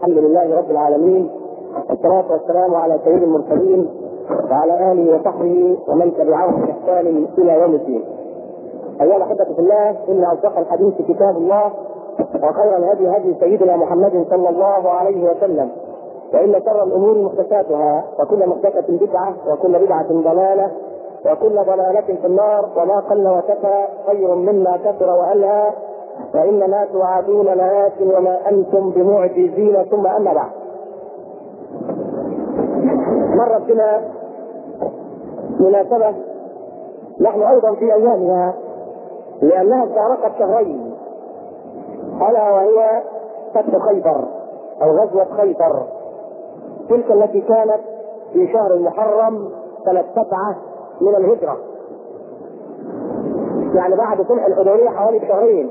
الحمد لله رب العالمين والصلاة والسلام على سيد المرسلين وعلى آله وصحبه ومن تبعهم بإحسان إلى يوم الدين. أيها الأحبة في الله إن أصدق الحديث كتاب الله وخير الهدي هدي سيدنا محمد صلى الله عليه وسلم وإن شر الأمور محدثاتها وكل محدثة بدعة وكل بدعة ضلالة وكل ضلالة في النار وما قل وكفى خير مما كثر وألهى وإنما توعدون لآت وما أنتم بمعجزين ثم أما بعد مرت بنا مناسبة نحن أيضا في أيامها لأنها استغرقت شهرين ألا وهي فتح خيبر أو غزوة خيبر تلك التي كانت في شهر المحرم سنة سبعة من الهجرة يعني بعد صلح الحديبية حوالي شهرين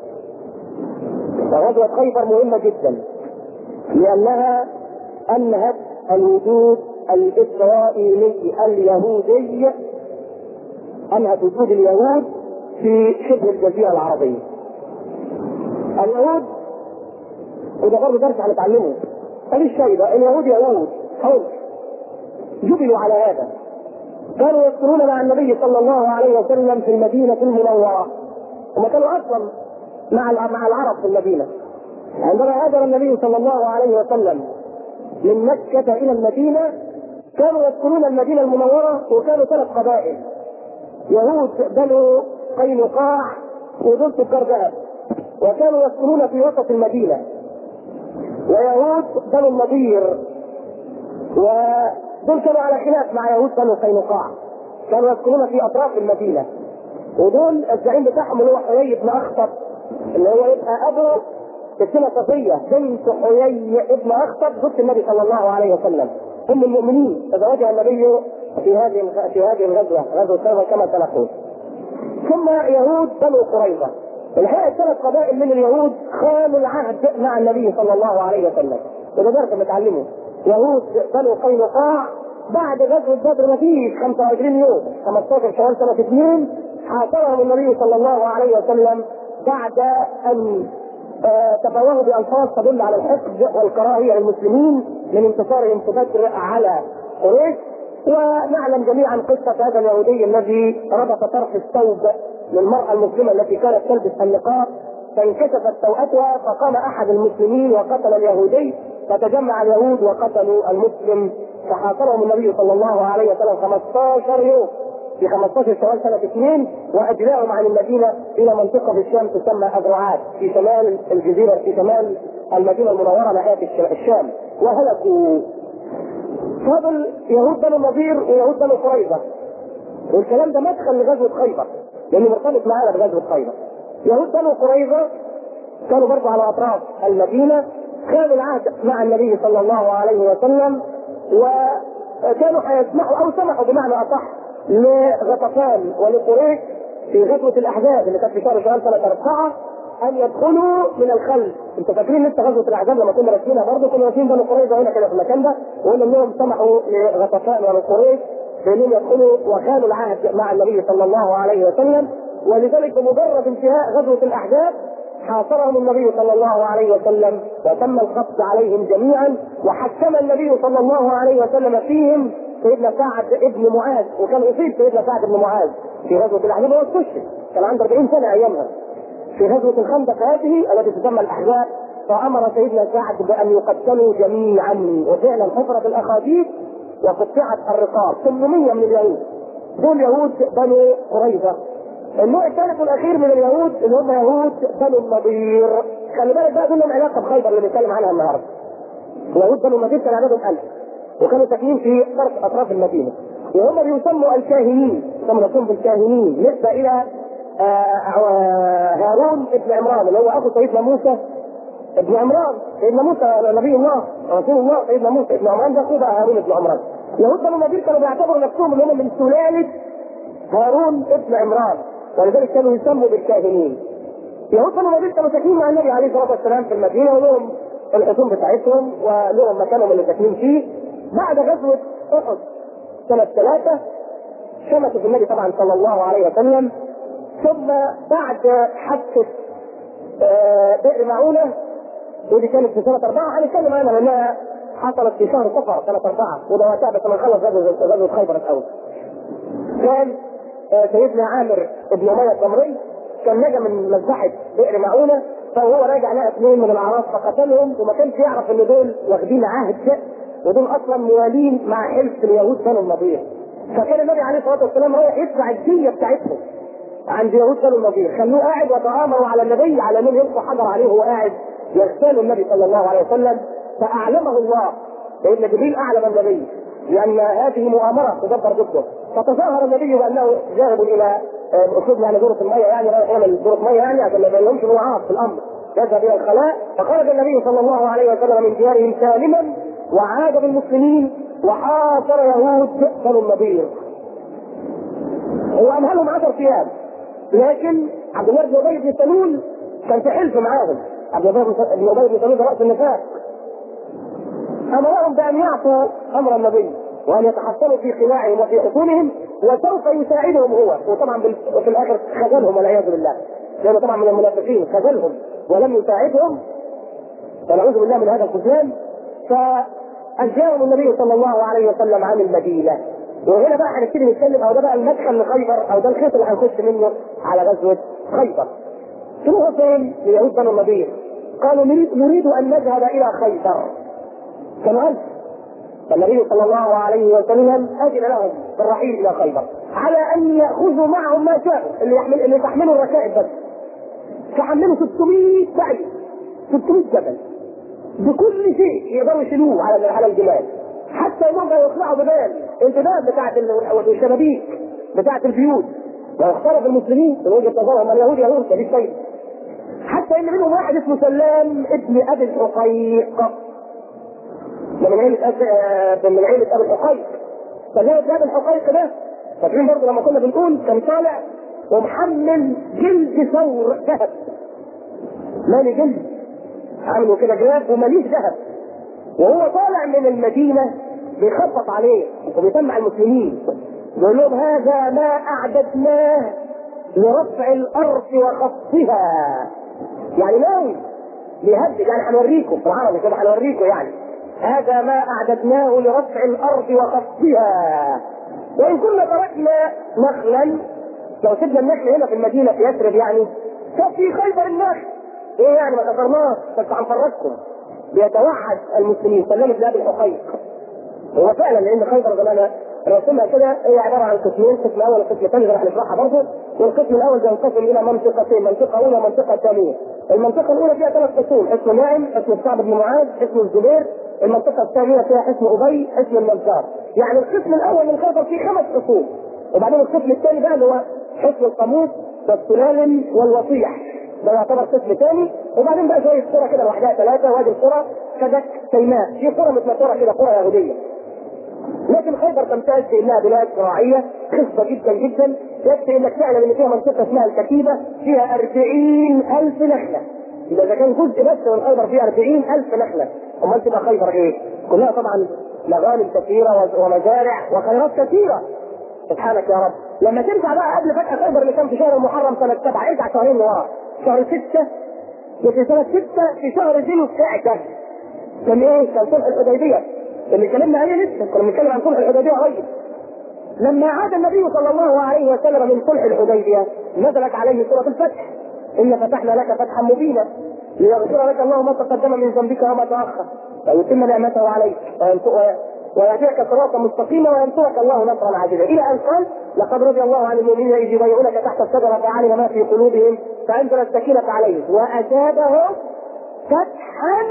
فغزوة خيبر مهمة جدا لأنها أنهت الوجود الإسرائيلي اليهودي أنهت وجود اليهود في شبه الجزيرة العربية اليهود وده برضه درس هنتعلمه مفيش شيء ده اليهود يهود حر جبلوا على هذا كانوا يسكنون مع النبي صلى الله عليه وسلم في المدينة المنورة هم كانوا أصلا مع مع العرب في المدينة عندما هاجر النبي صلى الله عليه وسلم من مكة إلى المدينة كانوا يسكنون المدينة المنورة وكانوا ثلاث قبائل يهود بنو قينقاع ودول سكر ذهب وكانوا يسكنون في وسط المدينة ويهود بنو النضير ودول كانوا على خلاف مع يهود بنو قينقاع كانوا يسكنون في اطراف المدينه ودول الزعيم بتاعهم اللي هو حيي بن اخطب اللي هو يبقى ابو السنة صفية بنت حيي ابن اخطب زوجة النبي صلى الله عليه وسلم ام المؤمنين تزوجها النبي في هذه في هذه الغزوة غزوة خيبر كما سنقول ثم يهود بنو قريظة الحقيقة الثلاث قبائل من اليهود خانوا العهد مع النبي صلى الله عليه وسلم وده درس نتعلمه يهود بنو قينقاع بعد غزوة بدر ما فيش 25 يوم 15 شهر سنة اثنين حاصرهم النبي صلى الله عليه وسلم بعد أن تفوهوا بألفاظ تدل على الحقد والكراهية للمسلمين من انتصارهم في بدر على قريش ونعلم جميعا قصة هذا اليهودي الذي ربط طرف الثوب للمرأة المسلمة التي كانت تلبس النقاب فانكشفت سوءتها فقام أحد المسلمين وقتل اليهودي فتجمع اليهود وقتلوا المسلم فحاصرهم النبي صلى الله عليه وسلم 15 يوم في 15 شوال سنة اثنين وأجلاهم عن المدينة إلى منطقة في الشام تسمى أذرعات في شمال الجزيرة في شمال المدينة المنورة ناحية الشام وهلكوا فضل يهود بنو النضير ويهود بنو قريظة والكلام ده مدخل لغزوة خيبر لأنه مرتبط معانا بغزوة خيبر يهود بنو قريظة كانوا برضه على أطراف المدينة خانوا العهد مع النبي صلى الله عليه وسلم وكانوا هيسمحوا او سمحوا بمعنى اصح لغطفان ولقريش في غزوه الاحزاب اللي كانت في شهر شوال سنه اربعه ان يدخلوا من الخلف انتوا فاكرين لسه غزوه الاحزاب لما كنا راسمينها برضه كنا راسمين بنو قريظه هنا كده في المكان ده وقلنا انهم سمحوا لغطفان ولقريش بانهم يدخلوا وخانوا العهد مع النبي صلى الله عليه وسلم ولذلك بمجرد انتهاء غزوه الاحزاب حاصرهم النبي صلى الله عليه وسلم وتم القبض عليهم جميعا وحكم النبي صلى الله عليه وسلم فيهم سيدنا سعد ابن معاذ وكان اصيب سيدنا سعد بن معاذ في غزوه الاحزاب هو استشهد كان عنده 40 سنه ايامها في غزوه الخندق هذه التي تسمى الاحزاب فامر سيدنا سعد بان يقتلوا جميعا وفعلا حفرت الاخاديد وقطعت الرقاب 800 من اليهود دول يهود بنو قريظه النوع الثالث والاخير من اليهود اللي هم يهود بنو النضير خلي بالك بقى دول لهم علاقه بخيبر اللي بنتكلم عنها النهارده يهود بنو النضير كان عددهم 1000 وكانوا ساكنين في طرف اطراف المدينه وهم بيسموا الكاهنين يسموا نفسهم بالكاهنين نسبه الى هارون ابن عمران اللي هو اخو سيدنا موسى ابن عمران سيدنا موسى نبي الله رسول الله سيدنا موسى ابن عمران ده اخوه هارون ابن عمران يهود بنو النضير كانوا بيعتبروا نفسهم ان هم من سلاله هارون ابن عمران ولذلك كانوا يسموا بالكاهنين يهود بنو النضير كانوا ساكنين مع النبي عليه الصلاه والسلام في المدينه ولهم الحصون بتاعتهم ولهم مكانهم اللي ساكنين فيه بعد غزوه احد سنه ثلاثه شمتوا في النبي طبعا صلى الله عليه وسلم ثم بعد حادثه بئر معونه ودي كانت في سنه اربعه هنتكلم عنها لانها حصلت في شهر صفر سنه اربعه وده وقتها بس ما خلص غزوه غزوه خيبر الاول. كان آه، سيدنا عامر بن اميه الضمري كان نجا من مذبحه بئر معونه فهو راجع لقى اثنين من الاعراب فقتلهم وما كانش يعرف ان دول واخدين عهد ودول اصلا موالين مع حلف اليهود بنو النضير فكان النبي عليه الصلاه والسلام رايح يدفع الديه بتاعتهم عند يهود بنو النضير خلوه قاعد وتآمروا على النبي على مين يلقوا حجر عليه وهو قاعد يغتال النبي صلى الله عليه وسلم فاعلمه الله لان جبريل اعلم النبي لان هذه مؤامره تدبر ضده فتظاهر النبي بانه ذاهب الى اسلوب يعني دورة المية يعني رايح يعمل دورة مية يعني عشان ما يبينهمش انه عاق في الامر يذهب الى الخلاء فخرج النبي صلى الله عليه وسلم من ديارهم سالما وعاد بالمسلمين وحاصر يهود بنو النضير هو امهلهم 10 ايام لكن عبد الله بن ابي بن سلول كان في حلف معاهم عبد الله بن ابي بن سلول راس النفاق امرهم بان يعصوا امر النبي وان يتحصنوا في خلاعهم وفي حصونهم وسوف يساعدهم هو وطبعا في الاخر خذلهم والعياذ بالله لانه طبعا من المنافقين خذلهم ولم يساعدهم فنعوذ بالله من هذا الخذلان فأجاهم النبي صلى الله عليه وسلم عن المدينة وهنا بقى هنبتدي نتكلم او ده بقى المدخل لخيبر او ده الخيط اللي هنخش منه على غزوه خيبر. شنو فين ليهود بنو النضير؟ قالوا نريد نريد ان نذهب الى خيبر. كانوا ألف. فالنبي صلى الله عليه وسلم اذن لهم بالرحيل الى خيبر على ان ياخذوا معهم ما شاءوا اللي يحمل اللي تحملوا الركائب بس. تحملوا 600 بعير 600 جبل بكل شيء يقدروا يشيلوه على على الجمال حتى يقدروا يطلعوا ببال الباب بتاعت الشبابيك بتاعت البيوت لو اختلف المسلمين من وجهه نظرهم اليهود يهود مفيش شيء حتى ان منهم واحد اسمه سلام ابن ابي الحقيق ده من عيلة أب... من عيلة ابي الحقيق سلام ابن ابي الحقيق ده فاكرين برضه لما كنا بنقول كان طالع ومحمل جلد ثور ذهب مالي جلد عامله كده جراب ومليش ذهب وهو طالع من المدينه بيخبط عليه وبيسمع المسلمين يقول لهم هذا ما اعددناه لرفع الارض وخفضها يعني ناوي بيهدد يعني هنوريكم بالعربي كده هنوريكم يعني هذا ما اعددناه لرفع الارض وخفضها وان كنا تركنا نخلا لو سيبنا النخل هنا في المدينه في يثرب يعني ففي خيبر النخل ايه يعني ما كفرناش بس هنفرجكم بيتوعد المسلمين سلمت لابي الحقيق هو فعلا لان خيبر زي ما انا رسمها كده هي عباره عن قسمين قسم اول وقسم ثاني راح نشرحها برضه والقسم الاول بينقسم الى منطقتين منطقه اولى ومنطقه ثانيه المنطقه الاولى فيها ثلاث قسوم اسم ناعم اسم الصعب بن معاذ اسم الزبير المنطقه الثانيه فيها اسم ابي اسم النجار يعني القسم الاول من خيبر فيه خمس قسوم وبعدين القسم الثاني بقى اللي هو حصن القاموس والسلالم والوصيح ده يعتبر قسم ثاني وبعدين بقى شويه قرى كده لوحدها ثلاثه وادي القرى كدك سيناء في قرى متنطره كده قرى يهوديه لكن خيبر تمتاز بانها بلاد زراعيه خصبه جدا جدا يكفي انك تعلم ان فيها منطقه اسمها الكتيبه فيها 40000 نخله اذا اذا كان جزء بس من خيبر فيه 40000 نخله امال تبقى خيبر ايه؟ كلها طبعا مغانم كثيره ومزارع وخيرات كثيره سبحانك يا رب لما ترجع بقى قبل فتح خيبر اللي كان في شهر المحرم سنه سبعه ارجع شهرين ورا شهر سته وفي سنه سته في شهر ذي القعده كان ايه؟ كان صلح الحديبيه اللي اتكلمنا عليه لسه كنا بنتكلم عن صلح الحديبيه قريب لما عاد النبي صلى الله عليه وسلم من صلح الحديبيه نزلت عليه سوره الفتح ان فتحنا لك فتحا مبينا ليغفر لك الله ما تقدم من ذنبك وما تاخر ويتم نعمته عليك ويهديك صراطا مستقيما وينصرك الله نصرا عزيزا الى ان قال لقد رضي الله عن المؤمنين اذ يبايعونك تحت الشجره فعلم ما في قلوبهم فانزل السكينه عليهم واجابهم فتحا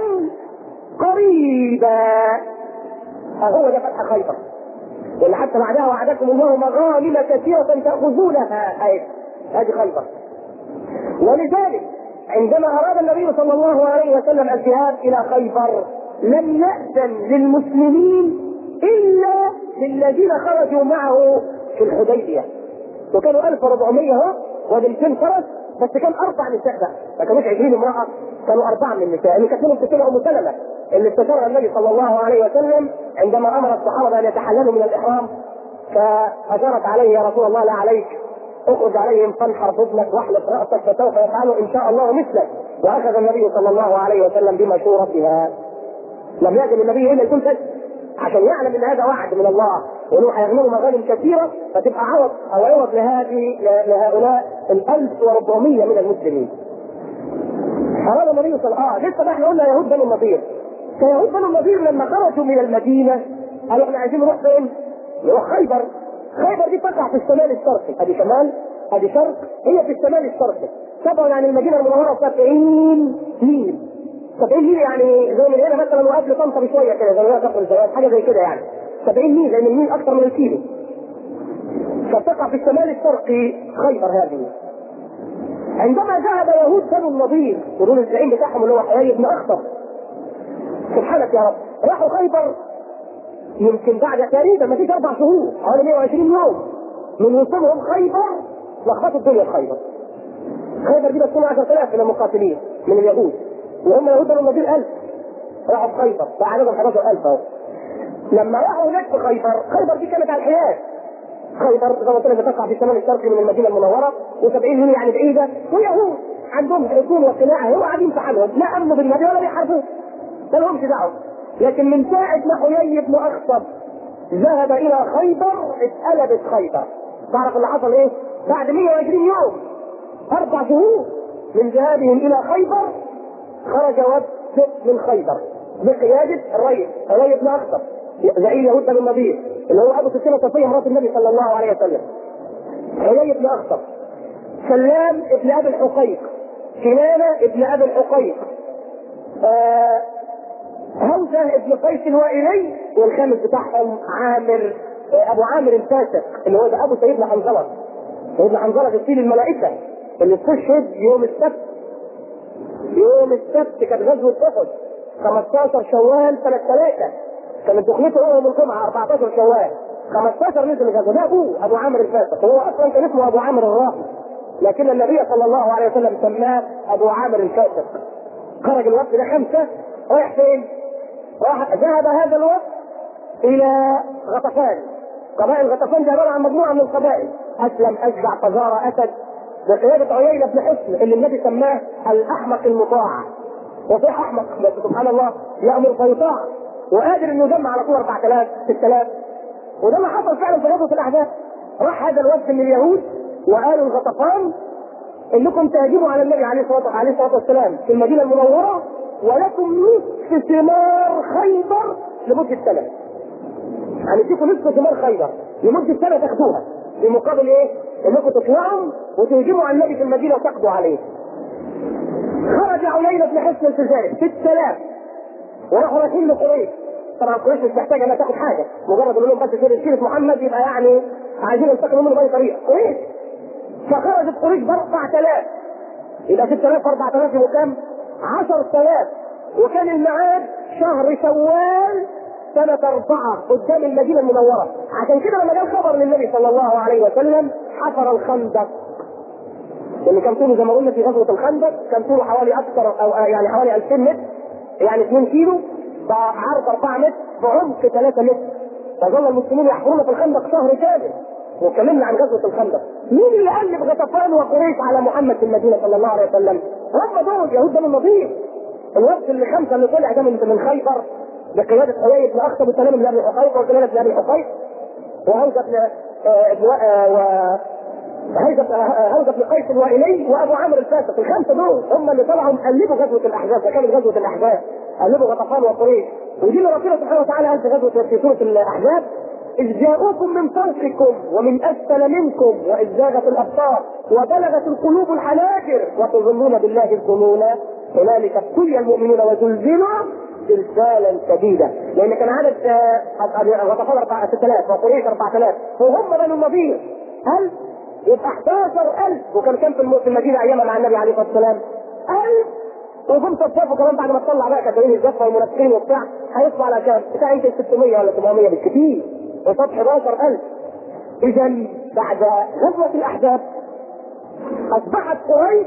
قريبا هو ده فتح خيبر واللي حتى بعدها وعدكم الله مغانم كثيرة تأخذونها أي هذه خيبر ولذلك عندما أراد النبي صلى الله عليه وسلم الذهاب إلى خيبر لم يأذن للمسلمين إلا للذين خرجوا معه في الحديبية وكانوا 1400 اهو و200 فرس بس كان اربع نساء بقى ما كانوش 20 امراه كانوا اربعه من النساء اللي كانت منهم ستنا ام سلمه اللي استشارها النبي صلى الله عليه وسلم عندما امر الصحابه ان يتحللوا من الاحرام فاشارت عليه يا رسول الله لا عليك اخرج عليهم فانحر ابنك واحلق راسك فسوف يفعلوا ان شاء الله مثلك واخذ النبي صلى الله عليه وسلم بمشورتها لم يجد النبي الا يكون فجر عشان يعلم ان هذا وعد من الله وانه هيغنمه مغانم كثيره فتبقى عوض او عوض لهذه لهؤلاء ال 1400 من المسلمين. أراد النبي صلى الله عليه وسلم لسه بقى احنا قلنا يهود بني النضير. فيهود بني النضير لما خرجوا من المدينه قالوا احنا عايزين نروح فين؟ نروح خيبر. خيبر دي تقع في الشمال الشرقي، ادي شمال ادي شرق هي في الشمال الشرقي. طبعا يعني المدينه المنوره 70 ميل 70 ميل يعني زي من هنا مثلا وقبل طنطا بشويه كده زي ما كفر الزواج حاجه زي كده يعني 70 ميل لان الميل اكثر من الكيلو فتقع في الشمال الشرقي خيبر هذه عندما ذهب يهود بنو النضير ودول الزعيم بتاعهم اللي هو حيي بن اخطر سبحانك يا رب راحوا خيبر يمكن بعد تقريبا ما فيش اربع شهور حوالي 120 يوم من وصولهم خيبر لخبطوا الدنيا في خيبر خيبر دي بتكون 10000 من المقاتلين من اليهود وهم يهود بنو النضير 1000 راحوا في خيبر بقى عددهم 11000 اهو لما راحوا هناك في خيبر خيبر دي كانت على الحياد خيبر زي ما قلت لك تقع في الشمال الشرقي من المدينه المنوره و70 ميل يعني بعيده ويهود عندهم حصون وقناعه هو قاعدين في حالهم لا امنوا بالنبي ولا بيحاربوه ما لهمش دعوه لكن من ساعه ما حيي بن اخطب ذهب الى خيبر اتقلبت خيبر تعرف اللي حصل ايه؟ بعد 120 يوم اربع شهور من ذهابهم الى خيبر خرج وفد من خيبر بقياده الريس الريس بن اخطب زعيم يهود بن النضير اللي هو ابو سفينه صفيه مرات النبي صلى الله عليه وسلم حيي بن اخطب سلام ابن ابي الحقيق كنانه ابن ابي الحقيق آه هوزه ابن قيس الوائلي والخامس بتاعهم عامر آه ابو عامر الفاسق اللي هو ده ابو سيدنا حنظله سيدنا حنظله غسيل الملائكه اللي استشهد يوم السبت يوم السبت كانت غزوه احد 15 شوال سنه ثلاثه كانت دخلته يوم الجمعه 14 شوال 15 نزل الغزوه ده ابوه ابو عامر الفاسق هو اصلا كان اسمه ابو عامر الراهب لكن النبي صلى الله عليه وسلم سماه ابو عامر الفاسق خرج الوفد ده خمسه رايح فين؟ راح ذهب هذا الوفد الى غطفان قبائل غطفان دي عباره عن مجموعه من القبائل اسلم اشجع فزاره اسد بقياده عيينه بن حسن اللي النبي سماه الاحمق المطاع وصيح احمق بس سبحان الله يامر فيطاع وقادر انه يجمع على طول 4000 6000 وده ما حصل فعلا في غزوه الاحزاب راح هذا الوفد من اليهود وقالوا الغطفان انكم تهاجموا على النبي عليه الصلاه عليه الصلاه والسلام في المدينه المنوره ولكم نصف ثمار خيبر لمده سنه. هنديكم نصف ثمار خيبر لمده سنه تاخدوها بمقابل ايه؟ انكم تطلعوا وتهجموا على النبي في المدينه وتقضوا عليه. خرج عيينة بن حسن الفزاري 6000 وراحوا رايحين لقريش طبعا قريش مش محتاجه انها تاخد حاجه مجرد انهم بس سيره سيره محمد يبقى يعني عايزين ينتقموا منه باي طريقه قريش فخرجت قريش ب 4000 يبقى 6000 4000 يبقوا كام؟ 10000 وكان الميعاد شهر شوال سنة أربعة قدام المدينة المنورة عشان كده لما جاء خبر للنبي صلى الله عليه وسلم حفر الخندق اللي كان طوله زي ما قلنا في غزوة الخندق كان طوله حوالي أكثر أو يعني حوالي 2000 متر يعني 2 كيلو بعرض 4 متر بعمق 3 متر فظل المسلمون يحفرون في الخندق شهر كامل واتكلمنا عن غزوه الخندق مين اللي قلب غطفان وقريش على محمد في المدينه صلى الله عليه وسلم هم دول يهود بنو النضير الوفد اللي خمسه اللي طلع ده من من خيبر بقياده حيي بن اخطب وسلام بن ابي حقيق وسلام بن ابي حقيق وهوزه بن و هوزه بن قيس الوائلي وابو عامر الفاسق الخمسه دول هم اللي طلعوا قلبوا غزوه الاحزاب فكانت غزوه الاحزاب قلبوا غطفان وقريش ودي اللي ربنا سبحانه وتعالى قال في غزوه في سوره الاحزاب إذ جاءوكم من فوقكم ومن أسفل منكم وإذ زاغت الأبصار وبلغت القلوب الحناجر وتظنون بالله الظنون هنالك ابتلي المؤمنون وزلزلوا زلزالا شديدا لأن كان عدد غطفان 6000 وقريش 4000 وهم بنو النضير هل يبقى 11000 وكان كام في المدينة أيام مع النبي عليه الصلاة والسلام 1000 وجم صفافوا كمان بعد ما تطلع بقى كاتبين الزفه والمنافقين وبتاع هيطلع على كام؟ بتاع يمكن 600 ولا 700 بالكثير قصاد 11000 اذا بعد غزوه الاحزاب اصبحت قريش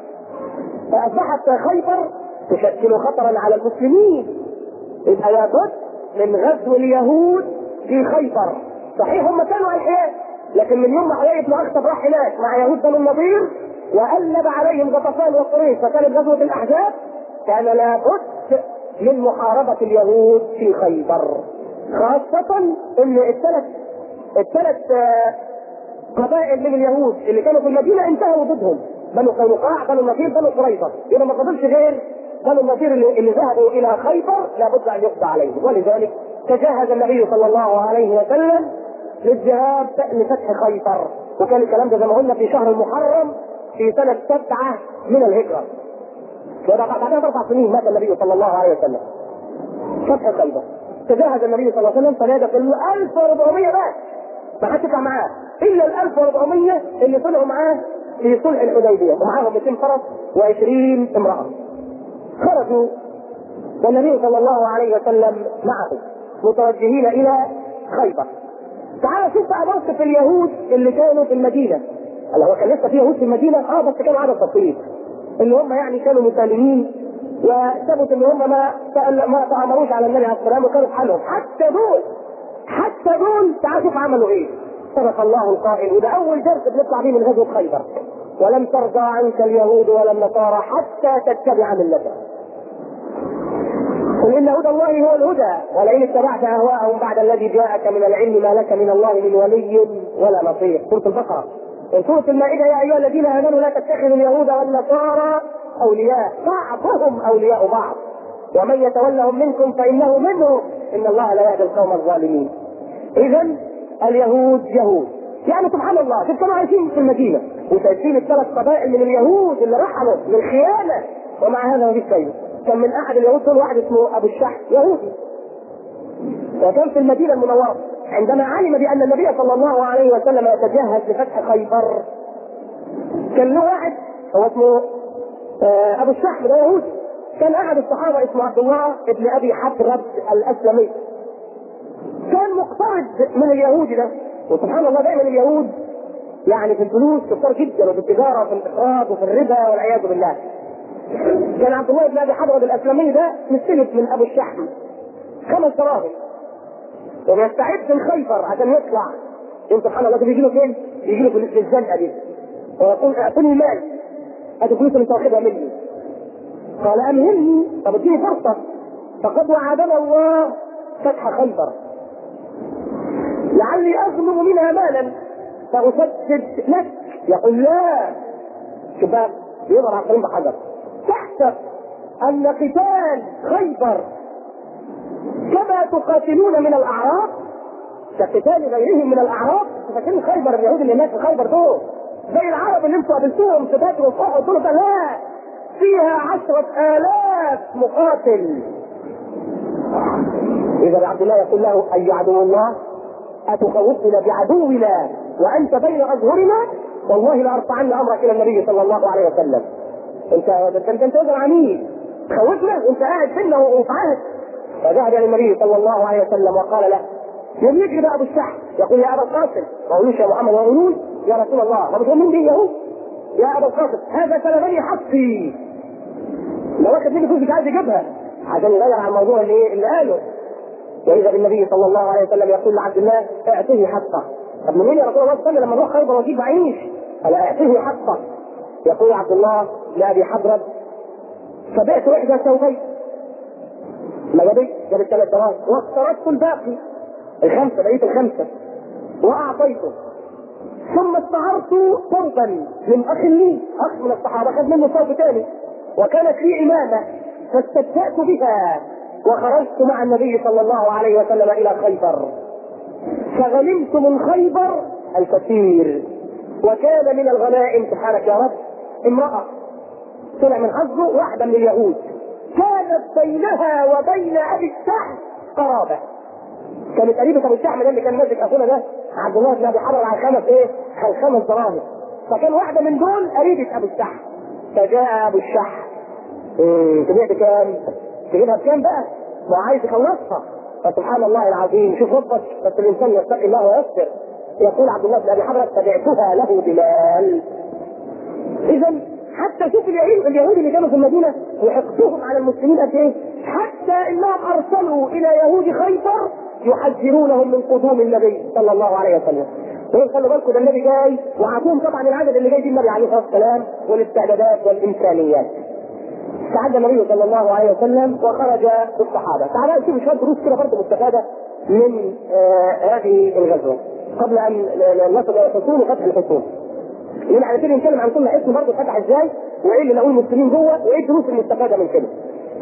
اصبحت خيبر تشكل خطرا على المسلمين يبقى لابد من غزو اليهود في خيبر صحيح هم كانوا الحياه لكن من يوم ما حيي بن اخطب راح هناك مع يهود بنو النضير وألب عليهم غطفان وقريش فكانت غزوة الأحزاب كان لابد من محاربة اليهود في خيبر خاصة ان الثلاث الثلاث آه، قبائل من اليهود اللي كانوا في المدينة انتهى وجودهم بنو قينقاع بنو النضير بنو قريظة إذا ما فضلش غير بنو النضير اللي, اللي ذهبوا إلى خيبر لابد أن يقضى عليهم ولذلك تجهز النبي صلى الله عليه وسلم للذهاب لفتح خيبر وكان الكلام ده زي ما قلنا في شهر المحرم في سنة سبعة من الهجرة بعدها بأربع سنين مات النبي صلى الله عليه وسلم فتح خيبر تجهز النبي صلى الله عليه وسلم فنادى كله 1400 بس ما حدش يطلع معاه الا ال 1400 اللي طلعوا معاه في صلح الحديبيه ومعاهم 200 فرس و20 امراه خرجوا والنبي صلى الله عليه وسلم معه متوجهين الى خيبر تعال شوف بقى موقف اليهود اللي كانوا في المدينه اللي هو كان لسه في يهود في المدينه اه بس كانوا عدد بسيط اللي هم يعني كانوا مسالمين وثبت ان هم ما ما تامروش على النبي عليه الصلاه والسلام وكانوا في حالهم حتى دول حتى دول تعال شوف عملوا ايه صدق الله القائل وده اول درس بنطلع بيه من غزوه خيبر ولم ترضى عنك اليهود ولا النصارى حتى تتبع ملتهم قل ان هدى الله هو الهدى ولئن اتبعت اهواءهم بعد الذي جاءك من العلم ما لك من الله من ولي ولا نصير سوره البقره في سوره المائده يا ايها الذين امنوا لا تتخذوا اليهود والنصارى اولياء بعضهم اولياء بعض ومن يتولهم منكم فانه منهم ان الله لا يهدي القوم الظالمين اذا اليهود يهود يعني سبحان الله شوف كانوا عايشين في المدينه وشايفين الثلاث قبائل من اليهود اللي رحلوا للخيانه ومع هذا ما فيش فايده كان من احد اليهود دول واحد اسمه ابو الشح يهودي وكان في المدينه المنوره عندما علم بان النبي صلى الله عليه وسلم يتجهز لفتح خيبر كان له واحد هو اسمه آه ابو الشحم ده يهودي كان احد الصحابه اسمه عبد الله ابن ابي حفرب الاسلمي كان مقترض من اليهودي ده وسبحان الله دايما اليهود يعني في الفلوس كتار جدا وفي التجاره وفي الاقراض وفي الربا والعياذ بالله كان عبد الله بن ابي حضرة الاسلمي ده مستلف من ابو الشحم خمس دراهم وبيستعد لخيبر عشان يطلع يوم سبحان الله ده بيجي له فين؟ بيجي له في الزنقه دي ويقول اعطني مال هذه فلوس انت واخدها مني قال امهلني طب اديني فرصه فقد وعدنا الله فتح خيبر لعلي اغنم منها مالا فاسدد لك يقول لا شباب يضرب عقلين بحجر تحسب ان قتال خيبر كما تقاتلون من الاعراب كقتال غيرهم من الاعراب فاكرين خيبر اليهود اللي هناك في خيبر دول زي العرب اللي انتوا قابلتوهم في بدر وفوق دول لا فيها عشرة آلاف مقاتل إذا عبد الله يقول له أي عدو الله أتخوفنا بعدونا وأنت بين أظهرنا والله لأرفعن أمرك إلى النبي صلى الله عليه وسلم أنت أنت أنت رجل عميل تخوفنا وأنت قاعد بينا وفي عهد فذهب إلى النبي صلى الله عليه وسلم وقال له يوم يجري بقى ابو الشحم يقول يا ابا القاسم ما قولوش يا محمد وقولوش يا رسول الله ما بتؤمن بي يهود يا ابا القاسم هذا سلبني حقي لو واخد مني فلوس مش عايز يجيبها عشان يغير على الموضوع اللي اللي قاله واذا بالنبي صلى الله عليه وسلم يقول لعبد الله اعطيه حقه طب منين يا رسول الله صلى لما نروح خيبر واجيب عيش قال اعطيه حقه يقول عبد الله لابي حضرب فبعت احدى ثوبين ما جابش جاب الثلاث دراهم واقترضت الباقي الخمسه بقيه الخمسه واعطيته ثم استعرت ثوبا من اخ لي اخ من الصحابه خد منه ثوب ثاني وكانت لي امامه فاستبدأت بها وخرجت مع النبي صلى الله عليه وسلم الى خيبر فغنمت من خيبر الكثير وكان من الغنائم سبحانك يا رب امرأة طلع من حظه واحدة من اليهود كانت بينها وبين ابي السحر قرابة كانت قريبة ابو الشحم ده اللي كان ماسك اخونا ده عبد الله بن ابي حرر على خمس ايه؟ على خمس دراهم فكان واحدة من دول قريبة ابو الشحم فجاء ابو الشحم إيه تبيع بكام؟ تجيبها بكام بقى؟ ما هو عايز يخلصها فسبحان الله العظيم شوف ربك بس الانسان يتقي الله ويصبر يقول عبد الله بن ابي حرر تبعتها له بمال اذا حتى شوف اليهود اليهود اللي كانوا في المدينه وحقدهم على المسلمين قد ايه؟ حتى انهم ارسلوا الى يهود خيبر يحذرونهم من قدوم النبي صلى الله عليه وسلم ايه خلي بالكم ده النبي جاي وعطوهم طبعا العدد اللي جاي دي النبي عليه الصلاه والسلام والاستعدادات والامكانيات. تعدى النبي صلى الله عليه وسلم وخرج بالصحابه. تعالى نشوف شويه دروس كده برضه مستفاده من آه هذه الغزوه قبل ان نصل الى الحصول وفتح الحصول. لان احنا كده نتكلم عن كل اسم برضه فتح ازاي وايه اللي نقول المسلمين جوه وايه الدروس المستفاده من كده.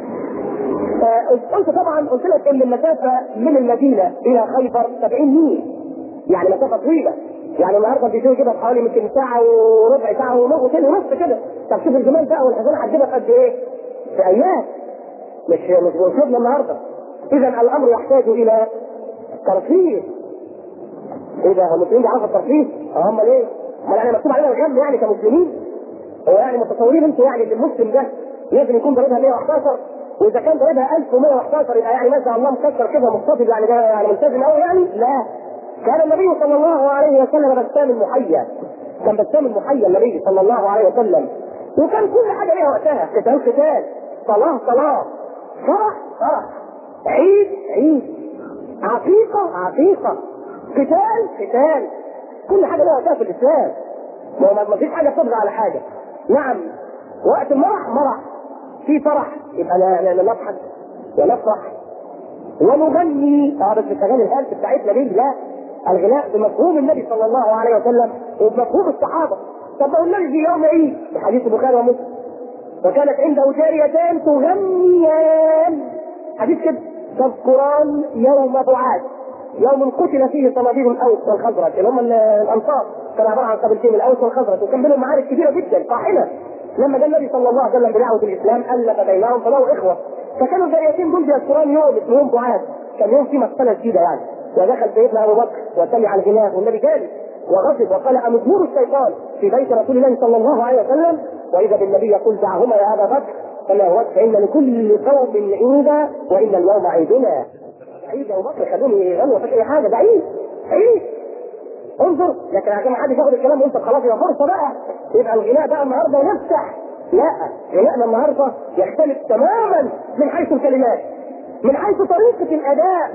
قلت طبعا قلت لك ان المسافه من المدينه الى خيبر 70 ميل يعني مسافه طويله يعني النهارده بيجوا كده حوالي يمكن ساعه وربع ساعه ونص وكده ونص كده طب شوف الجمال بقى والحزام هتجيبها في قد ايه؟ في ايام مش مش باسلوبنا النهارده اذا الامر يحتاج الى ترفيه ايه ده المسلمين بيعرفوا الترفيه؟ اه امال ايه؟ امال يعني مكتوب علينا الغم يعني كمسلمين؟ هو يعني متصورين انتوا يعني ان المسلم ده لازم يكون ضريبها 111 واذا كان ضريبها 1111 يبقى يعني ما شاء الله مكسر كده مقتصد يعني ده يعني ملتزم قوي يعني؟ لا كان النبي صلى الله عليه وسلم بسام المحيا كان بسام المحيا النبي صلى الله عليه وسلم وكان كل حاجه ليها وقتها قتال قتال صلاه صلاه فرح فرح عيد عيد عقيقه عقيقه قتال قتال كل حاجه لها وقتها في الاسلام ما فيش حاجه تبغى على حاجه نعم وقت المرح مرح في فرح يبقى نضحك ونفرح ونغني اه بس مش اغاني الهلس بتاعتنا دي لا الغناء بمفهوم النبي صلى الله عليه وسلم وبمفهوم الصحابه طب ما النبي في يوم عيد في حديث البخاري ومسلم وكانت عنده جاريتان تغنيان حديث كده تذكران يوم بعاث يوم قتل فيه صناديد الاوس والخزرج اللي هم الانصار كان عباره عن قبيلتين الاوس والخزرج وكان بينهم معارك كبيره جدا طاحنه لما جاء النبي صلى الله عليه وسلم بدعوه الاسلام الف بينهم فبقوا اخوه فكانوا الجاريتين دول بيذكران يوم اسمهم بعاث كان يوم فيه مساله جديده يعني ودخل سيدنا ابو بكر وسمع الغناء والنبي جالس وغضب وقال امزمور الشيطان في بيت رسول الله صلى الله عليه وسلم واذا بالنبي يقول دعهما يا ابا بكر فما هو فان لكل قوم عيدا وان اليوم عيدنا عيد ابو بكر خلوني يغنوا في اي حاجه ده عيد عيد انظر لكن عشان ما حدش ياخد الكلام وانت خلاص يبقى فرصه بقى يبقى الغناء بقى النهارده نفتح لا غناءنا النهارده يختلف تماما من حيث الكلمات من حيث طريقه الاداء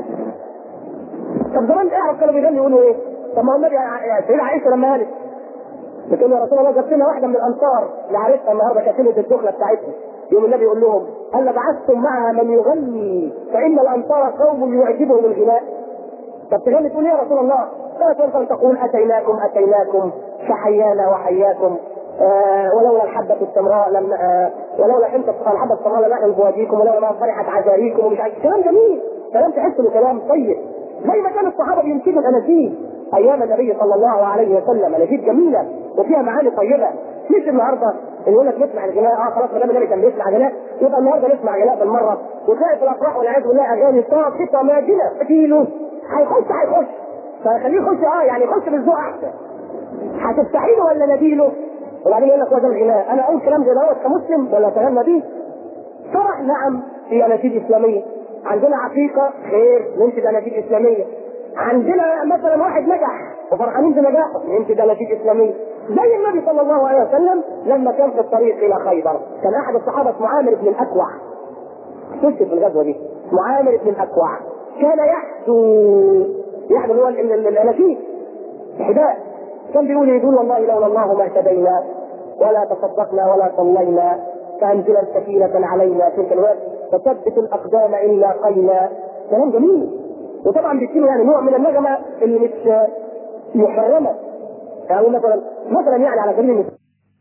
طب زمان اعرف كانوا بيغنوا يقولوا ايه؟ طب ما هو النبي سيدة عائشه لما قالت بتقول يا رسول الله جبت لنا واحده من الانصار اللي عرفتها النهارده كتيبه الدخله بتاعتها يوم النبي يقول لهم هل بعثتم معها من يغني فان الانصار قوم يعجبهم الغناء طب تغني تقول يا رسول الله لا تنسى تقول اتيناكم اتيناكم فحيانا وحياكم آه ولولا الحبة السمراء لم آه ولولا حنطة الحبة السمراء لم نحن بواديكم ولولا ما فرحت عزاريكم ومش عارف كلام جميل كلام تحس انه كلام طيب زي ما كان الصحابة بينتجوا الاناشيد ايام النبي صلى الله عليه وسلم اناشيد جميلة وفيها معاني طيبة مش النهارده اللي يقول لك نسمع الغناء اه خلاص ما دام النبي كان بيسمع غناء يبقى النهارده نسمع غناء بالمره وتلاقي في الافراح والعياذ بالله اغاني ساقطه ماجنه كيلو هيخش هيخش فخليه يخش اه يعني يخش بالذوق احسن هتستحيله ولا نديله وبعدين يقول لك هو ده الغناء انا اقول كلام زي دوت كمسلم ولا اتغنى بيه فرح نعم في اناشيد اسلاميه عندنا عقيقه خير ننشد اناشيد اسلاميه عندنا مثلا واحد نجح وفرحانين بنجاحه ننشد اناشيد اسلاميه زي النبي صلى الله عليه وسلم لما كان في الطريق الى خيبر كان احد الصحابه اسمه عامر بن الاكوع استشهد في الغزوه دي اسمه عامر بن الاكوع كان يحدو يحدو اللي هو الاناشيد حداء كان بيقول يقول والله لولا الله ما اهتدينا ولا تصدقنا ولا صلينا فانزلا سكينة علينا تلك الوقت فثبت الاقدام ان لاقينا كلام جميل وطبعا بيديله يعني نوع من النغمه اللي مش محرمه او مثلا مثلا يعني على سبيل المثال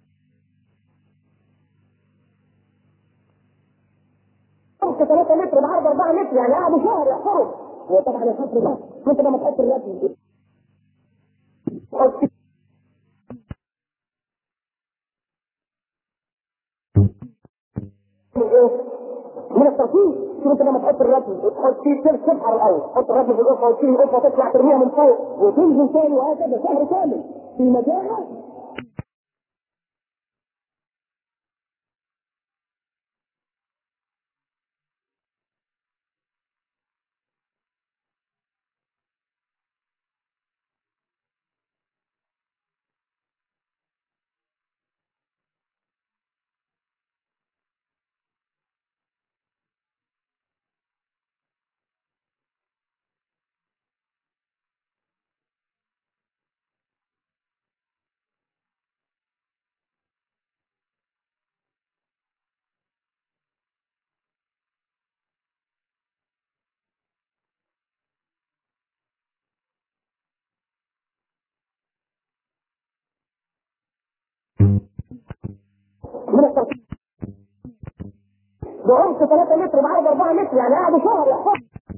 خمسة ثلاثة متر بعرض أربعة متر يعني قعدوا شهر يحفروا وطبعا الحفر ده انت لما تحط الرسم من الترتيب شوف انت لما تحط الرسم وتحط فيه سلك تبحر الاول تحط الرسم في القفه وتشيل القفه وتطلع ترميها من فوق وتنزل تاني وهكذا شهر كامل في مجاعه بعمق 3 متر بعرض 4 متر يعني قعدوا شهر يحفظوا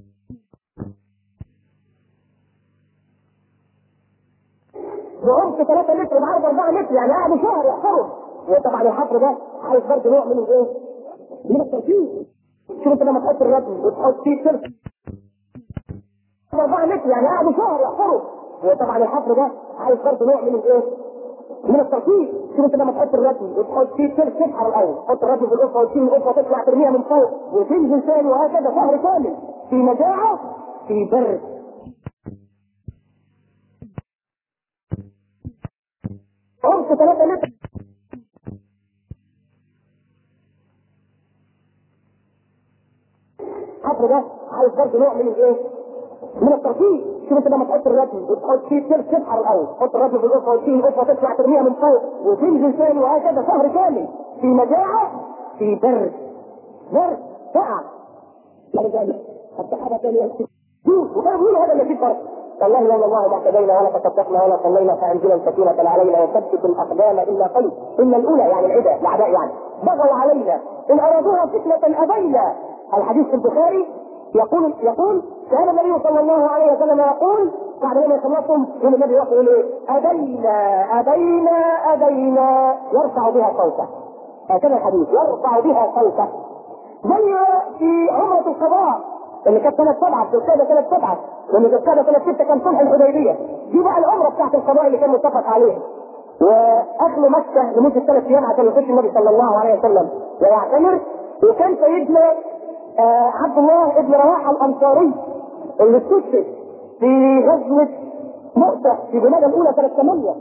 بعمق 3 متر بعرض 4 متر يعني قعدوا شهر يحفروا وطبعا الحفر ده عايز برضه نوع من الايه؟ من التركيز شوف انت لما تحط الرسم وتحط فيه سلك 4 متر يعني قعدوا شهر يحفروا وطبعا الحفر ده عايز برضه نوع من الايه؟ من التركيز شوف انت لما تحط الرسم وتحط فيه سلك تسحر الاول تحط الرسم في القفه وتشيل القفه تطلع ترميها من فوق وتنزل ثاني وهكذا شهر كامل في مجاعه في برد عمق 3 متر الحفر ده عايز برضه نوع من الايه؟ من التركيز شوف انت لما تحط الرسم وتحط فيه سلك تسحر الاول تحط الرسم في القفه وتشيل القفه تطلع ترميها من فوق وتنزل ثاني وهكذا شهر كامل في مجاعه في برد برد ساعه ولذلك الصحابه كانوا يكتبون وكانوا بيقولوا هذا اللي فيه فرق والله لولا الله ما اهتدينا ولا تصدقنا ولا صلينا فانزل السكينه علينا وثبت الاقدام الا قليل ان الاولى يعني العداء الاعداء يعني بغوا علينا ان ارادوها فتنه ابينا الحديث في البخاري يقول يقول كان النبي صلى الله عليه وسلم يقول بعد ما يخلصهم يقول النبي يقول ايه؟ ابينا ابينا ابينا يرفع بها صوته هكذا الحديث يرفع بها صوته زي في عمرة القضاء اللي كانت سنة سبعة في القادة سنة سبعة لأن في القادة سنة ستة كان صلح الحديبية دي بقى العمرة بتاعت القضاء اللي كان متفق عليها وأهل مكة لمدة ثلاث أيام عشان يخش النبي صلى الله عليه وسلم ويعتمر وكان سيدنا آه عبد الله بن رواحة الأنصاري اللي استشهد في غزوة مؤتة في جمادى الأولى سنة 8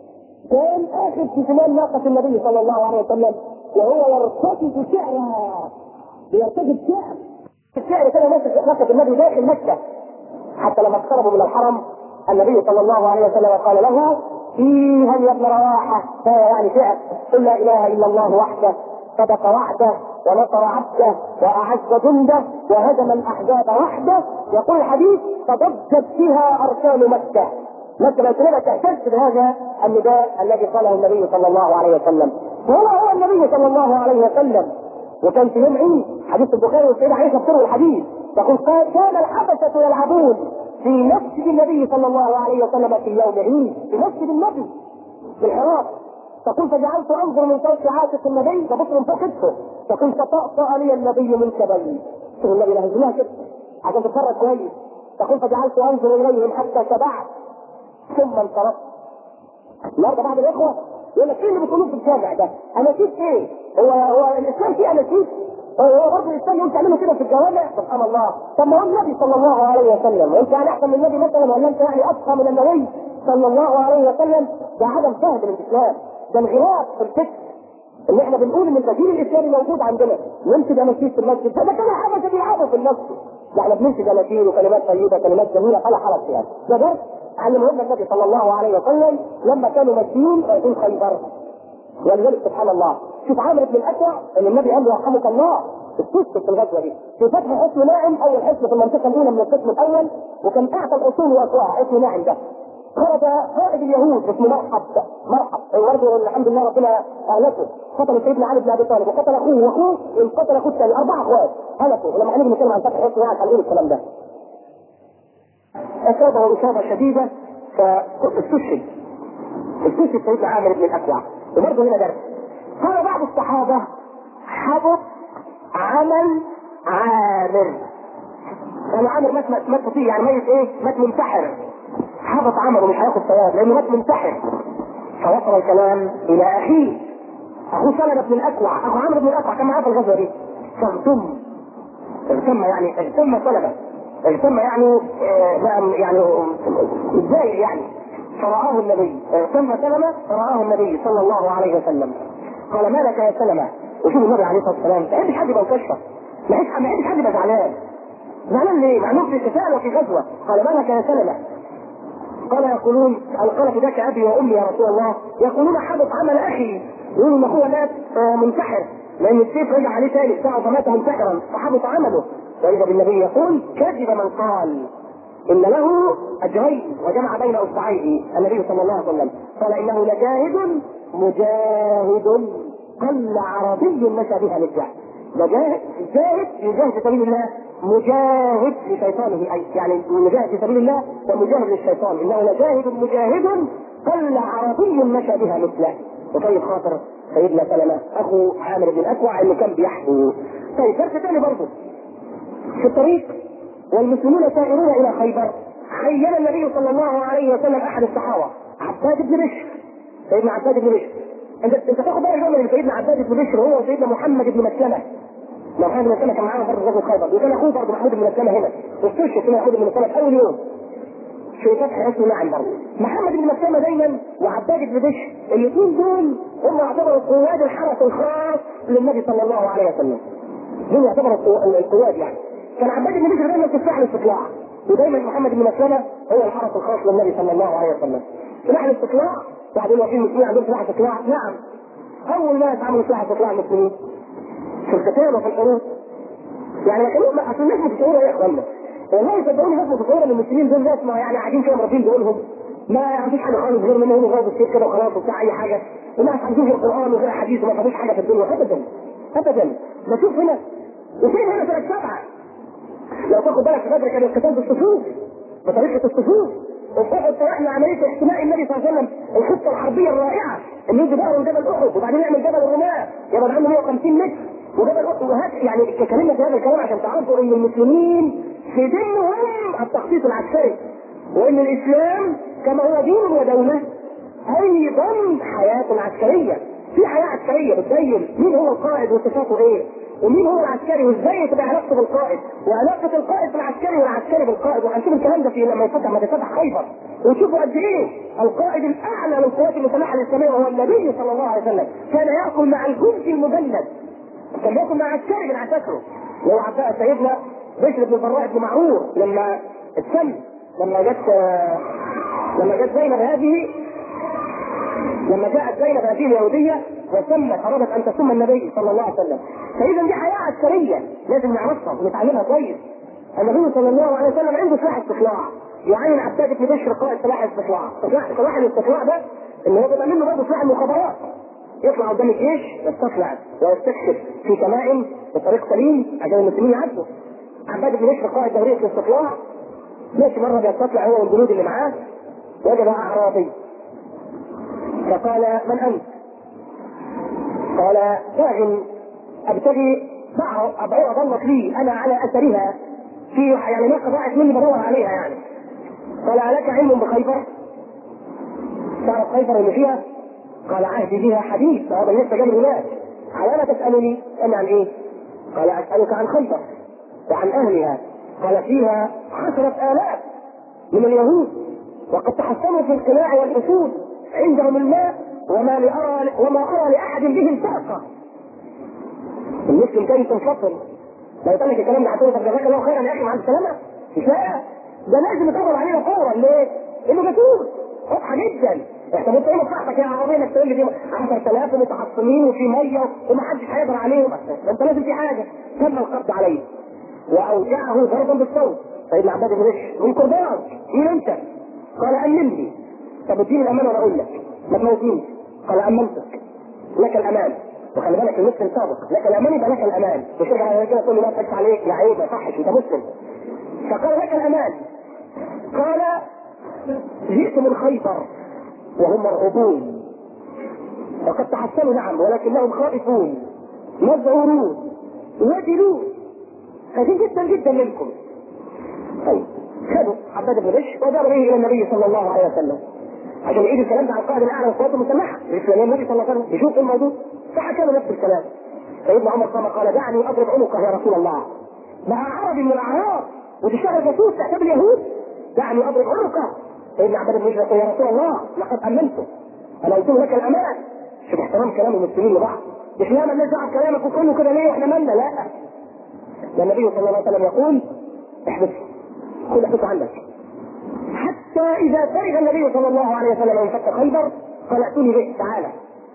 كان آخر في شمال ناقة النبي صلى الله عليه وسلم وهو يرتكب شعرا بيرتكب شعر الشعر كان ماسك ناقة النبي داخل مكة حتى لما اقتربوا من الحرم النبي صلى الله عليه وسلم قال له فيها يا ابن رواحة يعني شعر قل لا إله إلا الله وحده صدق وعده ونصر عبده واعز جنده وهزم الاحزاب وحده يقول الحديث فضجت فيها اركان مكه مكه مسلمه تهتز بهذا النداء الذي قاله النبي صلى الله عليه وسلم وهو هو النبي صلى الله عليه وسلم وكان في يوم عيد حديث البخاري والسيدة عائشة بتروي الحديث تقول كان الحبشة يلعبون في مسجد النبي صلى الله عليه وسلم في يوم عيد في مسجد النبي في الحرام تقول فجعلت انظر من فوق عاتق النبي ببص من فوق كتفه تقول فطأطأ لي النبي من كبلي شوف النبي لهزمها كده عشان تتفرج كويس تقول فجعلت انظر اليهم حتى شبعت ثم انصرفت النهارده بعض الاخوه يقول لك ايه اللي بتقولوه في الجامع ده؟ اناشيد ايه؟ هو هو الاسلام فيه اناشيد؟ هو برضه الاسلام يقول تعملوا كده في الجوامع سبحان الله طب ما هو النبي صلى الله عليه وسلم وانت يعني احسن من النبي مثلا ولا انت يعني افقه من النبي صلى الله عليه وسلم ده عدم فهم للاسلام ده انغراق في الفكر ان احنا بنقول ان البديل الاسلامي موجود عندنا ننشد اناشيد في المسجد ده كان حاجه بيلعبوا في المسجد ده احنا بننشد اناشيد وكلمات طيبه كلمات جميله فلا حرج فيها ده درس علمه النبي صلى الله عليه وسلم لما كانوا ماشيين رايحين خيبر ولذلك سبحان الله شوف عامر بن الاسوع ان النبي قال له يرحمك الله استشهد في الغزوه دي في فتح حصن ناعم اول حصن في المنطقه الاولى من القسم الاول وكان اعتى الاصول واقواها حصن ناعم ده خرج قائد اليهود اسمه مرحب مرحب برضه الحمد لله ربنا اهلكه قتل سيدنا علي بن ابي طالب وقتل اخوه واخوه وقتل اخوه الثاني اربعه اخوات هلكوا ولما هنيجي نتكلم عن فتح حصن ناعم هنقول الكلام ده اصابه اصابه شديده فاستشهد استشهد سيدنا عامر بن الاكوع وبرضه هنا درس قال بعض الصحابه حبط عمل عامر يعني عامر مات مات فيه يعني ميت ايه؟ مات منتحر حبط عمله مش هياخد ثواب لانه مات منتحر فوصل الكلام الى اخيه اخوه سلمة بن الاكوع اخو عمرو بن الاكوع كان معاه في الغزوه دي فاغتم اغتم يعني اغتم سلمة اغتم يعني آه يعني ازاي يعني فرآه النبي اغتم سلمة فرآه النبي صلى الله عليه وسلم قال ما لك يا سلمة وشوف النبي عليه الصلاه والسلام ما يحبش حد يبقى مكشف ما يحبش حد يبقى زعلان زعلان ليه؟ مع انه في قتال وفي غزوه قال ما لك يا سلمة قال يقولون قال فداك ابي وامي يا رسول الله يقولون حدث عمل اخي يقولوا ان اخوه مات منتحر لان السيف رجع عليه ثاني ساعه فمات منتحرا فحبط عمله واذا بالنبي يقول كذب من قال ان له اجرين وجمع بين اصبعيه النبي صلى الله عليه وسلم قال انه لجاهد مجاهد قل عربي مشى بها للجهل مجاهد جاهد يجاهد في سبيل الله مجاهد لشيطانه اي يعني مجاهد في سبيل الله ومجاهد للشيطان انه لجاهد مجاهد قل عربي مشى بها مثله وطيب خاطر سيدنا سلمة اخو عامر بن الاكوع اللي كان بيحبو طيب درس ثاني برضه في الطريق والمسلمون سائرون الى خيبر خيل النبي صلى الله عليه وسلم احد الصحابه عباد بن بشر سيدنا عباد بن بشر انت انت تاخد بالك من سيدنا عباد بن بشر هو وسيدنا محمد بن مسلمه محمد بن مسلمه كان معاهم برضه غزوه خيبر وكان اخوه برضه محمود بن مسلمه هنا واستشهد في محمود بن مسلمه في اول يوم في فتح اسمه نعم برضه محمد بن مسلمه دايما وعباد بن بشر الاثنين دول هم يعتبروا قواد الحرس الخاص للنبي صلى الله عليه وسلم دول يعتبروا القواد يعني كان عباد بن بشر دايما في سلاح الاستطلاع ودايما محمد بن مسلمه هو الحرس الخاص للنبي صلى الله عليه وسلم سلاح الاستطلاع واحد يقول في المسلمين عندهم سلاح استطلاع نعم اول ناس عملوا سلاح استطلاع المسلمين في القتال وفي الحروب يعني لكن ما اصل الناس متصوره يا اخوانا والله صدقوني الناس متصوره ان المسلمين دول ناس ما يعني قاعدين كده مرتين دولهم ما عندوش حاجه خالص غير منهم غير السيف كده وخلاص وبتاع اي حاجه وناس عندهم القران وغير حديث وما فيش حاجه في الدنيا ابدا ابدا بشوف هنا وفين هنا سنه سبعه لو تاخد بالك في بدر كان القتال بالصفوف بطريقه الصفوف وفي احد طرحنا عمليه احتماء النبي صلى الله عليه وسلم الخطه الحربيه الرائعه ان يجي ظهره جبل احد وبعدين يعمل جبل الرماه يبقى عنده 150 متر وجبل احد وهات يعني اتكلمنا في هذا الكلام عشان تعرفوا ان المسلمين في دينهم التخطيط العسكري وان الاسلام كما هو دين ودوله ايضا حياه عسكريه في حياه عسكريه بتبين مين هو القائد وصفاته ايه ومين هو العسكري وازاي تبقى علاقته بالقائد وعلاقه القائد بالعسكري والعسكري بالقائد وهنشوف الكلام ده في لما يفتح لما تفتح خيبر وشوفوا قد ايه القائد الاعلى للقوات المسلحه الاسلاميه وهو النبي صلى الله عليه وسلم كان ياكل مع الجندي المجند كان ياكل مع عسكري من عساكره لو عباء سيدنا بشر بن البراء بن معرور لما اتسم لما جت لما جت زينب هذه لما جاءت زينب هذه اليهوديه وسمت ارادت ان تسم النبي صلى الله عليه وسلم فاذا دي حياه عسكريه لازم نعرفها ونتعلمها كويس النبي صلى الله عليه وسلم عنده سلاح استطلاع يعين عباد بن بشر قائد سلاح الاستطلاع سلاح الاستطلاع ده اللي هو بيبقى منه برضه سلاح المخابرات يطلع قدام الجيش يستطلع ويستكشف في كمائن بطريق سليم عشان المسلمين يعدوا عباد بن بشر قائد دوريه الاستطلاع ماشي مره بيستطلع هو والجنود اللي معاه وجد اعرابي فقال من انت؟ قال راجل ابتغي بعض ضلت لي انا على اثرها في يعني ناقه ضاعت مني بدور عليها يعني قال الك علم بخيبر؟ تعرف خيبر اللي فيها؟ قال عهدي بها حديث فهذا لسه جاي هناك على ما تسالني انا عن ايه؟ قال اسالك عن خيبر وعن اهلها قال فيها عشرة آلاف من اليهود وقد تحصنوا في القلاع والأسود عندهم الماء وما لأرى وما أرى لأحد بهم ساقة المسلم كان تنفصل لو قال لك الكلام ده هتقول طب جزاك الله خيرا يا اخي مع السلامه مش لا ده لازم يتقبل علينا فورا ليه؟ انه جاسوس واضحه جدا انت انت ايه مصلحتك يا عربيه انك تقول لي دي 10000 متحصنين وفي ميه ومحدش هيقدر عليهم ده انت لازم في حاجه تم القبض عليه واوجعه ضربا بالصوت سيدنا عباد بن بشر من قربان مين انت؟ قال امنني طب اديني الامان وانا اقول لك ما تموتنيش قال امنتك لك الامان وخلي بالك المسلم سابق لك الامان يبقى لك الامان مش ترجع على كده تقول لي لا تحس عليك يا عيب ما صحش انت مسلم فقال لك الامان قال جئت من خيبر وهم مرعوبون وقد تحصلوا نعم ولكنهم خائفون مذعورون وجلون خايفين جدا جدا منكم طيب خدوا عباد بن بشر وجابوا به الى النبي صلى الله عليه وسلم عشان يعيد الكلام ده على القائد الاعلى للقوات المسلحه الاسلاميه النبي صلى الله عليه وسلم يشوف الموضوع فحكى له نفس الكلام سيدنا عمر قام قال دعني اضرب عنقه يا رسول الله مع عربي من الاعراب وتشتغل جاسوس تعتبر اليهود دعني اضرب عنقه سيدنا عباد بن بشر يقول يا رسول الله لقد امنته انا قلت لك الامان شوف احترام كلام المسلمين لبعض مش لا مالناش دعوه بكلامك وكله كده ليه احنا مالنا لا ده النبي صلى الله عليه وسلم يقول احبس خذ احبس عندك حتى اذا فرغ النبي صلى الله عليه وسلم من فتح خيبر قال ائتوني به تعالى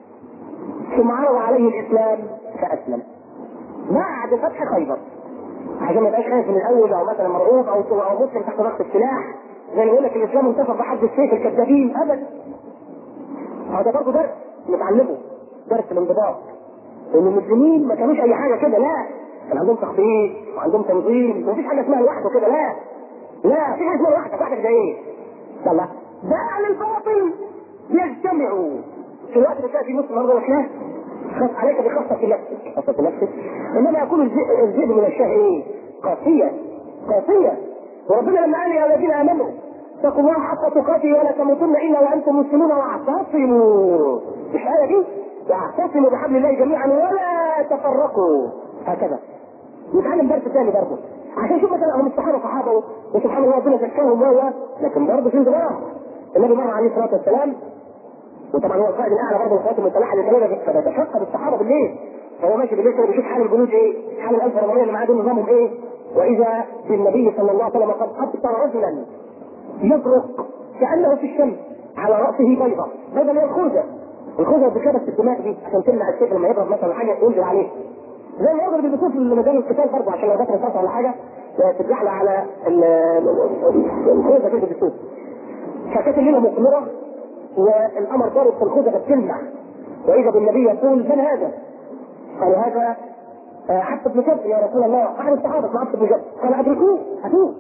ثم عرض عليه الاسلام فاسلم بعد فتح خيبر عشان ما يبقاش خايف من الاول او مثلا مرعوب او او مسلم تحت ضغط السلاح زي ما يقول لك الاسلام انتصر بحد السيف الكذابين ابدا هذا برضه درس نتعلمه درس الانضباط ان المسلمين ما كانوش اي حاجه كده لا كان عندهم تخطيط وعندهم تنظيم ومفيش حاجه اسمها لوحده كده لا لا في حاجه اسمها لوحدك لوحدك ده ايه؟ يلا ده اهل الباطل يجتمعوا في الوقت اللي تلاقي فيه مسلم برضه لا خاف عليك بخاصة نفسك خاصة نفسك انما يكون الذئب من الشاه ايه؟ قاسية قاسية وربنا لما قال يا الذين امنوا اتقوا الله حق تقاته ولا تموتن الا وانتم مسلمون واعتصموا مش الايه دي؟ واعتصموا بحبل الله جميعا ولا تفرقوا هكذا نتعلم درس ثاني برضه عشان شوف مثلا هم الصحابه صحابه وسبحان الله ربنا زكاهم و لكن برضه في انضباط النبي مر عليه الصلاه والسلام وطبعا هو القائد الاعلى برضه القوات المسلحه اللي فبيتشقى بالصحابه بالليل فهو ماشي بالليل كده بيشوف حال الجنود ايه؟ حال الالف الرمانيه اللي معاه دول نظامهم ايه؟ واذا بالنبي صلى الله عليه وسلم قد ابصر رجلا يبرق كانه في الشمس على راسه بيضه بيضه اللي هي الخوذه الخوذه بكبس الدماء دي عشان تمنع السيف لما يضرب مثلا حاجه ينزل عليه زي ما يضرب البسوط في مجال القتال برضه عشان لو جت رصاصه ولا حاجه تتزحلق على الخوذه كده بالبسوط فكانت الليله مقمره والقمر ضارب في الخوذه بتلمع واذا بالنبي يقول من هذا؟ قال هذا عبد بن جبر يا رسول الله احد الصحابه اسمه عبد بن جبر قال ادركوه اتوه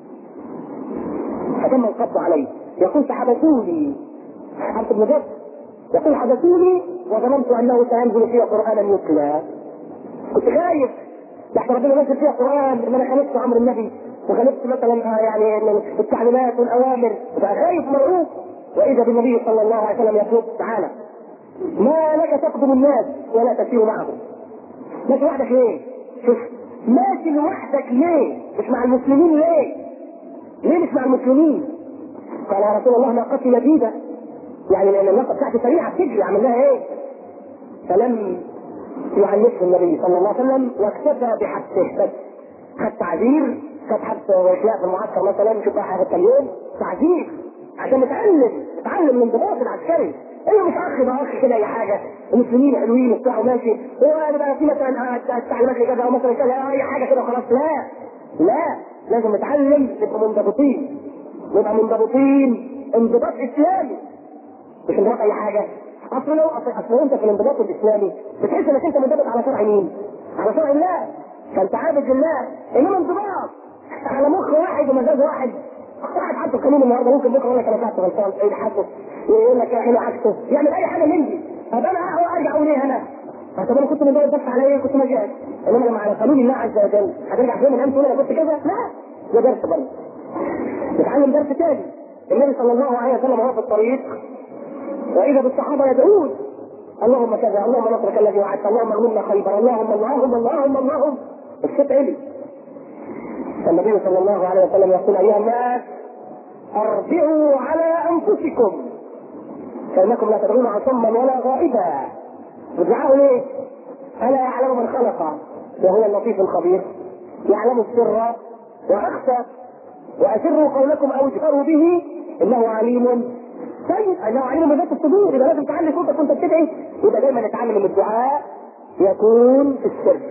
فتم القبض عليه يقول فحبسوني عبد بن جبر يقول حبسوني وظننت انه سينزل فيها قرانا يتلى كنت خايف تحت ربنا نزل فيها قران ان انا خالفت امر النبي وخالفت مثلا يعني التعليمات والاوامر فخايف مرعوب واذا بالنبي صلى الله عليه وسلم يقول تعالى ما لك تقدم الناس ولا تسير معهم ماشي وحدك ليه؟ شوف ماشي لوحدك ليه؟ مش مع المسلمين ليه؟ ليه مش مع المسلمين؟ قال يا رسول الله ناقتي لذيذه يعني لان الناقه بتاعتي سريعه بتجري اعمل لها ايه؟ فلم يعنفه النبي صلى الله عليه وسلم واكتفى بحبسه بس خد تعذير خد حبس وإخلاء في المعسكر مثلا شوف بقى حاجه كم يوم تعذير عشان نتعلم نتعلم من انضباط العسكري ايه مش اخ ده اخ كده اي حاجه المسلمين حلوين وبتاع وماشي هو بقى في مثلا التعليمات كذا او مثلا كذا اي حاجه كده خلاص لا لا لازم نتعلم نبقى منضبطين نبقى منضبطين انضباط اسلامي مش انضباط اي حاجه اصل لو اصل انت في الانضباط الاسلامي بتحس انك انت منضبط على شرع مين؟ على شرع الله فانت عابد لله انما انضباط على مخ واحد ومزاج واحد واحد حاطه قانون النهارده ممكن بكره يقول لك انا بتاعته غلطان ايه حاسه يقول لك احنا عكسه يعمل اي حاجه من دي طب انا ارجع اقول ايه انا؟ طب انا كنت مدور بس على ايه كنت مجاز انما لما على قانون الله عز وجل هترجع في يوم من الايام تقول انا كنت كذا لا ده درس برضه نتعلم درس تاني النبي صلى الله عليه وسلم وهو في الطريق واذا بالصحابه يدعون اللهم كذا اللهم نصرك الذي وعدت اللهم اغننا خيبر اللهم اللهم اللهم اللهم الصوت علي النبي صلى الله عليه وسلم يقول ايها الناس ارجعوا على انفسكم فانكم لا تدعون عصما ولا غائبا ارجعوا ليه؟ الا يعلم من خلق وهو اللطيف الخبير يعلم السر واخفى واسروا قولكم او اجهروا به انه عليم طيب انه عليم بذات الصدور يبقى لازم تعلي صوتك وانت بتدعي يبقى دايما نتعلم ان الدعاء يكون في السر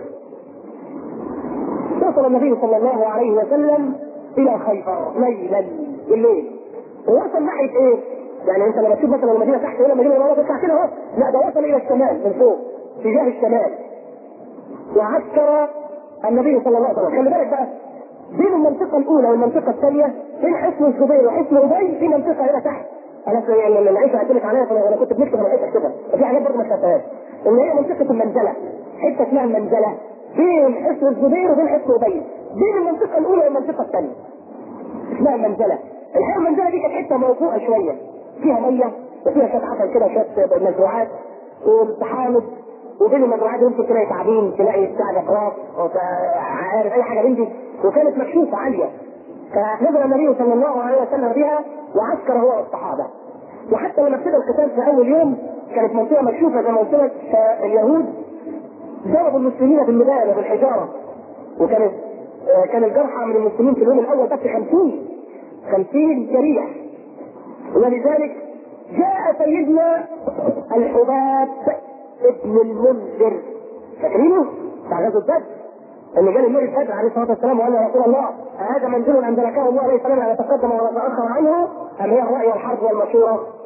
وصل النبي صلى الله عليه وسلم الى خيبر ليلا بالليل ووصل ناحيه ايه؟ يعني انت لما تشوف مثلا المدينه تحت هنا المدينه ورا تطلع كده اهو لا ده وصل الى الشمال من فوق اتجاه الشمال وعسكر النبي صلى الله عليه وسلم خلي بالك بقى بين المنطقه الاولى والمنطقه الثانيه بين حصن الزبير وحصن ابي في منطقه هنا تحت انا لما العيشه قلت لك عليها انا كنت بنكتب العيشه كده وفي حاجات برضه ما شفتهاش ان هي منطقه المنزله حته اسمها المنزله بين حصن الزبير وبين حصن ابي بين المنطقه الاولى والمنطقه الثانيه اسمها المنزله الحقيقه المنزله دي كانت حته موضوعه شويه فيها ميه وفيها شويه عسل كده شويه مزروعات وحامض وبين المزروعات يمكن تلاقي تعابين تلاقي بتاع جفراف عارف اي حاجه من دي وكانت مكشوفه عاليه فنزل النبي صلى الله عليه وسلم بها وعسكر هو والصحابه وحتى لما ابتدى القتال في اول يوم كانت منطقه مكشوفه زي ما قلت لك فاليهود ضربوا المسلمين بالمبانه بالحجاره وكانت كان الجرحى من المسلمين في اليوم الاول بس 50 50 جريح ولذلك جاء سيدنا الحباب ابن المنذر فاكرينه؟ بتاع غزوه بدر اللي جاء النبي بدر عليه الصلاه والسلام وقال يا رسول الله هذا منزل امتلكه الله عليه السلام ان يتقدم ويتاخر عنه ام هي الراي والحرب والمشوره؟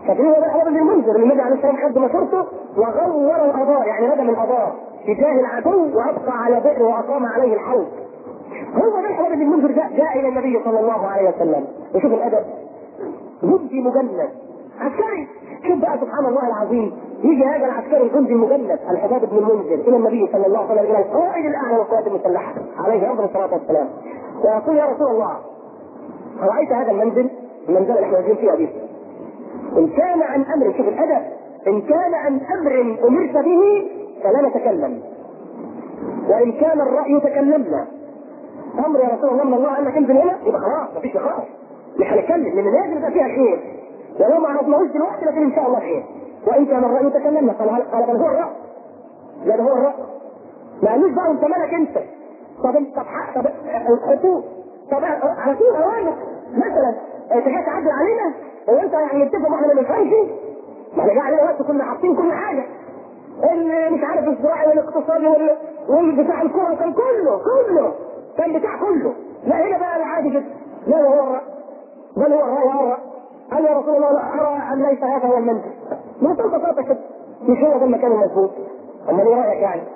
فاكرين هو ده ابن المنذر النبي عليه السلام خد مسيرته وغور الابار يعني ردم الابار تجاه العدو وابقى على بئر واقام عليه الحوض هو ده الحوار بن المنذر ده جاء الى النبي صلى الله عليه وسلم وشوف الادب جندي مجند عسكري شوف بقى سبحان الله العظيم يجي هذا العسكري الجندي المجند الحباب بن المنذر الى النبي صلى الله عليه وسلم الى القائد الاعلى للقوات المسلحه عليه افضل الصلاه والسلام ويقول يا رسول الله ارايت هذا المنزل المنزل اللي احنا نازلين فيه ابيه ان كان عن امر شوف الادب ان كان عن امر امرت به فلا نتكلم وان كان الراي تكلمنا امر يا رسول الله من الله انك انزل هنا يبقى خلاص مفيش نقاش مش هنتكلم لان لازم يبقى فيها خير ولو ما عرفناهوش دلوقتي لكن ان شاء الله خير وان كان الراي تكلمنا قال قال بل هو الراي لا ده هو الراي ما قالوش بقى انت مالك انت طب انت طب حق طب حقوق طب على طول اوامر مثلا انت جاي تعدل علينا هو انت يعني اتفق ما احنا ما نفهمش ما احنا جاي علينا وقت كنا حاطين كل حاجه اللي مش عارف الزراعي والاقتصادي وال- والبتاع الكوره كان كله كله كان بتاع كله لا هنا بقى عادي جدا لا هو الراي بل هو الراي هو الراي قال يا رسول الله لا ارى ان ليس هذا هو المنزل بكل بساطه كده مش هو ده المكان المظبوط امال ايه رايك يعني؟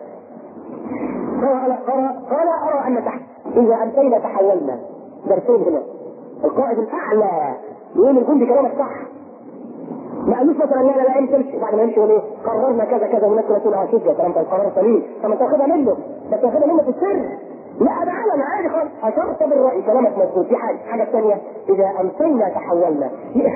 قال قال قال ارى ان تحت اذا امسينا تحولنا درسين هنا القائد الاعلى يقول الجندي كلامك صح ما قالوش مثلا لا لا لا انت امشي بعد ما يمشي يقول ايه قررنا كذا كذا والناس كلها تقول اه شوف يا كلام ده القرار سليم طب ما تاخدها منه بس تاخدها منه في السر لا ده علن عادي خالص اشرت بالراي كلامك مظبوط دي حاجه الحاجه الثانيه اذا امسينا تحولنا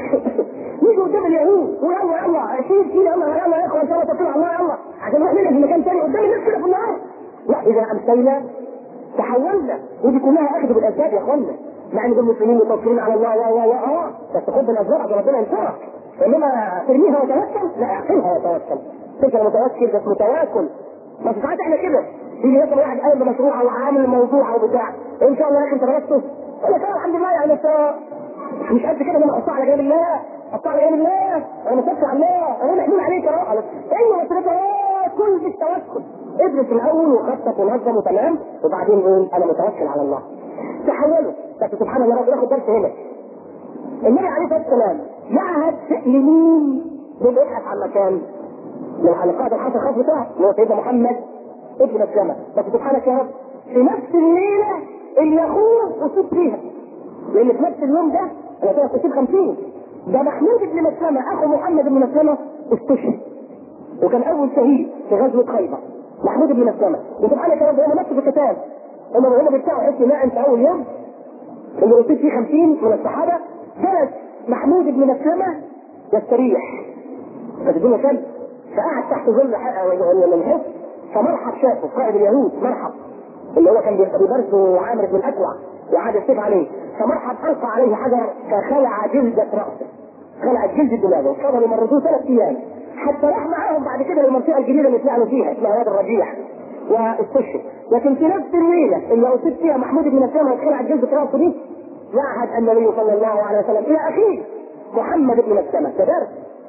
يجي قدام اليهود ويلا يلا شيل شيل يلا يلا يا اخوان سوا توكلوا على الله يلا عشان نروح نلعب في مكان ثاني قدام الناس كده في النهار لا اذا امسينا تحولنا ودي كلها اخذ بالاسباب يا اخوانا مع ان دول مسلمين متوكلين على الله و و و اه بس خد بالاسباب عشان ربنا ينصرك انما ترميها وتوكل لا اعقلها وتوكل تلك متوكل بس متواكل بس ساعات احنا كده يجي مثلا واحد قايم بمشروع او عامل موضوع او بتاع ان شاء الله يا اخي انت درسته يقول لك اه الحمد لله يعني انت مش قد كده انا احطها على جانب الله احطها على جانب الله انا متوكل على الله انا محمول عليك يا رب ايوه بس انت كل بالتوكل ادرس الاول وخطط ونظم وتمام وبعدين قول انا متوكل على الله تحولوا بس سبحان الله رب ناخد درس هنا النبي عليه الصلاه والسلام يعهد لمين؟ بيبحث عن مكان من حلقات الحرس الخاص بتاعه اللي هو سيدنا محمد ابن مسلمة بس سبحانك يا رب في نفس الليلة اللي اخوه اصيب فيها لان في نفس اليوم ده انا كده اصيب 50 ده محمود بن مسلمة اخو محمد بن مسلمة استشهد وكان اول شهيد في غزوة خيبر محمود بن مسلمة وسبحانك يا رب هم ماتوا في القتال هم هم بيدفعوا اسم لا انت اول يوم اللي اصيب فيه 50 من الصحابة جلس محمود بن مسلمة يستريح كانت الدنيا كلب فقعد تحت ظل الحصن فمرحب شافه قائد اليهود مرحب اللي هو كان بيبرزه عامر بن الاكوع وعاد السيف عليه فمرحب القى عليه حجر فخلع جلدة راسه خلع جلد دماغه وفضلوا يمرضوه ثلاث ايام حتى راح معاهم بعد كده للمنطقه الجديده اللي طلعوا فيها اسمها وادي الرجيع واستشهد لكن في نفس الليله اللي اصيب فيها محمود بن مسلمه وخلع جلدة راسه دي يعهد النبي صلى الله عليه وسلم الى اخيه محمد بن مسلمه ده درس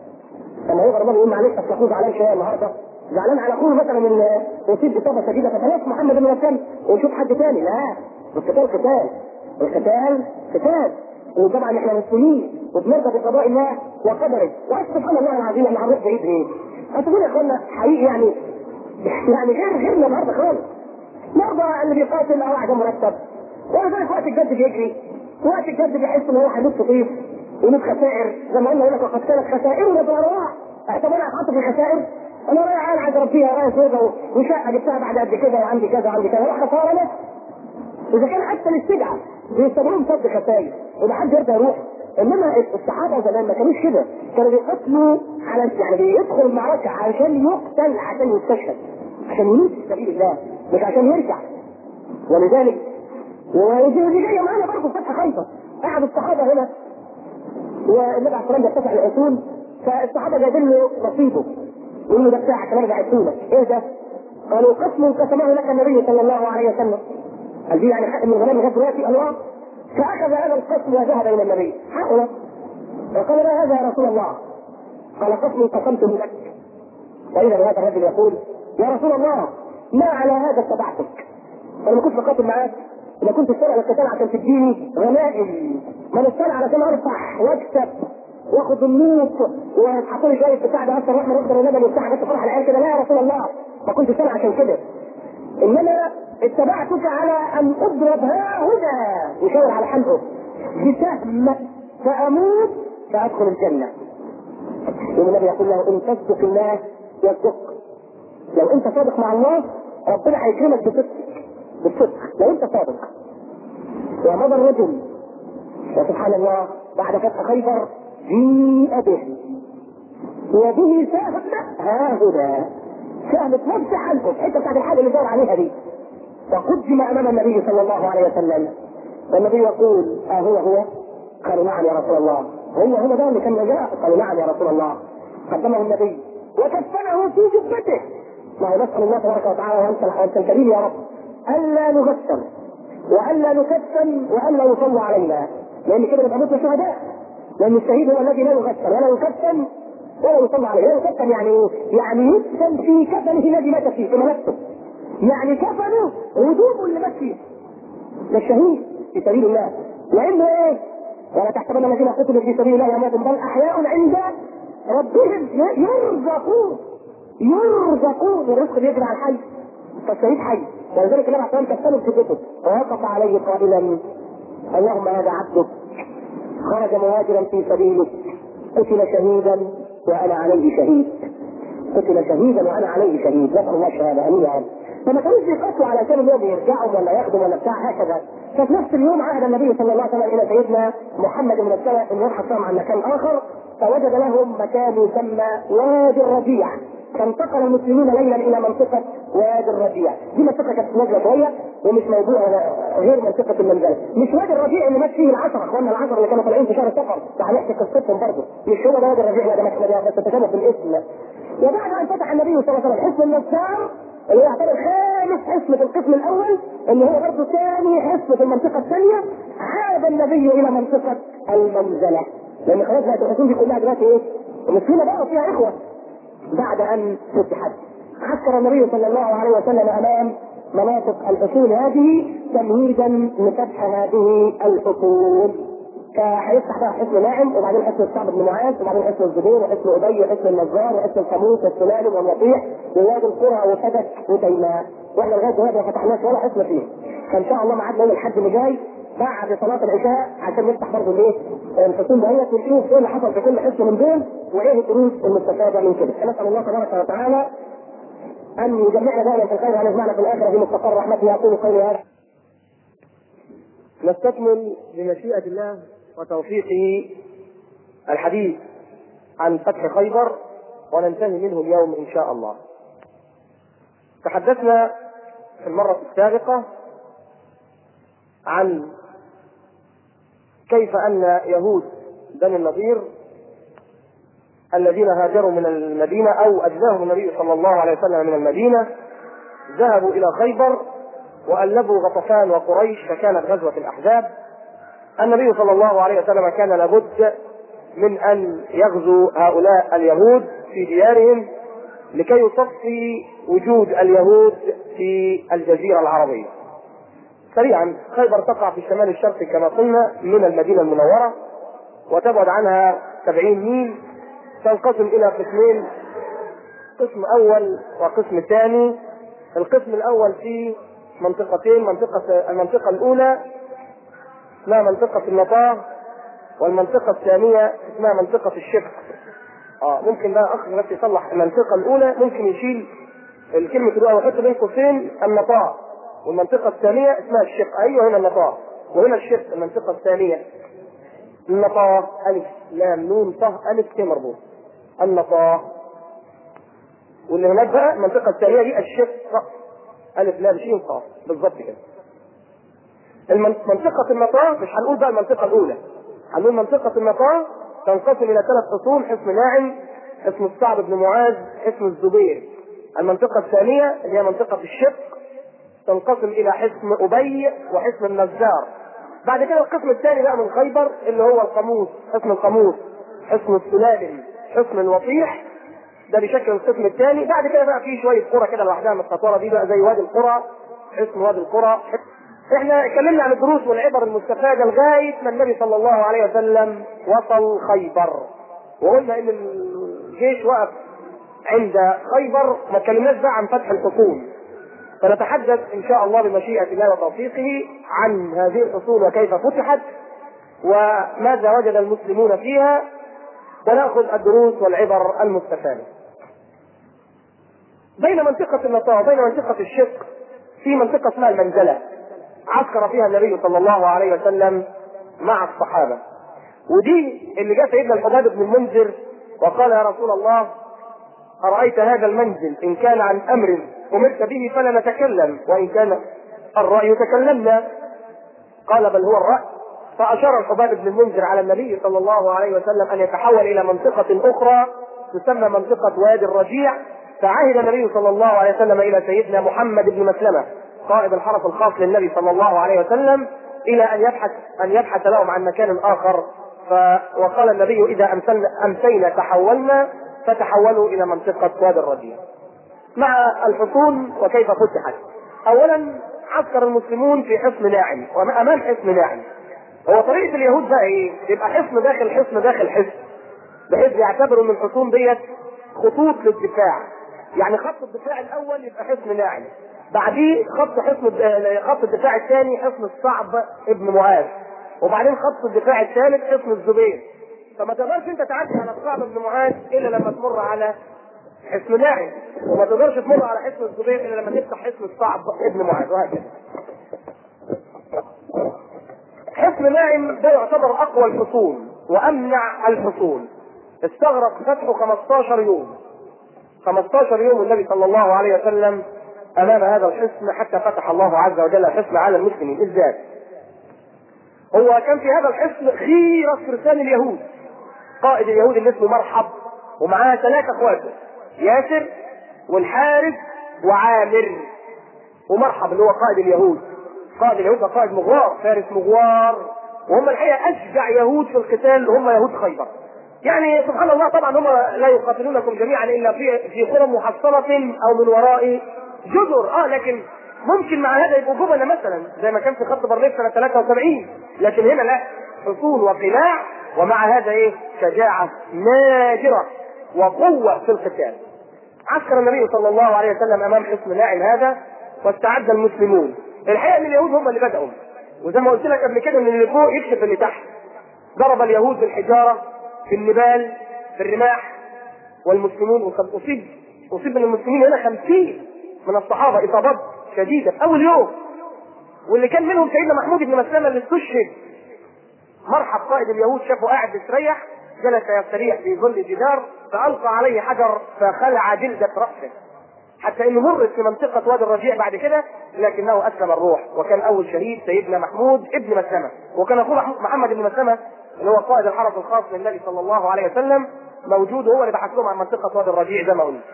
لما يقرا الله يقول معلش اصل اخوه زعلان شويه النهارده زعلان على اخوه مثلا من يصيب باصابه شديده فخلاص محمد بن مسلم ويشوف حد ثاني لا القتال قتال القتال قتال وطبعا احنا مسلمين وبنرضى بقضاء الله وقدره وسبحان الله العظيم احنا هنروح بعيد ايه؟ هتقول يا اخوانا حقيقي يعني يعني غير غيرنا النهارده خالص نرضى اللي بيقاتل او واحد مرتب ولذلك وقت الجد بيجري وقت الجد بيحس ان هو هيموت طيف وموت خسائر زي ما قلنا لك وقد كانت خسائرنا في الارواح طب انا هتحط في الخسائر انا رايح انا عايز اربيها رايح سودا وشقه جبتها بعد قد كده وعندي كذا وعندي كذا اروح خساره انا اذا كان حتى الاستجعه بيستمروا صد خسائر وما حد يرضى يروح انما الصحابه زمان ما كانوش كده كانوا بيقتلوا على يعني بيدخل المعركه عشان يقتل عشان يستشهد عشان يموت في سبيل الله مش عشان يرجع ولذلك ودي جايه معانا برضه في فتح خيبر احد الصحابه هنا والنبي عليه الصلاه والسلام بيفتح العسول فالصحابه جايبين له نصيبه يقولوا له ده بتاعك انا بعتهولك ايه ده؟ قالوا قسم قسمه لك النبي صلى الله عليه وسلم قال دي يعني حق من الغنم لغايه دلوقتي قال اه فاخذ هذا القسم وذهب الى النبي حقه وقال ما هذا يا رسول الله قال قسم قسمته لك فاذا هذا الرجل يقول يا رسول الله ما على هذا اتبعتك انا ما كنت بقاتل معاك اذا كنت اشتغل القتال عشان تديني غنائم ما انا اشتغل علشان ارفع واكسب واخد النوط وحطوا لي شويه بتاع ده اصلا احنا نقدر ندم وبتاع بس فرح العيال كده لا يا رسول الله ما كنتش انا عشان كده انما اتبعتك على ان اضرب ها هنا وشاور على حلقه بسهم فاموت فادخل الجنه يوم النبي يقول له ان تصدق الله يصدق لو انت صادق مع الله ربنا هيكرمك بصدق بالصدق لو انت صادق ومضى الرجل وسبحان الله بعد فتح خيبر جيء به وبه سهم ها هنا سهم في نفس حلقه الحته بتاعت الحاجه اللي دور عليها دي وقدم امام النبي صلى الله عليه وسلم والنبي يقول اه هو هو قالوا نعم يا رسول الله هو هو ده اللي كان نجاة قالوا نعم يا رسول الله قدمه النبي وكفنه في جبته ما هو نسال الله تبارك وتعالى وانت وانت الكريم يا رب الا نغسل والا نكفن والا يصلى علينا لان كده نبقى متنا شهداء لان الشهيد هو الذي لا يغسل ولا يكفن ولا يصلى عليه لا يكفن يعني يعني يدفن في كفنه الذي مات فيه في ملابسه يعني كفنه هدومه اللي مات فيه ده الشهيد في سبيل الله لانه ايه ولا تحسبن الذين قتلوا في سبيل الله اموات بل احياء عند ربهم يرزقون يرزقون الرزق بيجري على الحي فالشهيد حي ولذلك النبي عليه الصلاه والسلام في كتب ووقف عليه قائلا اللهم هذا عبدك خرج مهاجرا في سبيلك قتل شهيدا وانا عليه شهيد قتل شهيدا وانا عليه شهيد نسال الله الشهاده امين يا رب فما كانوش بيقاتلوا على كانوا اليوم يرجعوا ولا ياخذوا ولا بتاع هكذا ففي نفس اليوم عهد النبي صلى الله عليه وسلم الى سيدنا محمد بن السلام ان يبحث لهم عن مكان اخر فوجد لهم مكان يسمى وادي الربيع فانتقل المسلمون ليلا الى منطقه وادي الربيع دي منطقه كانت نازله شويه ومش موضوع غير منطقه المنزله مش وادي الربيع اللي مات فيه العشره اخواننا العشره اللي كانوا طالعين في شهر سفر تعالى نحكي قصتهم برضه مش هو ده وادي الربيع لا ده مكان بس تشابه في الاسم وبعد ان فتح النبي صلى الله عليه وسلم حصن النصار اللي هو يعتبر خامس حصن في القسم الاول اللي هو برضه ثاني حصن في المنطقه الثانيه عاد النبي الى منطقه المنزله لان خلاص بقت الحصون دي كلها دلوقتي ايه؟ المسلمين بقوا فيها اخوه بعد ان فتحت عسكر النبي صلى الله عليه وسلم امام مناطق الحصون هذه تمهيدا لفتح هذه الحصون فهيفتح بقى حصن ناعم وبعدين حصن الصعب بن معاذ وبعدين حصن الزبير وحصن ابي وحصن النجار وحصن القاموس والسلالم والنطيح ووادي القرى وفدك وتيماء واحنا لغايه دلوقتي ما فتحناش ولا حصن فيه فان شاء الله ميعادنا يوم الاحد اللي جاي بعد صلاه العشاء عشان نفتح برضه الايه الحصون دهيت ونشوف ايه اللي حصل في كل حصن من دول وايه الدروس المستفاده من كده نسال الله تبارك وتعالى ان يجمعنا دائما في الخير وان يجمعنا في الاخره في مستقر رحمته اقول قولي هذا نستكمل بمشيئة الله وتوفيقه الحديث عن فتح خيبر وننتهي منه اليوم إن شاء الله. تحدثنا في المرة السابقة عن كيف أن يهود بني النضير الذين هاجروا من المدينة أو أجلاهم النبي صلى الله عليه وسلم من المدينة ذهبوا إلى خيبر وألبوا غطفان وقريش فكانت غزوة الأحزاب النبي صلى الله عليه وسلم كان لابد من أن يغزو هؤلاء اليهود في ديارهم لكي يصفي وجود اليهود في الجزيرة العربية سريعا خيبر تقع في الشمال الشرقي كما قلنا من المدينة المنورة وتبعد عنها سبعين ميل تنقسم إلى قسمين قسم أول وقسم ثاني القسم الأول فيه منطقتين منطقة المنطقة الأولى اسمها منطقة النطاة والمنطقة الثانية اسمها منطقة الشق اه ممكن بقى اخ بس يصلح المنطقة الأولى ممكن يشيل الكلمة الأولى ويحط بين قوسين النطاة والمنطقة الثانية اسمها الشق أيوه هنا النطاة وهنا الشق المنطقة الثانية النطاة ألف لام نون طه ألف ت مربوط النطاة واللي هناك بقى المنطقة الثانية دي الشق ألف لام شين قاف بالظبط كده منطقة النطاة مش هنقول بقى المنطقة الأولى هنقول منطقة النطاة تنقسم إلى ثلاث حصون حصن ناعم حصن الصعب بن معاذ حصن الزبير المنطقة الثانية اللي هي منطقة الشق تنقسم إلى حصن أبي وحصن النزار بعد كده القسم الثاني بقى من خيبر اللي هو القاموس حصن القاموس حصن السلالم حصن الوطيح ده بشكل القسم الثاني بعد كده بقى في شويه قرى كده لوحدها متطوره دي بقى زي وادي القرى حصن وادي القرى احنا اتكلمنا عن الدروس والعبر المستفاده لغايه ما النبي صلى الله عليه وسلم وصل خيبر وقلنا ان الجيش وقف عند خيبر ما اتكلمناش بقى عن فتح الحصون فنتحدث ان شاء الله بمشيئه الله وتوفيقه عن هذه الحصون وكيف فتحت وماذا وجد المسلمون فيها وناخذ الدروس والعبر المستفاده. بين منطقه النطاع وبين منطقه الشق في منطقه اسمها المنزله عسكر فيها النبي صلى الله عليه وسلم مع الصحابه ودي اللي جاء سيدنا الحباب بن المنذر وقال يا رسول الله أرأيت هذا المنزل إن كان عن أمر أمرت به فلا نتكلم وإن كان الرأي تكلمنا قال بل هو الرأي فأشار الحباب بن المنذر على النبي صلى الله عليه وسلم أن يتحول إلى منطقة أخرى تسمى منطقة وادي الرجيع فعهد النبي صلى الله عليه وسلم إلى سيدنا محمد بن مسلمة قائد الحرس الخاص للنبي صلى الله عليه وسلم إلى أن يبحث أن يبحث لهم عن مكان آخر ف... وقال النبي إذا أمسينا, أمسينا تحولنا فتحولوا إلى منطقة وادي الرجيع مع الحصون وكيف فتحت أولا عسكر المسلمون في حصن ناعم وأمام حصن ناعم هو طريقة اليهود بقى إيه؟ يبقى حصن داخل حصن داخل حصن بحيث يعتبروا ان الحصون ديت خطوط للدفاع يعني خط الدفاع الاول يبقى حصن ناعم بعديه خط حصن خط الدفاع الثاني حصن الصعب ابن معاذ وبعدين خط الدفاع الثالث حصن الزبير فما تقدرش انت تعدي على الصعب ابن معاذ الا لما تمر على حصن ناعم وما تقدرش تمر على حصن الزبير الا لما تفتح حصن الصعب ابن معاذ وهكذا حصن ناعم ده يعتبر اقوى الحصون وامنع الحصون استغرق فتحه 15 يوم 15 يوم النبي صلى الله عليه وسلم امام هذا الحصن حتى فتح الله عز وجل الحصن على المسلمين ازاي؟ هو كان في هذا الحصن خيرة فرسان اليهود قائد اليهود اللي اسمه مرحب ومعاه ثلاثة اخواته ياسر والحارث وعامر ومرحب اللي هو قائد اليهود قائد اليهود ده قائد مغوار فارس مغوار وهم الحقيقة أشجع يهود في القتال هم يهود خيبر يعني سبحان الله طبعا هم لا يقاتلونكم جميعا الا في في قرى محصنه او من وراء جدر اه لكن ممكن مع هذا يبقوا جبنة مثلا زي ما كان في خط برليف سنه 73 لكن هنا لا حصون وقلاع ومع هذا ايه شجاعه نادره وقوه في القتال عسكر النبي صلى الله عليه وسلم امام حصن ناعم هذا واستعد المسلمون الحقيقه ان اليهود هم اللي بداوا وزي ما قلت لك قبل كده ان اللي فوق يكشف اللي تحت ضرب اليهود بالحجاره في النبال في الرماح والمسلمون وقد اصيب اصيب من المسلمين هنا خمسين من الصحابه اصابات شديده في اول يوم واللي كان منهم سيدنا محمود بن مسلمه اللي استشهد مرحب قائد اليهود شافه قاعد بيستريح جلس يستريح في ظل جدار فالقى عليه حجر فخلع جلده راسه حتى انه مرت في منطقه وادي الرجيع بعد كده لكنه اسلم الروح وكان اول شهيد سيدنا محمود ابن مسلمه وكان اخوه محمد بن مسلمه اللي هو قائد الحرس الخاص للنبي صلى الله عليه وسلم موجود وهو اللي بحث لهم عن منطقه وادي الرجيع زي ما قلنا.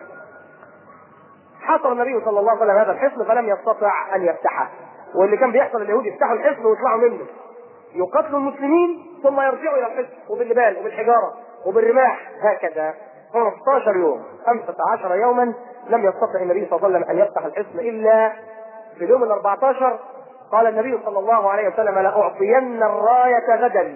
حصر النبي صلى الله عليه وسلم هذا الحصن فلم يستطع ان يفتحه واللي كان بيحصل اليهود يفتحوا الحصن ويطلعوا منه يقاتلوا المسلمين ثم يرجعوا الى الحصن وبالنبال وبالحجاره وبالرماح هكذا 15 يوم 15 يوما لم يستطع النبي صلى الله عليه وسلم ان يفتح الحصن الا في اليوم ال 14 قال النبي صلى الله عليه وسلم لاعطين الرايه غدا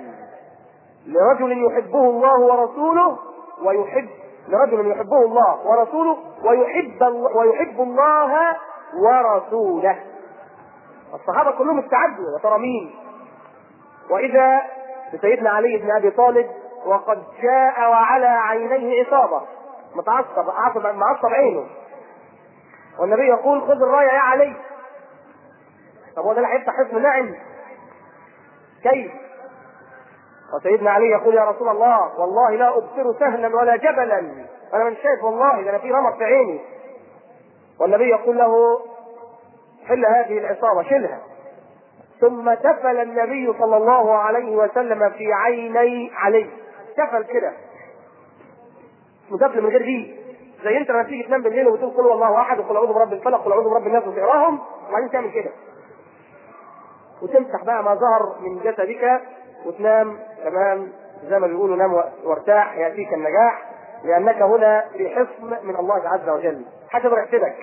لرجل يحبه الله ورسوله ويحب لرجل يحبه الله ورسوله ويحب الله ويحب الله ورسوله الصحابه كلهم استعدوا يا ترى مين واذا بسيدنا علي بن ابي طالب وقد جاء وعلى عينيه اصابه متعصب عصب معصب عينه والنبي يقول خذ الرايه يا علي طب هو ده اللي هيفتح حصن ناعم كيف وسيدنا علي يقول يا رسول الله والله لا ابصر سهلا ولا جبلا انا مش شايف والله ده انا في رمق في عيني والنبي يقول له حل هذه العصابه شلها ثم تفل النبي صلى الله عليه وسلم في عيني علي تفل كده متفل من غير دي زي انت لما تيجي تنام بالليل وتقول قل الله احد وقل اعوذ برب الفلق وقل اعوذ برب الناس وتقراهم وبعدين تعمل كده وتمسح بقى ما ظهر من جسدك وتنام تمام زي ما بيقولوا نام وارتاح ياتيك النجاح لانك هنا في حصن من الله عز وجل حسب رحتك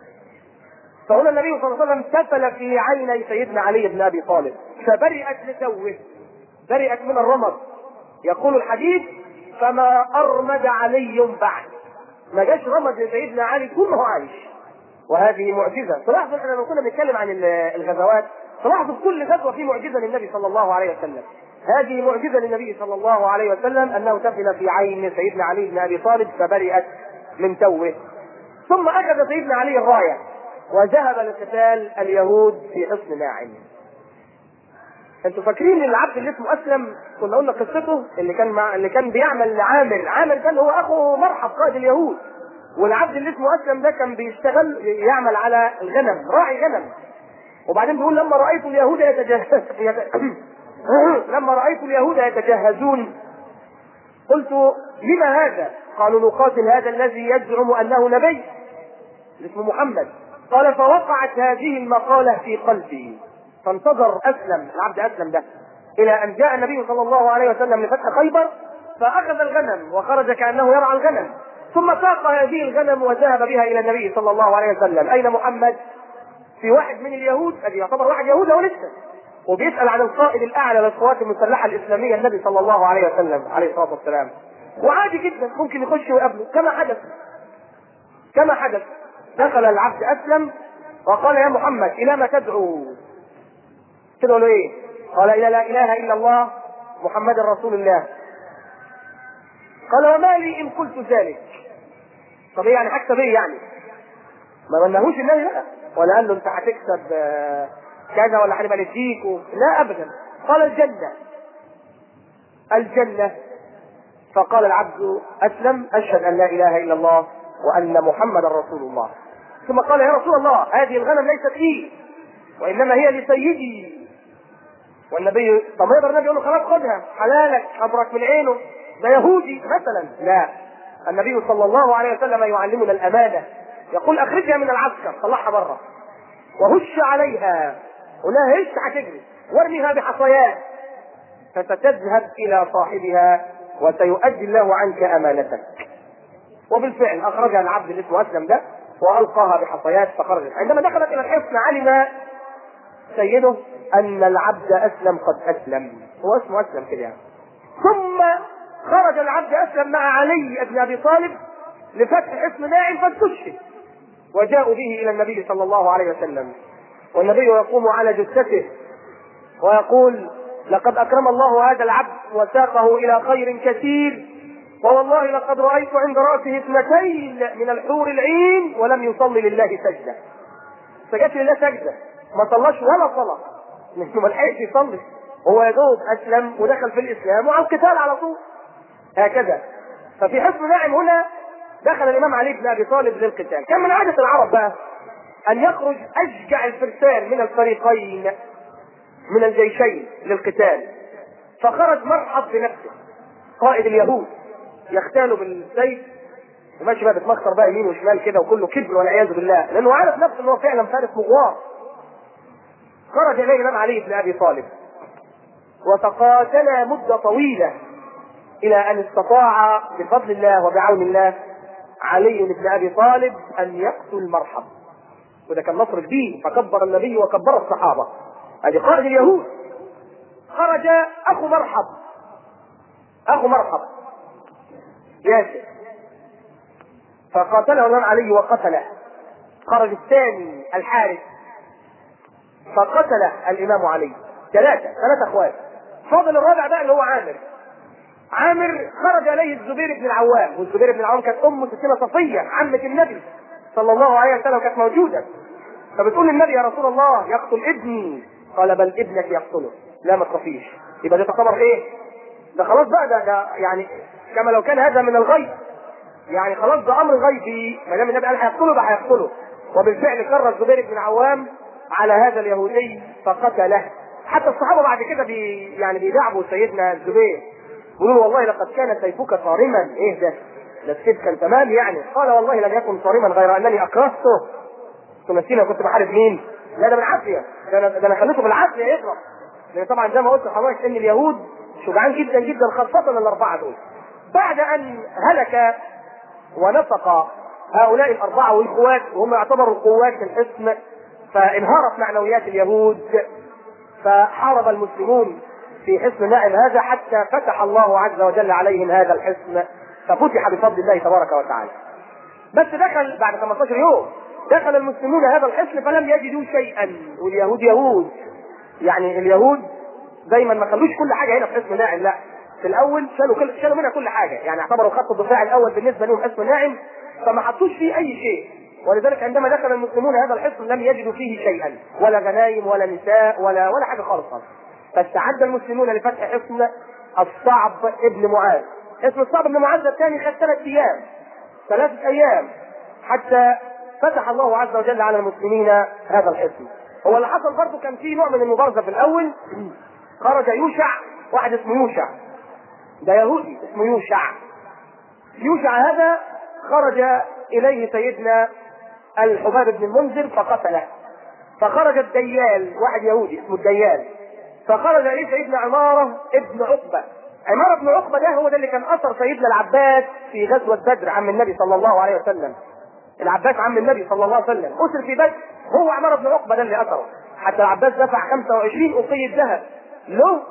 فهنا النبي صلى الله عليه وسلم تفل في عيني سيدنا علي بن ابي طالب فبرئت لتوه برئت من الرمد يقول الحديث فما ارمد علي بعد ما جاش رمد لسيدنا علي طول ما هو عايش وهذه معجزه تلاحظوا احنا لما كنا بنتكلم عن ال- الغزوات تلاحظوا في كل غزوه في معجزه للنبي صلى الله عليه وسلم هذه معجزه للنبي صلى الله عليه وسلم انه تفل في عين سيدنا علي بن ابي طالب فبرئت من توه ثم اخذ سيدنا علي الرايه وذهب لقتال اليهود في حصن ناعم انتوا فاكرين ان العبد اللي اسمه اسلم كنا قلنا قصته اللي كان مع اللي كان بيعمل لعامر عامر ده اللي هو اخو مرحب قائد اليهود والعبد اللي اسمه اسلم ده كان بيشتغل يعمل على الغنم راعي غنم وبعدين بيقول لما رايت اليهود يتجهز يت... لما رايت اليهود يتجهزون قلت لما هذا؟ قالوا نقاتل هذا الذي يزعم انه نبي اسمه محمد قال فوقعت هذه المقاله في قلبي فانتظر اسلم العبد اسلم ده الى ان جاء النبي صلى الله عليه وسلم لفتح خيبر فاخذ الغنم وخرج كانه يرعى الغنم ثم ساق هذه الغنم وذهب بها الى النبي صلى الله عليه وسلم اين محمد؟ في واحد من اليهود الذي يعتبر واحد يهودي هو لسه وبيسال عن القائد الاعلى للقوات المسلحه الاسلاميه النبي صلى الله عليه وسلم عليه الصلاه والسلام وعادي جدا ممكن يخش ويقابله كما حدث كما حدث دخل العبد اسلم وقال يا محمد الى ما تدعو كده له ايه قال الى لا اله الا الله محمد رسول الله قال وما لي ان قلت ذلك طب ايه يعني هكسب ايه يعني ما منهوش النبي لا ولا قال له انت هتكسب آه، كذا ولا هنبقى نديك و... لا ابدا قال الجنه الجنه فقال العبد اسلم اشهد ان لا اله الا الله وان محمدا رسول الله ثم قال يا رسول الله هذه الغنم ليست لي وانما هي لسيدي والنبي طب ما يقدر النبي يقول له خلاص خدها حلالك ابرك من عينه ده يهودي مثلا لا النبي صلى الله عليه وسلم يعلمنا الامانه يقول اخرجها من العسكر طلعها بره وهش عليها قلها هش هتجري وارميها بحصيات فستذهب الى صاحبها وسيؤدي الله عنك امانتك وبالفعل اخرجها العبد اللي اسمه اسلم ده والقاها بحصيات فخرجت عندما دخلت الى الحصن علم سيده ان العبد اسلم قد اسلم هو اسمه اسلم كده يعني ثم خرج العبد اسلم مع علي بن ابي طالب لفتح حصن ناعم فاستشهد وجاءوا به الى النبي صلى الله عليه وسلم والنبي يقوم على جثته ويقول لقد اكرم الله هذا العبد وساقه الى خير كثير ووالله لقد رايت عند راسه اثنتين من الحور العين ولم يصلي لله سجده سجدت لله سجده ما صلاش ولا صلاه لانه ما لحقش يصلي هو يا دوب اسلم ودخل في الاسلام وعلى القتال على طول هكذا ففي حصن ناعم هنا دخل الامام علي بن ابي طالب للقتال كان من عاده العرب بقى ان يخرج اشجع الفرسان من الفريقين من الجيشين للقتال فخرج مرحب بنفسه قائد اليهود يختال بالسيف وماشي بقى بتمخر بقى يمين وشمال كده وكله كبر والعياذ بالله لانه عارف نفسه ان هو فعلا فارس مغوار خرج اليه الامام علي بن ابي طالب وتقاتلا مده طويله الى ان استطاع بفضل الله وبعون الله علي بن ابي طالب ان يقتل مرحب وده كان نصر كبير فكبر النبي وكبر الصحابه هذه قائد اليهود خرج اخو مرحب اخو مرحب ياسر فقاتله الامام علي وقتله خرج الثاني الحارث فقتل الامام علي ثلاثه ثلاثه اخوات فاضل الرابع بقى اللي هو عامر عامر خرج اليه الزبير بن العوام والزبير بن العوام كانت امه ستنا صفيه عمه النبي صلى الله عليه وسلم كانت موجوده فبتقول للنبي يا رسول الله يقتل ابني قال بل ابنك يقتله لا ما تخافيش يبقى ده تعتبر ايه؟ ده خلاص بقى ده, ده يعني كما لو كان هذا من الغيب يعني خلاص ده امر غيبي ما دام النبي قال هيقتله ده هيقتله وبالفعل كر الزبير بن العوام على هذا اليهودي فقتله حتى الصحابه بعد كده بي يعني بيدعبوا سيدنا الزبير يقولوا له والله لقد كان سيفك صارما ايه ده؟ ده السيف كان تمام يعني قال والله لم يكن صارما غير انني اكرهته تمثيله كنت بحارب مين؟ لا ده بالعافيه ده انا ده انا خليته بالعافيه يضرب لان طبعا زي ما قلت لحضرتك ان اليهود شجعان جدا جدا خاصه الاربعه دول بعد ان هلك ونفق هؤلاء الاربعه والقوات وهم يعتبروا القوات في الحصن فانهارت معنويات اليهود فحارب المسلمون في في حصن ناعم هذا حتى فتح الله عز وجل عليهم هذا الحصن ففتح بفضل الله تبارك وتعالى بس دخل بعد 15 يوم دخل المسلمون هذا الحصن فلم يجدوا شيئا واليهود يهود يعني اليهود دايما ما خلوش كل حاجه هنا في حصن ناعم لا في الاول شالوا كل شالوا منها كل حاجه يعني اعتبروا خط الدفاع الاول بالنسبه لهم حصن ناعم فما حطوش فيه اي شيء ولذلك عندما دخل المسلمون هذا الحصن لم يجدوا فيه شيئا ولا غنايم ولا نساء ولا ولا حاجه خالص خالص فاستعد المسلمون لفتح حصن الصعب ابن معاذ حصن الصعب ابن معاذ الثاني خد ثلاث ايام ثلاثة ايام حتى فتح الله عز وجل على المسلمين هذا الحصن هو اللي حصل برضه كان في نوع من المبارزه في الاول خرج يوشع واحد اسمه يوشع ده يهودي اسمه يوشع يوشع هذا خرج اليه سيدنا الحباب بن المنذر فقتله فخرج الديال واحد يهودي اسمه الديال فخرج اليه سيدنا عماره ابن عقبه عماره بن عقبه ده هو ده اللي كان اثر سيدنا العباس في غزوه بدر عم النبي صلى الله عليه وسلم العباس عم النبي صلى الله عليه وسلم اسر في بدر هو عماره بن عقبه ده اللي اثره حتى العباس دفع 25 أقية ذهب له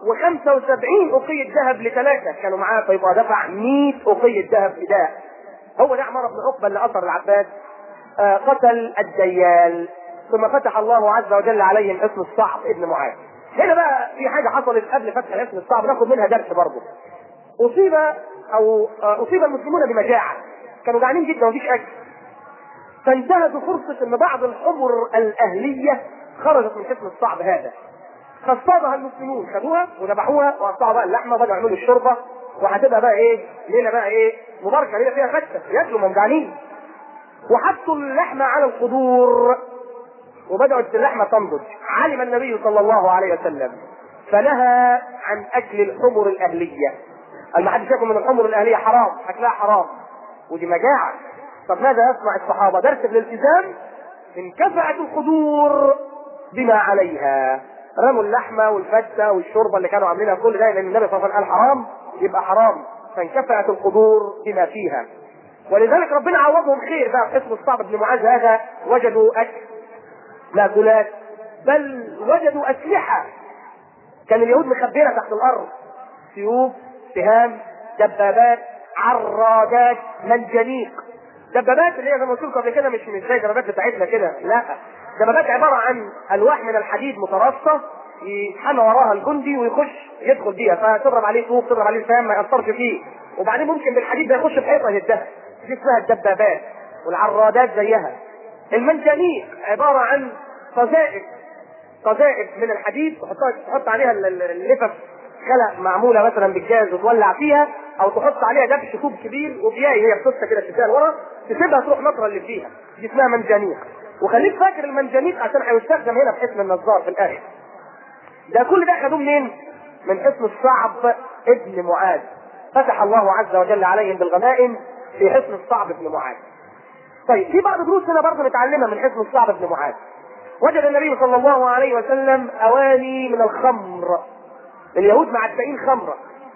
و75 أقية ذهب لثلاثة كانوا معاه فيبقى دفع 100 أقية ذهب فداء هو ده عمارة بن عقبة اللي أثر العباس آه قتل الديال ثم فتح الله عز وجل عليهم اسم الصعب ابن معاذ هنا بقى في حاجة حصلت قبل فتح اسم الصعب ناخد منها درس برضه أصيب أو آه أصيب المسلمون بمجاعة كانوا جعانين جدا ومفيش أكل فانتهزوا فرصة ان بعض الحمر الاهلية خرجت من حصن الصعب هذا فاصطادها المسلمون خدوها وذبحوها وقطعوا بقى اللحمة وبدأوا يعملوا الشوربة وهتبقى بقى ايه ليلة بقى ايه مباركة ليلة فيها فتة ياكلوا ممجعانين وحطوا اللحمة على القدور وبدأت اللحمة تنضج علم النبي صلى الله عليه وسلم فنهى عن اكل الحمر الاهلية قال ما حدش ياكل من الحمر الاهلية حرام اكلها حرام ودي مجاعة طب ماذا يصنع الصحابة درس الالتزام انكفأت القدور بما عليها رموا اللحمة والفتة والشوربة اللي كانوا عاملينها كل ده لأن النبي صلى الله عليه وسلم قال حرام يبقى حرام فانكفأت القدور بما فيها ولذلك ربنا عوضهم خير بقى في اسم الصعب بن معاذ هذا وجدوا أكل ماكولات بل وجدوا أسلحة كان اليهود مخبية تحت الأرض سيوف سهام دبابات عرادات منجنيق دبابات اللي هي زي ما قلت لكم قبل كده مش مش زي الدبابات بتاعتنا كده لا دبابات عباره عن الواح من الحديد مترصه يتحمى وراها الجندي ويخش يدخل بيها فتضرب عليه طوب تضرب عليه سهام ما ياثرش فيه وبعدين ممكن بالحديد ده يخش في حيطه يهدها دي اسمها الدبابات والعرادات زيها المنجنيق عباره عن قذائف قذائف من الحديد تحطها تحط عليها اللفف خلق معموله مثلا بالجاز وتولع فيها او تحط عليها دبش كوب كبير وبياي هي بتوسه كده تشتغل ورا تسيبها تروح نطره اللي فيها دي اسمها منجنيق وخليك فاكر المنجنيق عشان هيستخدم هنا في حصن النظار في الاخر ده كل ده خدوه منين؟ من حصن الصعب ابن معاذ فتح الله عز وجل عليهم بالغنائم في حصن الصعب ابن معاذ طيب في بعض دروس هنا برضه نتعلمها من حصن الصعب ابن معاذ وجد النبي صلى الله عليه وسلم اواني من الخمر اليهود معتقين خمره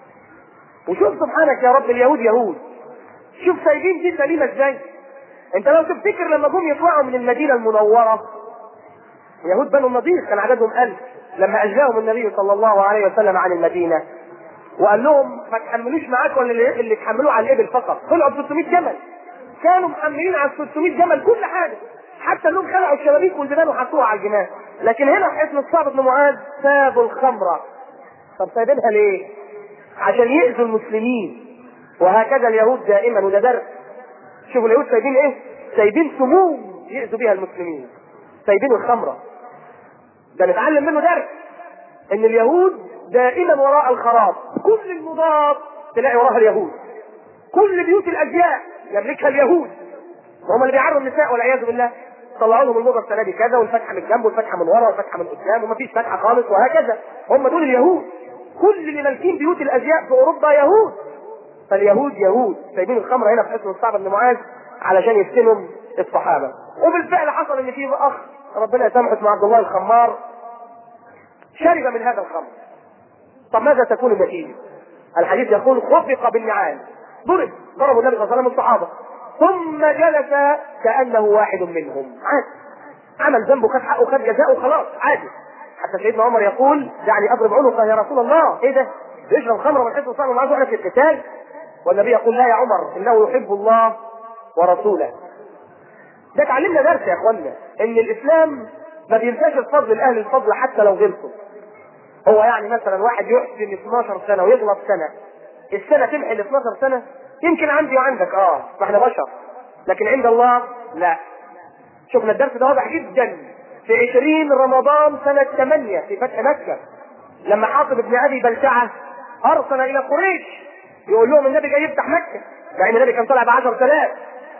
وشوف سبحانك يا رب اليهود يهود شوف سايبين دي سليمه ازاي انت لو تفتكر لما جم يطلعوا من المدينه المنوره يهود بنو النضير كان عددهم ألف لما اجلاهم النبي صلى الله عليه وسلم عن المدينه وقال لهم ما تحملوش معاكم اللي, اللي تحملوه على الابل فقط طلعوا ب 600 جمل كانوا محملين على 600 جمل كل حاجه حتى انهم خلعوا الشبابيك والبيبان وحطوها على الجنان لكن هنا في حصن الصعب بن معاذ سابوا الخمره طب سايبينها ليه؟ عشان يأذوا المسلمين وهكذا اليهود دائما وده درس شوفوا اليهود سايبين ايه؟ سايبين سموم يأذوا بها المسلمين سايبين الخمرة ده نتعلم منه درس ان اليهود دائما وراء الخراب كل المضاد تلاقي وراها اليهود كل بيوت الازياء يملكها اليهود وهم اللي بيعروا النساء والعياذ بالله طلعوا لهم الموضه السنه دي كذا والفتحه من جنب والفتحه من ورا والفتحه من قدام ومفيش فتحه خالص وهكذا هم دول اليهود كل اللي مالكين بيوت الازياء في اوروبا يهود فاليهود يهود سايبين الخمر هنا في حصن الصعب بن معاذ علشان يفتنوا الصحابه وبالفعل حصل ان في اخ ربنا يسامحه اسمه عبد الله الخمار شرب من هذا الخمر طب ماذا تكون النتيجه؟ الحديث يقول خفق بالنعال ضرب ضربوا النبي صلى الله عليه وسلم الصحابه ثم جلس كانه واحد منهم عادي عمل ذنبه خد حقه خد جزاءه خلاص عادي حتى سيدنا عمر يقول دعني اضرب عنقه يا رسول الله ايه ده؟ يشرب خمر وما يحب صاحبه معاه في القتال والنبي يقول لا يا عمر انه يحب الله ورسوله ده تعلمنا درس يا اخوانا ان الاسلام ما بينساش الفضل لاهل الفضل حتى لو غلطوا هو يعني مثلا واحد يحسن 12 سنه ويغلط سنه السنه تمحي ال 12 سنه يمكن عندي وعندك اه ما احنا بشر لكن عند الله لا شفنا الدرس ده واضح جدا في 20 رمضان سنه 8 في فتح مكه لما حاطب ابن ابي بلتعه ارسل الى قريش يقول لهم النبي جاي يفتح مكه مع ان النبي كان طالع ب 10000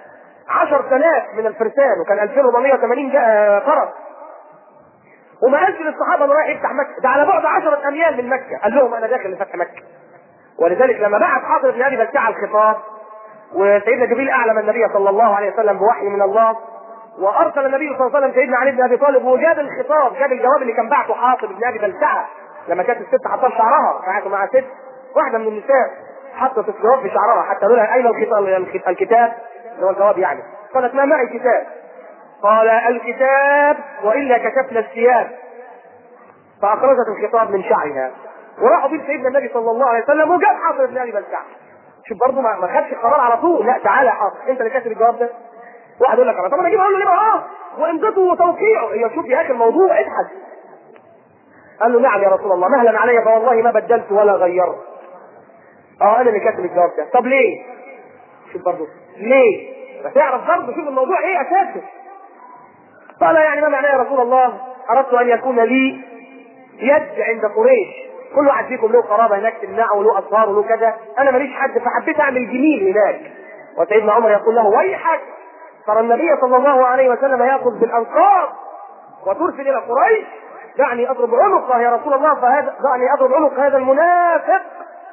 10000 من الفرسان وكان 2480 جا- فرس وما قالش للصحابه انه رايح يفتح مكه ده على بعد 10 اميال من مكه قال لهم انا داخل لفتح مكه ولذلك لما بعت حاضر بن ابي بلتعه الخطاب وسيدنا جبريل اعلم النبي صلى الله عليه وسلم بوحي من الله وارسل النبي صلى الله عليه وسلم سيدنا علي بن ابي طالب وجاب الخطاب جاب الجواب اللي كان بعته حاطب بن ابي بلتعه لما كانت الست حطت شعرها قعدوا مع ست واحده من النساء حطت الجواب في شعرها حتى قالوا لها اين الخطاب الكتاب اللي هو الجواب يعني قالت ما معي كتاب قال الكتاب والا كشفنا الثياب فاخرجت الخطاب من شعرها وراحوا بيه سيدنا النبي صلى الله عليه وسلم وجاب حاصر بن ابي بلتعه شوف برضه ما ما خدش القرار على طول لا تعالى يا حاصر انت اللي كاتب الجواب ده واحد يقول لك انا طب انا اجيب اقول له ليه اه وامضته وتوقيعه هي شوف يا اخي الموضوع ابحث قال له نعم يا رسول الله مهلا علي فوالله ما بدلت ولا غيرت اه انا اللي كاتب الجواب ده طب ليه شوف برضه ليه فتعرف برضه شوف الموضوع ايه اساسه قال يعني ما معناه يا رسول الله اردت ان يكون لي يد عند قريش كل واحد فيكم له قرابه هناك تمنعه وله اصهار وله كذا انا ماليش حد فحبيت اعمل جميل هناك وسيدنا عمر يقول له ويحك ترى النبي صلى الله عليه وسلم ياخذ بالانصار وترسل الى قريش دعني اضرب عنقه يا رسول الله فهذا دعني اضرب عنق هذا المنافق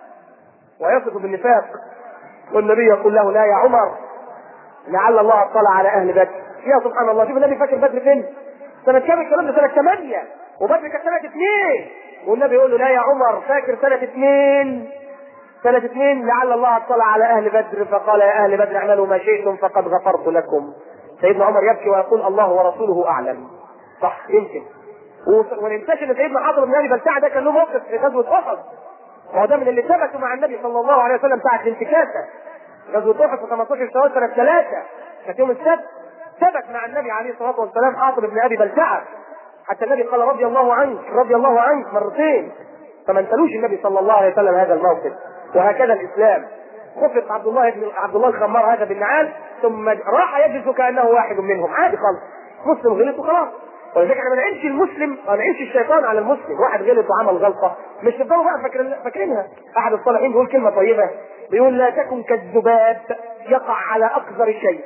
ويصف بالنفاق والنبي يقول له لا يا عمر لعل الله اطلع على اهل بدر يا سبحان الله شوف النبي فاكر بدر فين؟ سنة كام الكلام ده سنة 8 وبدر كانت سنة 2 والنبي يقول له لا يا عمر فاكر سنة 2 سنة 2 لعل الله اطلع على اهل بدر فقال يا اهل بدر اعملوا ما شئتم فقد غفرت لكم سيدنا عمر يبكي ويقول الله ورسوله اعلم صح يمكن وما ننساش ان سيدنا حاضر بن ابي بلتعه ده كان له موقف في غزوه احد وهو ده من اللي ثبتوا مع النبي صلى الله عليه وسلم ساعه الانتكاسه غزوه احد في 15 شوال سنه ثلاثه كانت يوم السبت ثبت مع النبي عليه الصلاه والسلام حاطب بن ابي بلتعه حتى النبي قال رضي الله عنك رضي الله عنك مرتين فما انسلوش النبي صلى الله عليه وسلم هذا الموقف وهكذا الاسلام خفق عبد الله بن عبد الله الخمار هذا بالنعال ثم راح يجلس كانه واحد منهم عادي خالص مسلم غلط وخلاص ولذلك احنا ما نعينش المسلم ما نعينش الشيطان على المسلم واحد غلط وعمل غلطه مش تفضلوا بقى فاكرين فاكرينها احد الصالحين بيقول كلمه طيبه بيقول لا تكن كالذباب يقع على اقذر شيء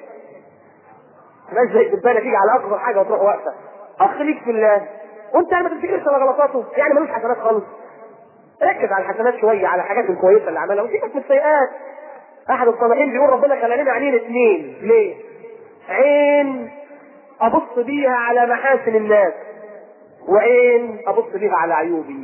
مش زي الدبانه تيجي على اقذر حاجه وتروح واقفه اخ ليك في الله وانت ما تفتكرش على غلطاته يعني ملوش حسنات خالص ركز على الحسنات شويه على الحاجات الكويسه اللي عملها وسيبك من السيئات احد الصالحين بيقول ربنا خلاني عينين اثنين ليه؟ عين ابص بيها على محاسن الناس وعين ابص بيها على عيوبي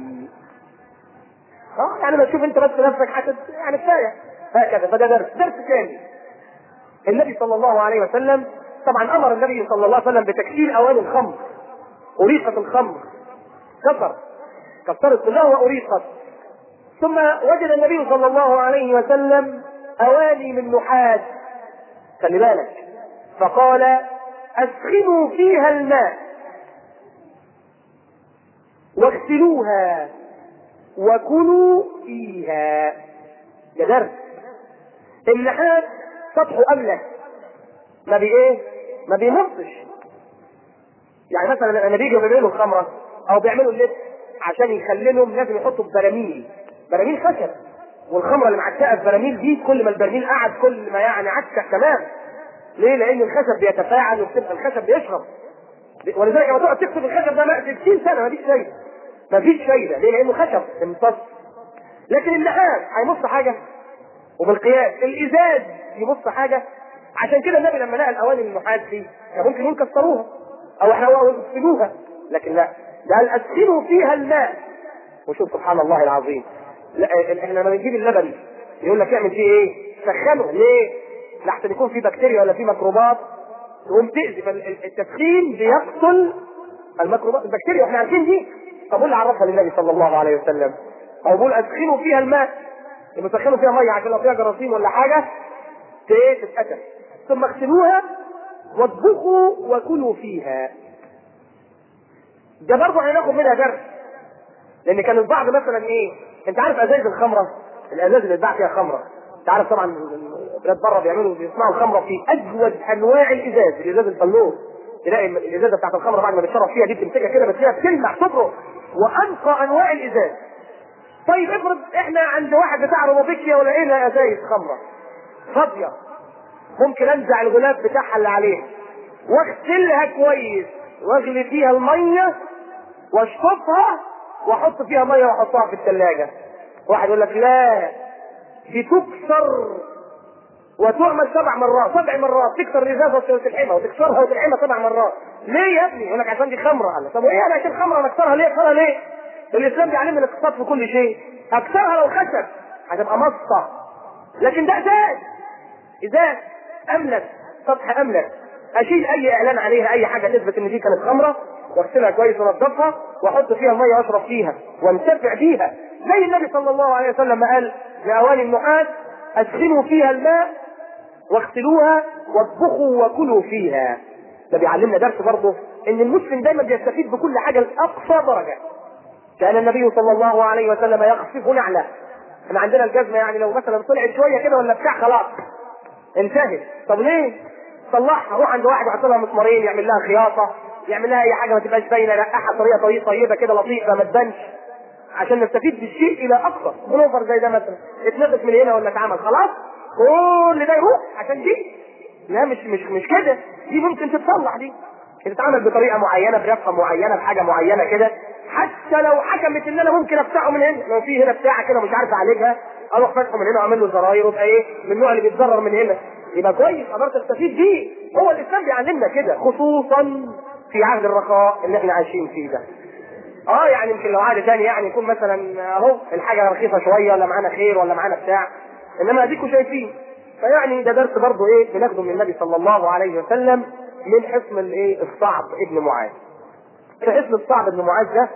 اه يعني ما تشوف انت بس نفسك حسد يعني كفايه هكذا فده درس درس ثاني النبي صلى الله عليه وسلم طبعا امر النبي صلى الله عليه وسلم بتكسير اواني الخمر اريقت الخمر كسر كسرت كلها واريقت ثم وجد النبي صلى الله عليه وسلم اواني من نحاس خلي بالك فقال اسخنوا فيها الماء واغسلوها وكلوا فيها ده درس النحاس سطحه املس ما بي ايه ما بيمصش يعني مثلا لما بيجوا بيعملوا الخمره او بيعملوا اللبس عشان يخللهم لازم يحطوا في براميل براميل خشب والخمره اللي معتقه في براميل دي كل ما البرميل قعد كل ما يعني عكك تمام ليه؟ لان الخشب بيتفاعل وبتبقى الخشب بيشرب ولذلك لما تقعد تكتب الخشب ده 60 سنه مفيش فايده مفيش فايده ليه؟ لانه خشب امتص لكن النحاس هيمص حاجه وبالقياس الازاز يمص حاجه عشان كده النبي لما لقى الاواني النحاس دي كان ممكن يقول كسروها او احرقوها ويغسلوها لكن لا ده قال ادخلوا فيها الماء وشوف سبحان الله العظيم لا احنا لما بنجيب اللبن يقول لك اعمل فيه ايه؟ سخنه ليه؟ لحسن يكون في بكتيريا ولا في ميكروبات تقوم تأذي فالتدخين بيقتل الميكروبات البكتيريا احنا عارفين دي طب اللي عرفها للنبي صلى الله عليه وسلم او بيقول ادخلوا فيها الماء لما تدخلوا فيها ميه عشان لو فيها جراثيم ولا حاجه ت- تتقتل ثم اغسلوها واطبخوا وكلوا فيها ده برضه هناخد منها درس لان كان البعض مثلا ايه انت عارف ازايز الخمره الازاز اللي اتباع فيها خمره انت عارف طبعا بلاد بره بيعملوا بيصنعوا الخمره في اجود انواع الازاز الازاز البلور تلاقي الازازه بتاعت الخمره بعد ما بتشرب فيها دي بتمسكها كده بتلاقيها بتلمع تبرق وانقى انواع الازاز طيب افرض احنا عند واحد بتاع روبيكيا ولقينا ازايز خمره فاضيه ممكن انزع الغلاف بتاعها اللي عليها واغسلها كويس واغلي فيها الميه واشطفها واحط فيها ميه واحطها في الثلاجه واحد يقول لك لا دي تكسر وتعمل سبع مرات سبع مرات تكسر الازازه وتلحمها وتكسرها وتلحمها سبع مرات ليه يا ابني يقول لك عشان دي خمره قال طب وايه انا عشان خمره انا اكسرها ليه اكسرها ليه الاسلام بيعلمنا الاقتصاد في كل شيء اكسرها لو خشب هتبقى مصه لكن ده ازاز ازاز املك سطح املك اشيل اي اعلان عليها اي حاجه تثبت ان دي كانت خمره واغسلها كويس وانضفها واحط فيها ميه اشرب فيها وانتفع بيها زي النبي صلى الله عليه وسلم ما قال لاواني النحاس ادخلوا فيها الماء واغسلوها واطبخوا وكلوا فيها ده بيعلمنا درس برضه ان المسلم دايما بيستفيد بكل حاجه لاقصى درجه كان النبي صلى الله عليه وسلم يخفف نعله احنا عندنا الجزمه يعني لو مثلا طلعت شويه كده ولا بتاع خلاص انتهت طب ليه صلحها روح عند واحد يحط لها مسمارين يعمل لها خياطه يعمل لها اي حاجه ما تبقاش باينه رقعها بطريقه طريقه طيبه كده لطيفه ما تبانش عشان نستفيد بالشيء الى اقصى بلوفر زي ده مثلا اتنفس من هنا ولا اتعمل خلاص كل ده يروح عشان دي لا مش مش مش كده دي ممكن تتصلح دي تتعمل بطريقه معينه برفقه معينه بحاجه معينه كده حتى لو حكمت ان انا ممكن افتحه من هنا لو في هنا بتاعه كده مش عارف اعالجها اروح فاتحه من هنا واعمل له زراير ويبقى ايه من النوع اللي بيتضرر من هنا يبقى كويس قدرت استفيد بيه هو الاسلام بيعلمنا كده خصوصا في عهد الرخاء اللي احنا عايشين فيه ده اه يعني يمكن لو عهد تاني يعني يكون مثلا اهو الحاجه رخيصه شويه ولا معانا خير ولا معانا بتاع انما اديكم شايفين فيعني ده درس برضه ايه بناخده من النبي صلى الله عليه وسلم من حصن الايه الصعب ابن معاذ في حصن الصعب ابن معاذ ده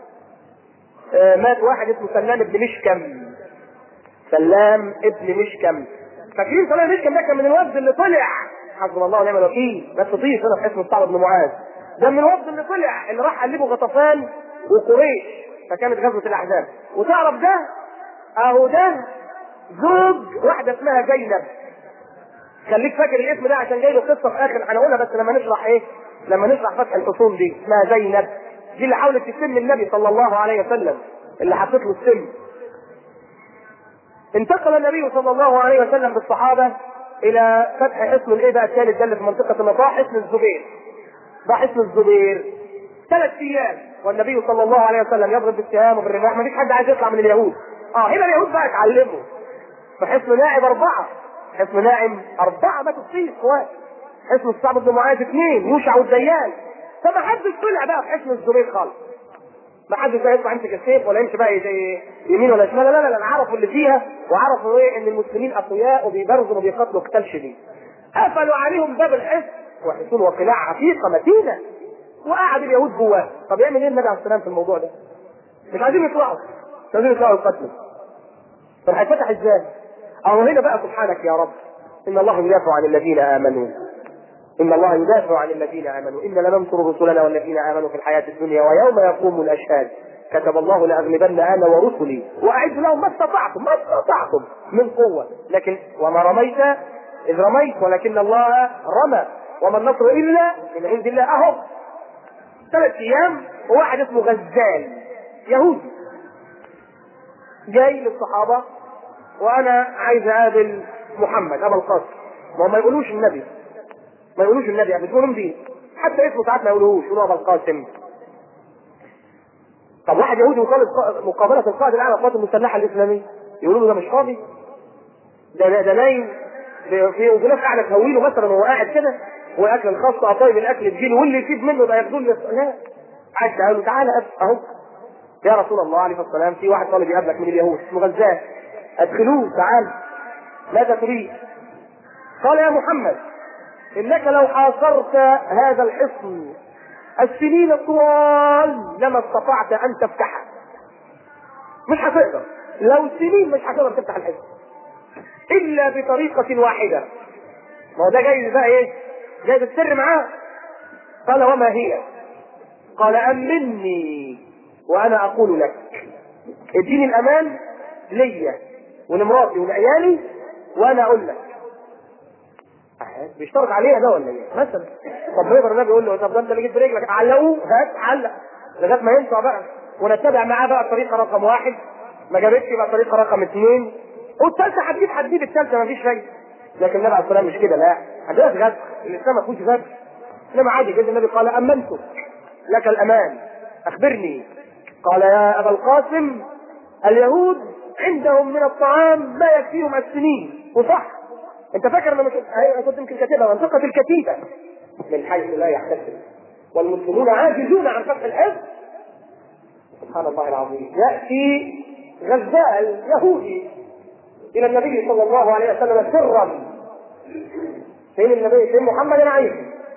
آه مات واحد اسمه سلام ابن مشكم سلام ابن مشكم فاكرين سلام ابن مشكم ده كان من الوفد اللي طلع حسبنا الله ونعم الوكيل بس طيب هنا في حصن الصعب ابن معاذ ده من الوفد اللي طلع اللي راح قلبه غطفان وقريش فكانت غزوه الاحزاب وتعرف ده اهو ده زوج واحده اسمها زينب خليك فاكر الاسم ده عشان جاي له قصه في اخر هنقولها بس لما نشرح ايه لما نشرح فتح الفصول دي اسمها زينب دي اللي حاولت تسم النبي صلى الله عليه وسلم اللي حطت له السم انتقل النبي صلى الله عليه وسلم بالصحابه الى فتح حصن الايه بقى الثالث ده اللي في منطقه النطاح حصن الزبير ده حصن الزبير ثلاث ايام والنبي صلى الله عليه وسلم يضرب بالسهام وبالرماح ما فيش حد عايز يطلع من اليهود اه هنا اليهود بقى اتعلموا فحصن ناعم اربعه حصن ناعم اربعه ماتوا فيه اخوات حصن الصعب بن معاذ اثنين يوشع والديان فما حدش طلع بقى في حصن الزبير خالص ما حدش بقى يطلع يمسك السيف ولا يمشي بقى زي يمين ولا شمال لا لا لا عرفوا اللي فيها وعرفوا ايه ان المسلمين اقوياء وبيبرزوا وبيقاتلوا قتال شديد قفلوا عليهم باب الحصن وحصون وقلاع عتيقه متينه وقعد اليهود جواه طب يعمل ايه النبي عليه السلام في الموضوع ده؟ مش عايزين يطلعوا مش عايزين يطلعوا يقتلوا طب هيتفتح ازاي؟ اهو هنا بقى سبحانك يا رب ان الله يدافع عن الذين امنوا ان الله يدافع عن الذين امنوا انا لننصر رسلنا والذين امنوا في الحياه الدنيا ويوم يقوم الاشهاد كتب الله لاغلبن انا ورسلي واعد لهم ما استطعتم ما استطعتم من قوه لكن وما رميت اذ رميت ولكن الله رمى وما النصر الا من عند الله اهو ثلاث ايام وواحد اسمه غزال يهودي جاي للصحابه وانا عايز اقابل محمد ابا القاسم ما هم ما يقولوش النبي ما يقولوش النبي يعني بتقولهم دي حتى اسمه ساعات ما يقولوهوش يقولوا ابا القاسم طب واحد يهودي يطالب مقابله القائد الاعلى للقوات المسلحه الاسلاميه يقولوا له ده مش فاضي ده ده, ده نايم في في ناس قاعده تهويله مثلا وهو قاعد كده واكل الخاص قطايب الاكل تجيله واللي يسيب منه ده ياخدوه لا عايز قال له تعالى اهو يا رسول الله عليه الصلاه والسلام في واحد طالب يقابلك من اليهود اسمه غزال ادخلوه تعال ماذا تريد؟ قال يا محمد انك لو حاصرت هذا الحصن السنين الطوال لما استطعت ان تفتحها مش هتقدر لو سنين مش هتقدر تفتح الحزب الا بطريقه واحده ما هو ده جاي بقى ايه جاي السر معاه قال وما هي قال امني وانا اقول لك اديني الامان ليا ولمراتي ولعيالي وانا اقول لك بيشترط عليها ده ولا ايه؟ مثلا طب يقدر النبي يقول له طب ده انت اللي جيت برجلك علقوه هات علق لغايه ما ينفع بقى ونتبع معاه بقى الطريقه رقم واحد ما جابتش بقى الطريقه رقم اثنين والثالثه هتجيب هتجيب الثالثه ما فيش فايده لكن النبي عليه الصلاه مش كده لا عندنا غدر الاسلام ما فيهوش غدر انما عادي كده النبي قال امنتك لك الامان اخبرني قال يا ابا القاسم اليهود عندهم من الطعام ما يكفيهم السنين وصح انت فاكر انا مش انا كنت يمكن كاتبها منطقه الكتيبه من حيث لا يحتسب والمسلمون عاجزون عن فتح الحزب سبحان الله العظيم ياتي غزال يهودي الى النبي صلى الله عليه وسلم سرا فين النبي فين محمد عليه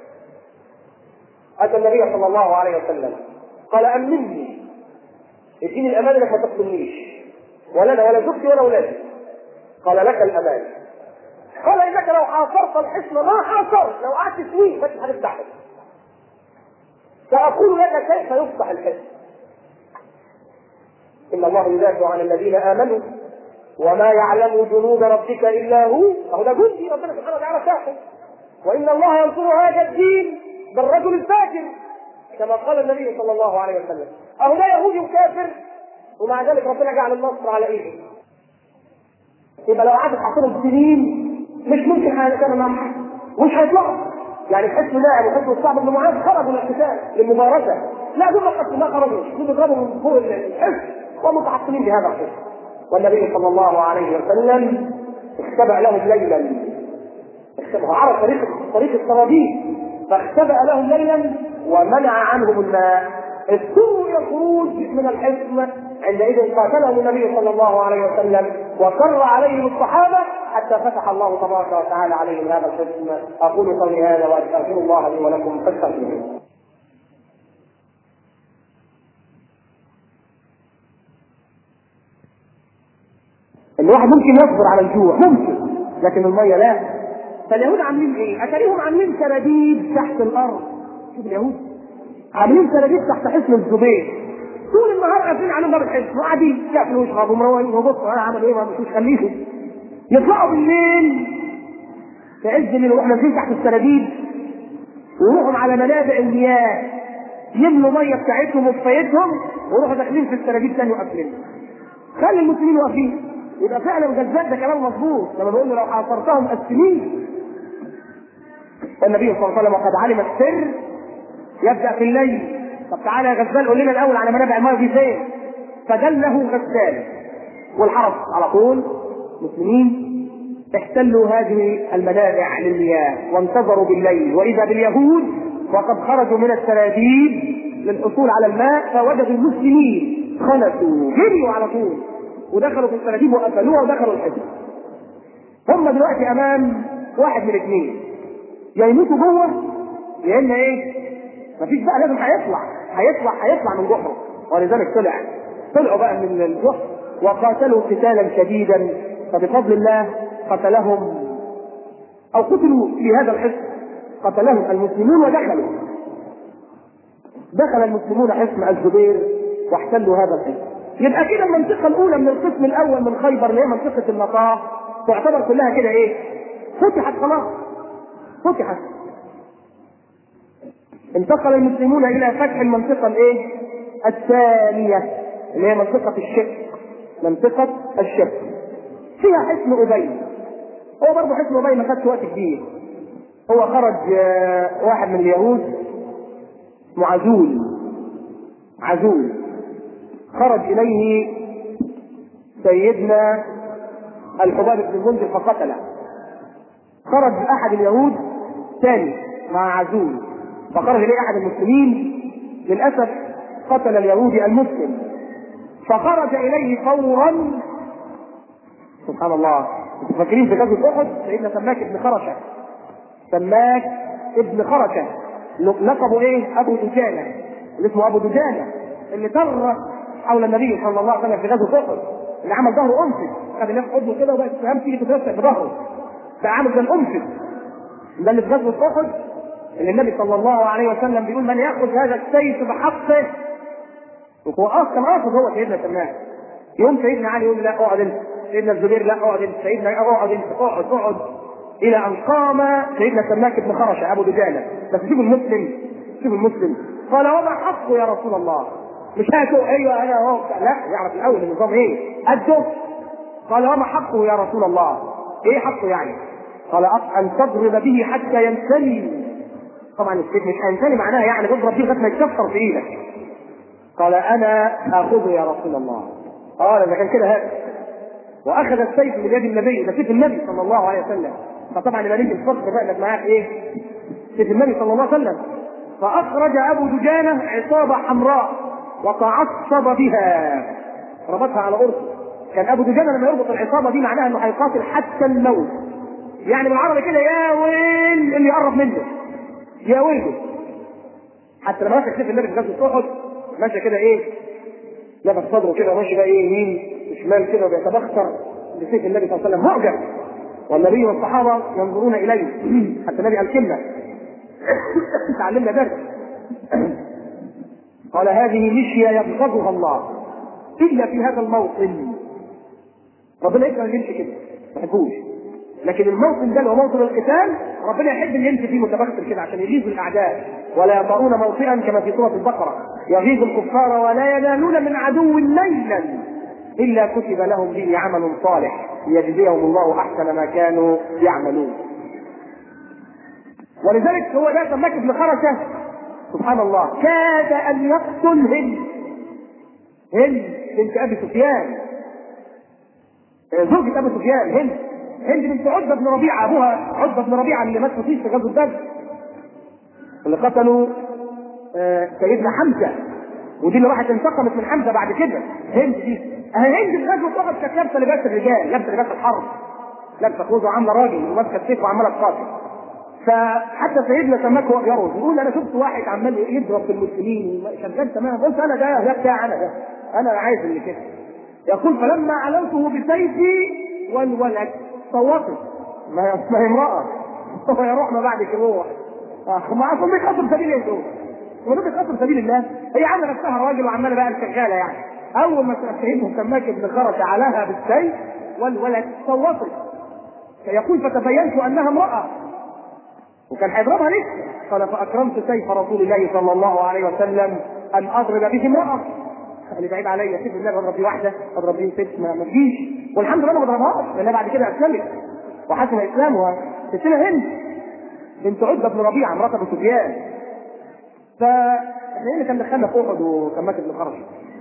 اتى النبي صلى الله عليه وسلم قال امني اديني الامان انك ما تقتلنيش ولا انا ولا زوجتي ولا اولادي قال لك الامان قال انك لو حاصرت الحصن ما حاصرت لو قعدت سنين ما هتفتحه ساقول لك كيف يفتح الحصن ان الله يدافع عن الذين امنوا وما يعلم جنود ربك الا هو فهو ده جندي ربنا سبحانه وتعالى ساحر وان الله ينصر هذا الدين بالرجل الفاجر كما قال النبي صلى الله عليه وسلم اهو ده يهودي وكافر ومع ذلك ربنا جعل النصر على ايده يبقى لو قعدت حاططهم سنين مش ممكن هيتكلم معاهم مش هيطلعوا يعني حسن لاعب وحسن الصعب بن معاذ خرجوا من القتال للمبارزه لا دول حسن ما خرجوا دول بيضربوا من فوق الحسن ومتحصنين بهذا الحسن والنبي صلى الله عليه وسلم اختبأ لهم ليلا هو عرف طريق طريق الصناديق فاختبأ لهم ليلا ومنع عنهم الماء اضطروا الى الخروج من الحصن عندئذ قاتلهم النبي صلى الله عليه وسلم وكر عليهم الصحابه حتى فتح الله تبارك وتعالى عليهم هذا الحصن اقول قولي هذا واستغفر الله لي ولكم فاستغفروه الواحد ممكن يصبر على الجوع ممكن لكن الميه لا فاليهود عاملين ايه؟ اتاريهم عاملين سراديب تحت الارض شوف اليهود عاملين سراديب تحت حصن الزبير طول النهار قافلين عليهم باب الحصن وقاعدين ياكلوا ويشربوا مروقين وبصوا انا عملوا ايه ما مش خليهم يطلعوا بالليل في عز الليل يروحوا نازلين تحت السراديب ويروحوا على منابع المياه يملوا ميه بتاعتهم وكفايتهم ويروحوا داخلين في السراديب تاني وقافلين خلي المسلمين واقفين يبقى فعلا غزال ده كلام مظبوط لما بقول له لو حاصرتهم السنين النبي صلى الله عليه وسلم وقد علم السر يبدا في الليل طب تعالى يا غزال قول لنا الاول على منابع الماء دي فين فدله غزال والحرس على طول مسلمين احتلوا هذه المنابع للمياه وانتظروا بالليل واذا باليهود وقد خرجوا من السراديب للحصول على الماء فوجدوا المسلمين خلصوا جريوا على طول ودخلوا في السراديب وقفلوها ودخلوا الحجر هم دلوقتي امام واحد من اثنين يا يموتوا جوه يا اما ايه مفيش بقى لازم هيطلع هيطلع هيطلع من جحره ولذلك طلع طلعوا بقى من الجحر وقاتلوا قتالا شديدا فبفضل الله قتلهم او قتلوا في هذا الحصن قتلهم المسلمون ودخلوا دخل المسلمون حصن الزبير واحتلوا هذا الحصن يبقى كده المنطقة الأولى من القسم الأول من خيبر اللي هي منطقة النطاح تعتبر كلها كده إيه؟ فتحت خلاص فتحت انتقل المسلمون إلى فتح المنطقة الإيه؟ الثانية اللي هي منطقة الشق منطقة الشق فيها حصن أبي هو برضه حصن أبي ما خدش وقت كبير هو خرج واحد من اليهود معزول عزول خرج اليه سيدنا الحباب بن المنذر فقتله خرج احد اليهود ثاني مع عزول فخرج اليه احد المسلمين للاسف قتل اليهودي المسلم فخرج اليه فورا سبحان الله انتوا فاكرين في غزوه احد سيدنا سماك ابن خرشه سماك ابن خرشه لقبه ايه؟ ابو دجانه اللي اسمه ابو دجانه اللي طرق حول النبي صلى الله عليه وسلم في غزوه احد اللي عمل ظهره انفذ خد الناس حضنه كده وبقت السهام تيجي تتوسع في ظهره بقى عامل زي الانفذ ده اللي في غزوه احد اللي النبي صلى الله عليه وسلم بيقول من ياخذ هذا السيف بحقه وهو اصلا قاصد هو سيدنا سلمان يوم سيدنا علي يقول لا اقعد انت سيدنا الزبير لا اقعد انت سيدنا اقعد انت اقعد اقعد الى ان قام سيدنا سماك بن خرشه ابو دجانه بس شوف المسلم شوف المسلم قال وما حقه يا رسول الله مش هاتوا ايوه انا اهو لا يعرف الاول النظام ايه قده قال وما حقه يا رسول الله ايه حقه يعني قال ان تضرب به حتى ينثني طبعا السيف مش هينثني معناها يعني تضرب به لغايه ما يتكسر في ايدك قال انا اخذه يا رسول الله قال اذا كان كده هات واخذ السيف من يد النبي ده سيف النبي صلى الله عليه وسلم فطبعا يبقى ليك الفخر بقى انك معاك ايه؟ سيف النبي صلى الله عليه وسلم فاخرج ابو دجانه عصابه حمراء وتعصب بها ربطها على قرصه كان ابو دجانه لما يربط العصابه دي معناها انه هيقاتل حتى الموت يعني بالعربي كده يا ويل اللي يقرب منه يا ويله حتى لما مسك سيف النبي في غزوه احد ماشي كده ايه لبس صدره كده وماشي بقى ايه يمين وشمال كده وبيتبختر بسيف النبي صلى الله عليه وسلم معجب والنبي والصحابه ينظرون اليه حتى النبي قال كلمه تعلمنا درس قال هذه مشيه يبغضها الله الا في هذا الموطن ربنا يكره اللي يمشي كده ما يحبوش لكن الموطن ده اللي هو موطن القتال ربنا يحب اللي يمشي فيه متبختر كده عشان يغيظ الاعداء ولا يطؤون موطئا كما في سوره البقره يغيظ الكفار ولا ينالون من عدو ليلا الا كتب لهم به عمل صالح ليجزيهم الله احسن ما كانوا يعملون ولذلك هو ده سماك بن خرشه سبحان الله كاد ان يقتل هند هند بنت ابي سفيان زوجة ابي سفيان هند هند بنت عتبة بن ربيعة ابوها عتبة بن ربيعة اللي مات فيه في غزوة بدر اللي قتلوا آه سيدنا حمزة ودي اللي راحت انتقمت من حمزة بعد كده هند دي اهي هند في غزوة احد كانت لابسة لباس الرجال لابسة لباس الحرب لابسة خوذة وعاملة راجل وماسكة السيف وعمالة تقاتل فحتى سيدنا سماك هو بيرقص يقول انا شفت واحد عمال يضرب في المسلمين شغال تمام قلت انا ده ده بتاع انا ده انا عايز اللي كده يقول فلما علوته بسيفي والولد صوتت ما ما هي امراه هو يروح ما بعدك يروح ما اصلا بيخاطر سبيل ايه دول؟ هو بيخاطر سبيل الله هي عامله نفسها راجل وعماله بقى شغاله يعني اول ما سيدنا سماك ابن خرج عليها بالسيف والولد صوتت فيقول فتبينت انها امراه وكان هيضربها لسه قال فاكرمت سيف رسول الله صلى الله عليه وسلم ان اضرب به امراه اللي بعيد عليا سيف الله اضرب بيه واحده اضرب بيه ست ما فيش والحمد لله ما بضربهاش لان بعد كده اسلمت وحسن اسلامها ستنا هند بنت عتبه بن ربيعه مرات ابو سفيان فاحنا اللي كان دخلنا في احد وسماك بن خرش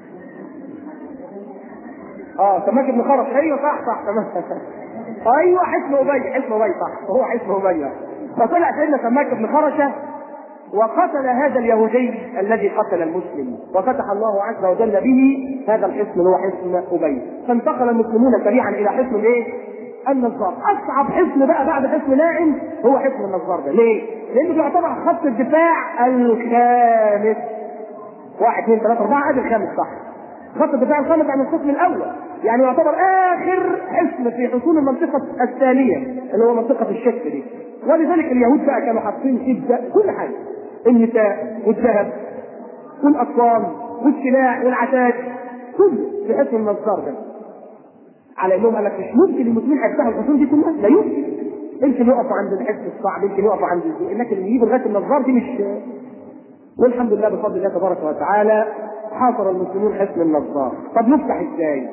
اه سماك بن خرش ايوه صح صح تمام ايوه حسن ابي حسن ابي صح هو حسن ابي فطلع سيدنا سماك بن خرشه وقتل هذا اليهودي الذي قتل المسلم وفتح الله عز وجل به هذا الحصن اللي هو حصن ابي فانتقل المسلمون سريعا الى حصن ايه؟ النظار اصعب حصن بقى بعد حصن ناعم هو حصن النظار ده ليه؟ لانه بيعتبر خط الدفاع الخامس واحد اثنين ثلاثة أربعة ادي الخامس صح خط الدفاع الخامس عن القسم الأول يعني يعتبر آخر حصن في حصون المنطقة الثانية اللي هو منطقة الشك دي ولذلك اليهود بقى كانوا حاطين فيه كل حاجة النساء والذهب والاطفال والسلاح والعتاد كله في حصن النصار ده على انهم قال لك مش ممكن المسلمين هيفتحوا الحصون دي كلها لا يمكن يمكن يقفوا عند الحصن الصعب يمكن يقفوا عند لكن اللي يجيبوا لغايه النظار دي مش والحمد لله بفضل الله تبارك وتعالى حاصر المسلمون حصن النظار طب نفتح ازاي؟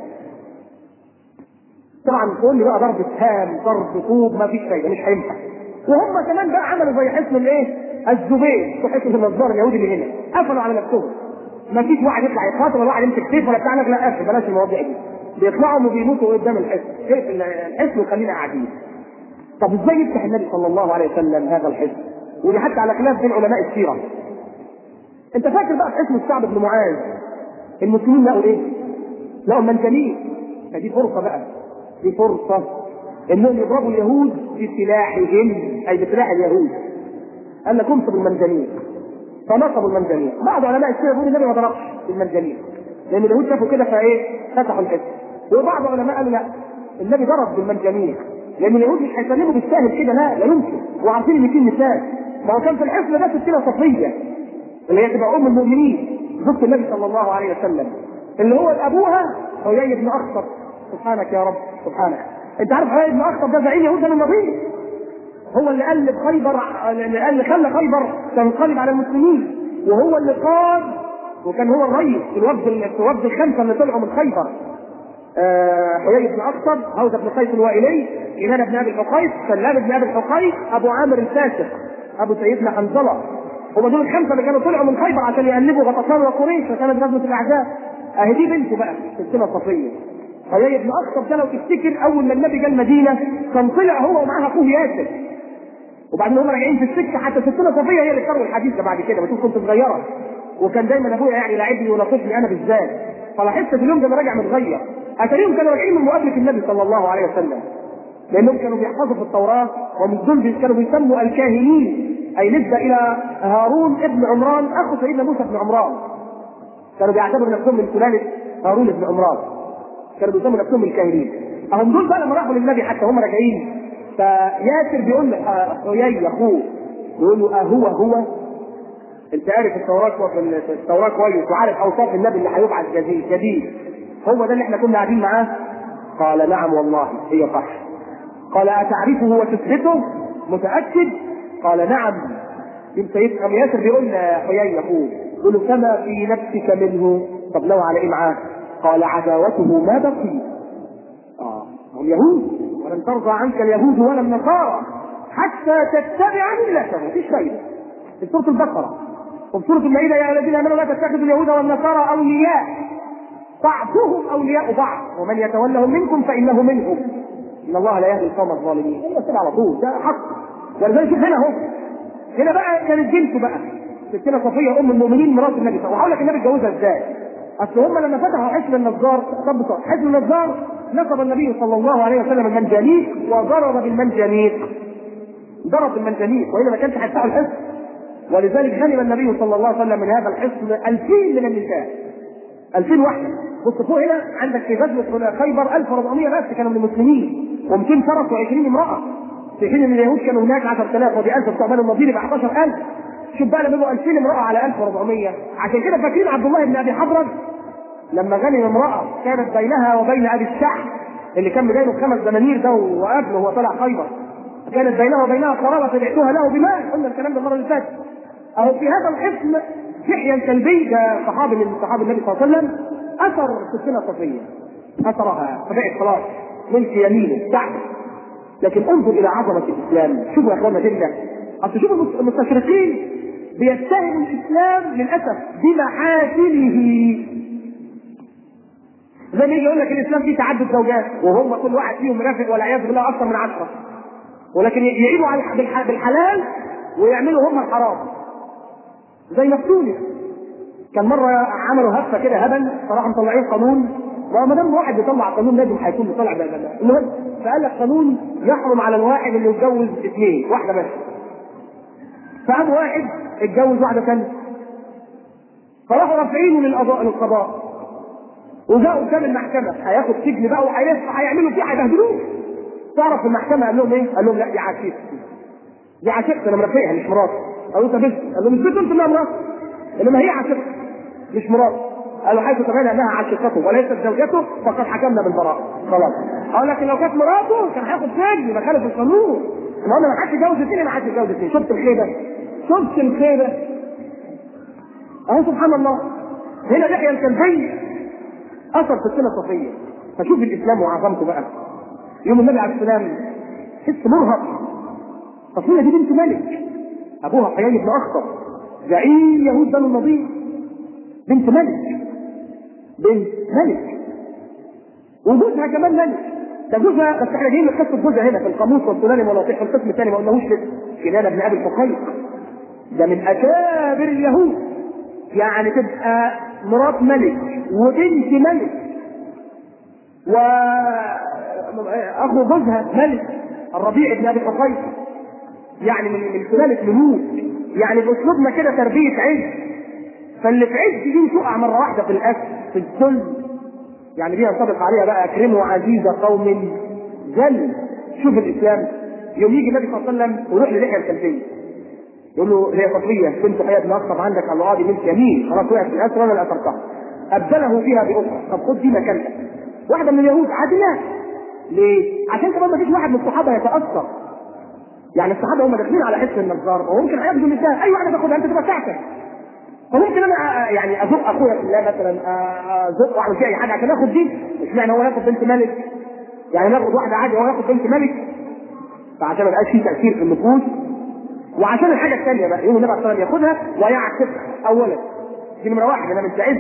طبعا تقول لي بقى ضرب سهام ضرب طوب ما فيش فايده مش هينفع وهم كمان بقى عملوا زي حصن الايه؟ الزبير في حصن النظار اليهودي اللي هنا قفلوا على نفسهم ما فيش واحد يطلع يقاتل ولا واحد يمسك سيف ولا بتاع لا قفل بلاش المواضيع دي بيطلعوا وبيموتوا قدام الحصن اقفل الحصن وخلينا قاعدين طب ازاي يفتح النبي صلى الله عليه وسلم هذا الحصن؟ ودي حتى على خلاف بين علماء السيره انت فاكر بقى في اسم السعد بن معاذ المسلمين لقوا ايه؟ لقوا منجنيق فدي فرصه بقى دي فرصه انهم يضربوا اليهود بسلاحهم اي بسلاح اليهود قال لك انصب المنجنيق فنصبوا المنجنيق بعض علماء السيره بيقولوا النبي ما ضربش المنجنيق لان اليهود شافوا كده فايه فتحوا الحس وبعض العلماء قالوا لا النبي ضرب بالمنجنيق لان اليهود مش هيسلموا بالسهل كده لا لا يمكن وعارفين ان في مثال ما هو كان في الحصن ده ستنا صفيه اللي هي تبقى ام المؤمنين زوجة النبي صلى الله عليه وسلم اللي هو ابوها حيي بن اخطب سبحانك يا رب سبحانك انت عارف حيي بن اخطب ده زعيم يهود بن النضير هو اللي قلب خيبر اللي قال خلى خيبر تنقلب على المسلمين وهو اللي قاد وكان هو الرئيس في الوفد في الوفد الخمسه اللي طلعوا من خيبر آه، حيي بن اخطب هوزه بن قيس الوائلي كنانه بن ابي الحقيق سلام بن ابي الحقيق ابو عامر الفاسق ابو سيدنا حنظله هم دول الخمسه اللي كانوا طلعوا من خيبر عشان يقلبوا غطفان وقريش وكانت غزوه الاعداء اهي دي بنته بقى سلسله صفيه حيي بن اخطب ده لو تفتكر اول ما النبي جه المدينه كان طلع هو ومعاه اخوه ياسر وبعدين هم راجعين في السكه حتى ستنا صفيه هي اللي كروا الحديث ده بعد كده بتقول كنت صغيره وكان دايما ابويا يعني يلاعبني ويناقشني انا بالذات فلاحظت في اليوم ده انا راجع متغير اتاريهم كانوا راجعين من مقابله النبي صلى الله عليه وسلم لانهم كانوا بيحفظوا في التوراه ومن دول كانوا بيسموا الكاهنين اي نسبه الى هارون ابن عمران اخو سيدنا موسى بن عمران كانوا بيعتبروا نفسهم من سلاله هارون بن عمران كانوا بيسموا نفسهم الكاهنين اهم دول بقى لما راحوا للنبي حتى هم راجعين فياسر بيقول لحيي اخوه يقول له اهو هو انت عارف التوراه في التوراه كويس وعارف اوصاف النبي اللي هيبعث جديد جديد هو ده اللي احنا كنا قاعدين معاه قال نعم والله هي صح قال اتعرفه وتثبته متاكد قال نعم يبقى سيدنا ابو ياسر بيقول لحيي اخوه يقول له كما في نفسك منه طب لو على ايه معاه قال عداوته ما بقي اه هم يهود ولن ترضى عنك اليهود ولا النصارى حتى تتبع ملتهم مفيش فايده في سوره البقره وفي سوره المائده يا الذين امنوا لا تتخذوا اليهود والنصارى اولياء بعضهم اولياء بعض ومن يتولهم منكم فانه منهم ان الله لا يهدي القوم الظالمين هي كده على طول ده حق ولذلك شوف هنا اهو هنا بقى كانت بنته بقى ستنا صفيه ام المؤمنين مرات النبي صلى الله عليه وسلم وهقول لك النبي اتجوزها ازاي اصل هم لما فتحوا حصن النجار طب حصن النجار نصب النبي صلى الله عليه وسلم المنجنيق وضرب بالمنجنيق ضرب بالمنجنيق والا ما كانش هيفتحوا الحصن ولذلك غنم النبي صلى الله عليه وسلم من هذا الحصن 2000 من النساء 2000 واحده بص فوق هنا عندك في غزوه خيبر 1400 بس كانوا من المسلمين و200 فرس و20 امراه في حين ان اليهود كانوا هناك 10000 ودي 1000 بتوع بني النضير يبقى 11000 شوف بقى لما يبقوا 2000 امراه على 1400 عشان كده فاكرين عبد الله بن ابي حضرج لما غنم امراه كانت بينها وبين ابي الشعب اللي كان مجايبه خمس دنانير ده وقبله وهو طالع خيبر كانت بينه وبينها قرابه تبعتها له بمال قلنا الكلام ده المره اللي فاتت اهو في هذا الحصن يحيى الكلبي ده صحابي من صحابه النبي صلى الله عليه وسلم اثر سكينه صفيه اثرها فبقت خلاص ملك يمينه بتاعته لكن انظر الى عظمه الاسلام شوفوا يا اخوانا جدا اصل شوفوا المستشرقين بيتهموا الاسلام للاسف بمحاسنه زي ما يجي يقول لك الاسلام فيه تعدد زوجات وهم كل واحد فيهم مرافق والعياذ بالله اكثر من عشره ولكن يعيبوا على بالحلال ويعملوا هم الحرام زي مفتوني كان مره عملوا هفه كده هبل صراحه مطلعين قانون وما دام واحد بيطلع قانون لازم هيكون بيطلع المهم فقال لك قانون يحرم على الواحد انه يتجوز اثنين واحده بس فقام واحد اتجوز واحده ثانيه فراحوا رافعينه للقضاء للقضاء وجاءوا قدام المحكمه هياخد سجن بقى وهيصحى هيعملوا فيه هيبهدلوه تعرف في المحكمه قال لهم ايه؟ قال لهم لا دي عشيقتي دي عشيقتي انا مرافقها مش مراتي قالوا انت بنت قال لهم مش بنت انت انها مراتي انما هي عشيقتي مش مراتي قالوا حيث تبين انها عشيقته وليست زوجته فقد حكمنا بالبراءه خلاص قال لكن لو كانت مراته كان هياخد سجن يبقى خالف القانون المهم ما حدش يتجوز اثنين ما حدش يتجوز اثنين شفت الخيبه شفت الخيبه اهو سبحان الله هنا يحيى الكلبي اثر في السنه الصفيه فشوف الاسلام وعظمته بقى يوم النبي عليه السلام حس مرهق صفيه دي بنت ملك ابوها حيي بن اخطر زعيم يهود بنو النضير بنت ملك بنت ملك وجوزها كمان ملك ده جوزها بس احنا جايين لقصه جوزها هنا في القاموس والسنان والنصيح في القسم الثاني ما قلناهوش لسه كنانه بن ابي الحقيق ده من اكابر اليهود يعني تبقى مرات ملك وبنت ملك واخو جوزها ملك الربيع بن ابي الحقيق يعني من من سلاله ملوك يعني باسلوبنا كده تربيه عز فاللي في عز دي تقع مره واحده في الاكل في الذل يعني دي ينطبق عليها بقى اكرموا عزيز قوم ذل شوف الاسلام يوم يجي النبي صلى الله عليه وسلم ويروح للحيه الكلبيه يقول له هي صفيه بنت حياه بن اخطب عندك قال له اه دي بنت يمين خلاص وقعت في الاسر وانا اللي اثرتها ابدله فيها باخرى طب خد دي مكانها واحده من اليهود عاديه ليه؟ عشان كمان ما فيش واحد من الصحابه يتاثر يعني الصحابه هم داخلين على حس النظار وممكن هياخدوا مثال اي واحده تاخدها انت تبقى بتاعتك فممكن انا يعني ازق اخويا في الله مثلا ازق واعمل فيه اي حاجه عشان اخد دي اشمعنى هو ياخد بنت ملك يعني ناخد واحده عادي وهو ياخد بنت ملك فعشان ما يبقاش فيه تاثير في النفوس وعشان الحاجه الثانيه بقى يوم النبي صلى الله عليه وسلم ياخدها ويعكسها اولا دي نمره واحد انا من تعز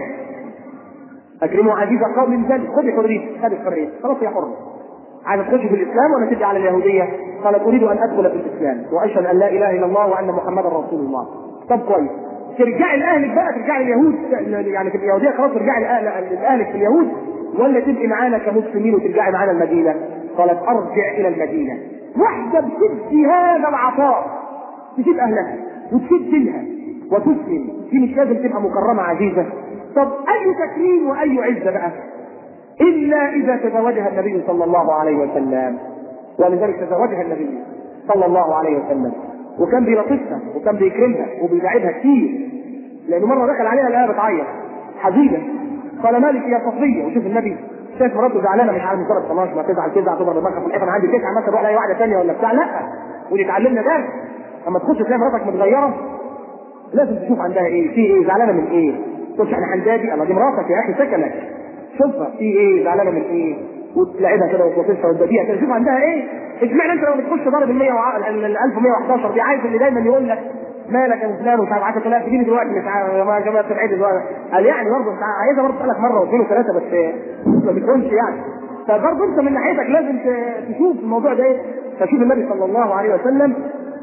اكرموا عزيز قوم ذل خذي حريتك خذي الحريه خلاص يا حر عايز تخش في الاسلام ولا تدعي على اليهوديه؟ قالت اريد ان ادخل في الاسلام واشهد ان لا اله الا الله وان محمدا رسول الله. طب كويس. ترجعي لاهلك بقى ترجعي اليهود يعني في اليهوديه خلاص ترجعي لاهلك في اليهود ولا تبقي معانا كمسلمين وترجعي معانا المدينه؟ قالت ارجع الى المدينه. واحده بتدي هذا العطاء تسيب اهلها وتسيب دينها وتسلم دي مش لازم تبقى مكرمه عزيزه طب اي تكريم واي عزه بقى الا اذا تزوجها النبي صلى الله عليه وسلم ولذلك تزوجها النبي صلى الله عليه وسلم وكان بيلطفها وكان بيكرمها وبيداعبها كتير لانه مره دخل عليها الايه بتعيط حزينه قال مالك يا صفيه وشوف النبي شايف مراته زعلانه مش عارف مجرد خلاص ما تزعل تزعل تضرب دماغها في الحيطه انا عندي تسعه مثلا روح لاي واحده ثانيه ولا بتاع لا ودي اتعلمنا درس لما تخش تلاقي مراتك متغيره لازم تشوف عندها ايه في ايه زعلانه من ايه تقولش احنا حدادي الله دي مراتك يا اخي سكنك شوفها في ايه زعلانه من ايه وتلاعبها كده وتوصفها وتبديها كده شوف عندها ايه اشمعنى انت لما بتخش ضارب ال 100 ال 1111 دي عايز اللي دايما يقول لك مالك يا فلان ومش عارف 10000 جنيه دلوقتي مش عارف يا جماعه في العيد دلوقتي قال يعني برضه عايزها برضه تسالك مره واثنين وثلاثه بس ما بتكونش يعني فبرضه انت من ناحيتك لازم تشوف الموضوع ده ايه فشوف النبي صلى الله عليه وسلم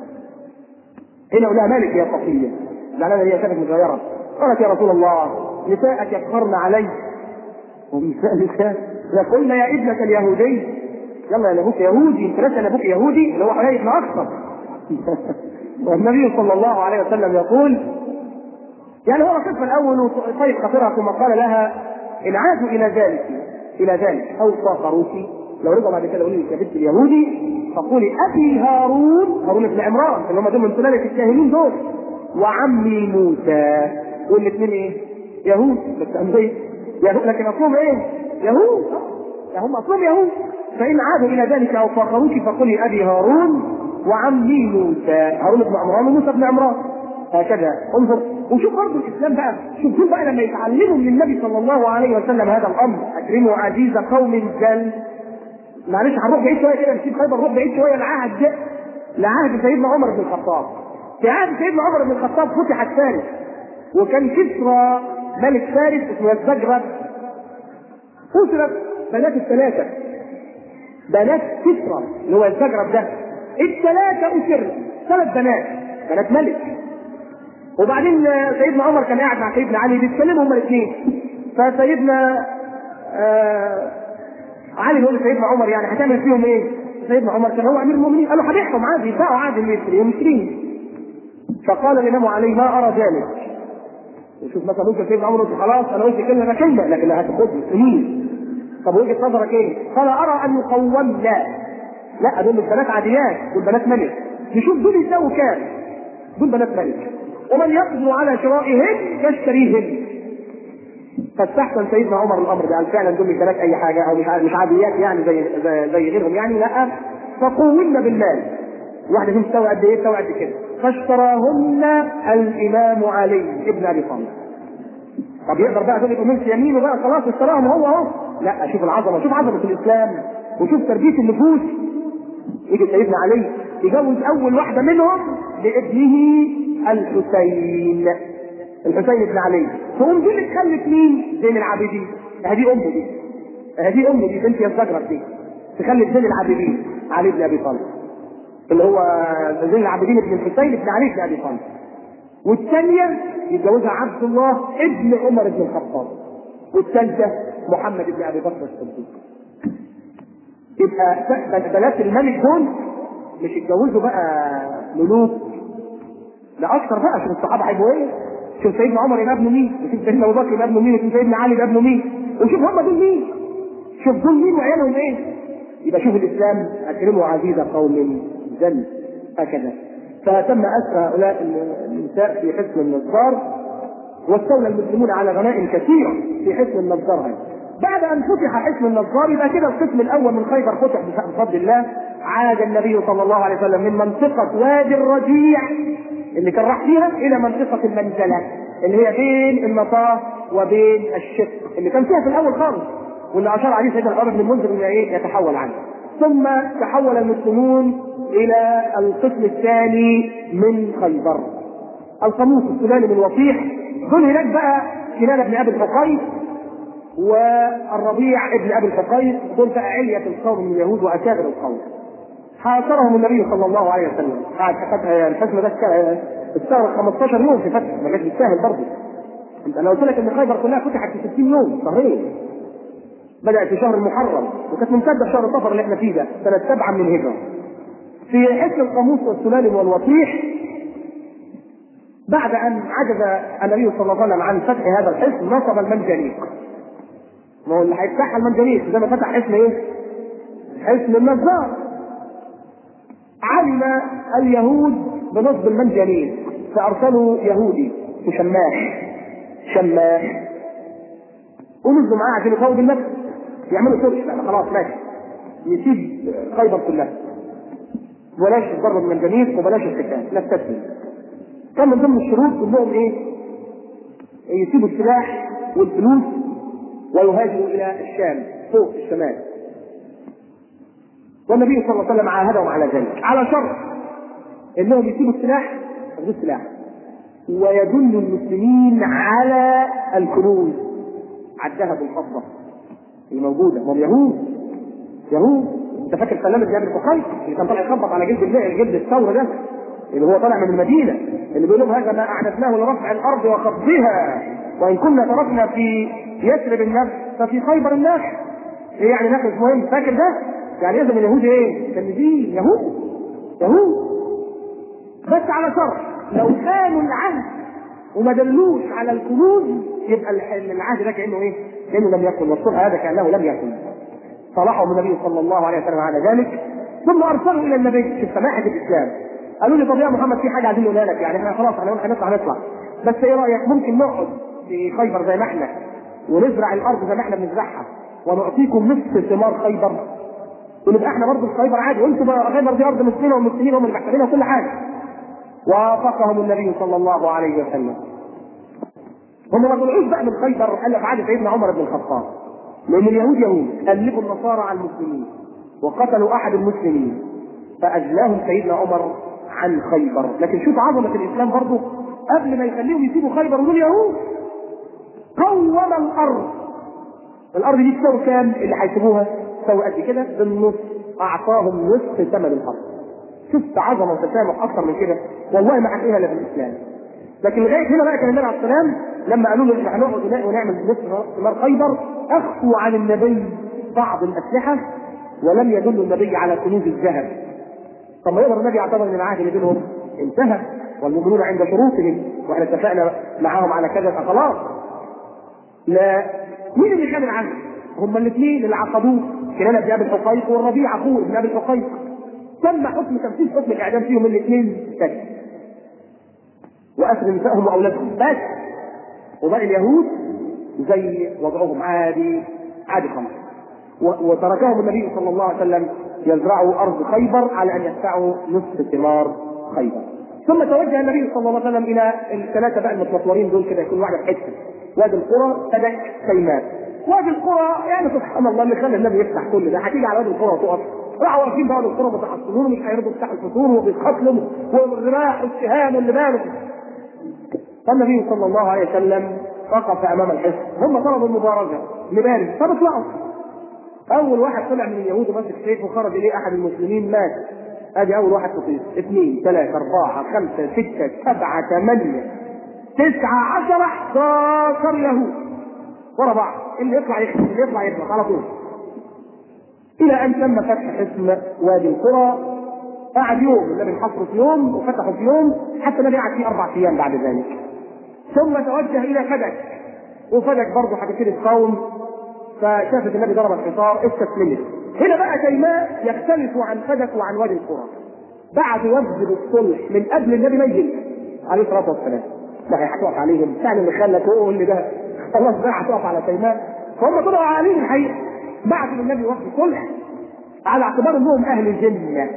هنا يقول لها مالك يا صفيه زعلانه هي شافت متغيره قالت يا رسول الله نساءك يفخرن علي ونساء نساء يقولن يا ابنة اليهودي يلا يا ابوك يهودي انت لسه ابوك يهودي اللي هو حيي بن اخطب والنبي صلى الله عليه وسلم يقول يعني هو القسم الاول وطيب خطرها ثم قال لها ان عادوا الى ذلك الى ذلك او صاخروك لو رجعوا بعد كده يقولوا لك يا بنت اليهودي فقولي ابي هارون هارون بن عمران اللي هم دول من سلاله الكاهنين دول وعمي موسى والاثنين ايه؟ يهود بس انبياء يهود لكن اصلهم ايه؟ يهود هم اصلهم يهود فان عادوا الى ذلك او فاخروك فقولي ابي هارون وعمي موسى هارون بن عمران وموسى بن عمران هكذا انظر وشوف برضه الاسلام بقى شوف دول بقى لما يتعلموا من النبي صلى الله عليه وسلم هذا الامر اكرموا عزيز قوم جل معلش هنروح بعيد شويه كده نسيب خيبر نروح بعيد شويه لعهد ده لعهد سيدنا عمر بن الخطاب في عهد سيدنا عمر بن الخطاب فتحت فارس وكان كسرى ملك فارس اسمه الزجرد أسرت بنات الثلاثة بنات كسرى اللي هو الزجرد ده الثلاثة أسر ثلاث بنات بنات ملك وبعدين سيدنا عمر كان قاعد مع سيدنا علي بيتكلموا هما الاثنين فسيدنا آه علي بيقول لسيدنا عمر يعني هتعمل فيهم ايه؟ سيدنا عمر كان هو امير المؤمنين قال له هبيعهم عادي يباعوا عادي المصري ومسكين فقال الامام علي ما ارى ذلك وشوف مثلا ممكن سيدنا عمر يقول خلاص انا قلت كلمه كلمه لكن لا هتاخد سنين طب وجهه نظرك ايه؟ قال ارى ان يقوم لا لا دول مش بنات عاديات دول بنات ملك نشوف دول يساووا كام دول بنات ملك ومن يقدر على شرائهن يشتريهن فاستحسن سيدنا عمر الامر ده قال فعلا دول مش بنات اي حاجه او مش مش عاديات يعني زي زي, زي غيرهم يعني لا فقومن بالمال واحده فيهم تساوي قد ايه؟ تساوي قد كده فاشتراهن الامام علي ابن ابي طالب طب يقدر بقى دول يبقوا ملك يمينه بقى خلاص اشتراهم هو اهو لا شوف العظمه شوف عظمه الاسلام وشوف تربيه النفوس يجي سيدنا علي يجوز اول واحده منهم لابنه الحسين الحسين بن علي تقوم دي اللي تخلف مين؟ زين العابدين هذه امه دي هذه امه دي بنت الزجرة دي تخلف زين العابدين علي بن ابي طالب اللي هو زين العابدين بن الحسين بن علي بن ابي طالب والثانية يتجوزها عبد الله ابن عمر بن الخطاب والثالثة محمد بن ابي بكر الصديق يبقى بنات الملك دول مش يتجوزوا بقى ملوك لا اكثر بقى شوف الصحابه هيبقوا ايه شوف سيدنا عمر يبقى ابنه مين وشوف سيدنا ابو بكر يبقى ابنه مين وشوف سيدنا علي يبقى ابنه مين وشوف هم دول مين شوف دول مين وعيالهم ايه يبقى شوف الاسلام اكرموا عزيز قوم ذل هكذا فتم اسر هؤلاء النساء في حصن النصار واستولى المسلمون على غنائم كثيره في حصن النصار هذا بعد ان فتح حصن النصار يبقى كده القسم الاول من خيبر فتح بفضل الله عاد النبي صلى الله عليه وسلم من منطقه وادي الرجيع اللي كان راح فيها الى منطقه المنزله اللي هي بين النطاه وبين الشق اللي كان فيها في الاول خالص واللي اشار عليه سيدنا الامر بن المنذر انه ايه يتحول عنه ثم تحول المسلمون الى القسم الثاني من خيبر القاموس السوداني من وصيح دول هناك بقى كنانه بن ابي الحقيق والربيع ابن ابي الحقيق دول بقى علية القوم من اليهود واكابر القوم حاصرهم النبي صلى الله عليه وسلم قعد الحزم ده استغرق 15 يوم في فتح ما كانش بالسهل برضه انت انا قلت لك ان خيبر كلها فتحت في 60 يوم شهرين بدات في شهر المحرم وكانت ممتده شهر صفر اللي احنا فيه ده سنه سبعه من الهجره في حسن القاموس والسلالم والوطيح بعد ان عجز النبي صلى الله عليه وسلم عن فتح هذا الحصن نصب المنجنيق ما هو اللي هيفتحها المنجنيق زي ما فتح حصن ايه؟ حصن النجار علم اليهود بنصب المنجنيق فارسلوا يهودي وشماح شماح ونزلوا معاه عشان يقووا بالنفس يعملوا سيرش لا خلاص ماشي يسيب خيبر كلها بلاش الضرب المنجنيق وبلاش القتال نستسلم كان من ضمن الشروط انهم ايه؟ يسيبوا السلاح والفلوس ويهاجروا الى الشام فوق الشمال. والنبي صلى الله عليه وسلم عاهدهم على ذلك على شرط انهم يسيبوا السلاح ياخذوا السلاح ويدل المسلمين على الكنوز على الذهب والفضه اللي موجوده هم يهود يهود انت فاكر سلام بن ابي الحقيق اللي كان طالع يخبط على جلد جلد الثور ده اللي هو طالع من المدينه اللي بيقول لهم هذا ما اعددناه لرفع الارض وخفضها وان كنا تركنا في يثرب النفس ففي خيبر الناس ايه يعني ناقص مهم فاكر ده؟ يعني لازم اليهود ايه؟ كنزين يهود يهود بس على شرط لو كانوا العهد وما دلوش على الكنوز يبقى العهد ده كانه ايه؟ كانه لم يكن والصلح هذا كانه لم يكن صالحهم النبي صلى الله عليه وسلم على ذلك ثم ارسلوا الى النبي في سماحه الاسلام قالوا لي طب يا محمد في حاجه عايزين نقولها لك يعني احنا خلاص احنا هنطلع نطلع بس ايه رايك ممكن نقعد في خيبر زي ما احنا ونزرع الارض زي ما احنا بنزرعها ونعطيكم نصف ثمار خيبر ونبقى احنا برضه في خيبر عادي وانتم بقى خيبر دي ارض مسلمه والمسلمين هم اللي محتاجينها كل حاجه وافقهم النبي صلى الله عليه وسلم هم ما طلعوش بقى من خيبر الا في عهد سيدنا عمر بن الخطاب لان اليهود يهود قلبوا النصارى على المسلمين وقتلوا احد المسلمين فاجلاهم سيدنا عمر عن خيبر لكن شوف عظمه الاسلام برضه قبل ما يخليهم يسيبوا خيبر ودول يهود قوم الارض الارض دي تساوي كام اللي هيسيبوها تساوي قد كده بالنص اعطاهم نصف ثمن الارض شفت عظمه وتسامح اكثر من كده والله ما هتلاقيها الا في الاسلام لكن لغايه هنا بقى كان النبي عليه السلام لما قالوا له احنا هنقعد ونعمل نصف ثمار خيبر اخفوا عن النبي بعض الاسلحه ولم يدل النبي على كنوز الذهب طب ما يقدر النبي يعتبر ان العهد اللي بينهم انتهى والمؤمنون عند شروطهم واحنا اتفقنا معاهم على كذا فخلاص لا مين اللي كان العهد؟ هما الاثنين اللي عقدوه كنانة بن ابي الحقيق والربيع اخوه ابن ابي الحقيق تم حكم تنفيذ حكم الاعدام فيهم الاثنين بس واسر نسائهم واولادهم بس وباقي اليهود زي وضعهم عادي عادي خالص وتركهم النبي صلى الله عليه وسلم يزرعوا ارض خيبر على ان يدفعوا نصف ثمار خيبر ثم توجه النبي صلى الله عليه وسلم الى الثلاثه بقى المتنطورين دول كده يكون واحده في حته وادي القرى سدك سيناء وادي القرى يعني سبحان الله اللي خلى النبي يفتح كل ده هتيجي على وادي القرى وتقف راحوا واقفين بقى القرى متحصنون ومش هيرضوا يفتحوا الفطور وبيتقتلوا والرماح والسهام واللي بالك فالنبي صلى الله عليه وسلم وقف امام الحصن هم طلبوا المبارزه لبارد طب اطلعوا اول واحد طلع من اليهود وماسك سيف وخرج اليه احد المسلمين مات ادي اول واحد تطير اثنين ثلاثة أربعة خمسة ستة سبعة ثمانية تسعة عشرة 11 يهود ورا بعض اللي يطلع يخلص اللي يطلع يخلص على طول إلى أن تم فتح اسم وادي القرى قعد يوم النبي حصره في يوم وفتحه في يوم حتى النبي قعد فيه اربع ايام بعد ذلك ثم توجه الى فدك وفدك برضه هتبتدي تقاوم فشافت النبي ضرب الحصار استسلمت هنا بقى تيماء يختلف عن فدك وعن وادي القرى بعد وفد الصلح من قبل النبي ما يجي عليه الصلاه والسلام لا هي هتقف عليهم يعني اللي خلى تقول اللي ده خلاص بقى هتقف على تيماء فهم طلعوا عليهم الحقيقه بعد النبي وفد صلح على اعتبار انهم اهل جنه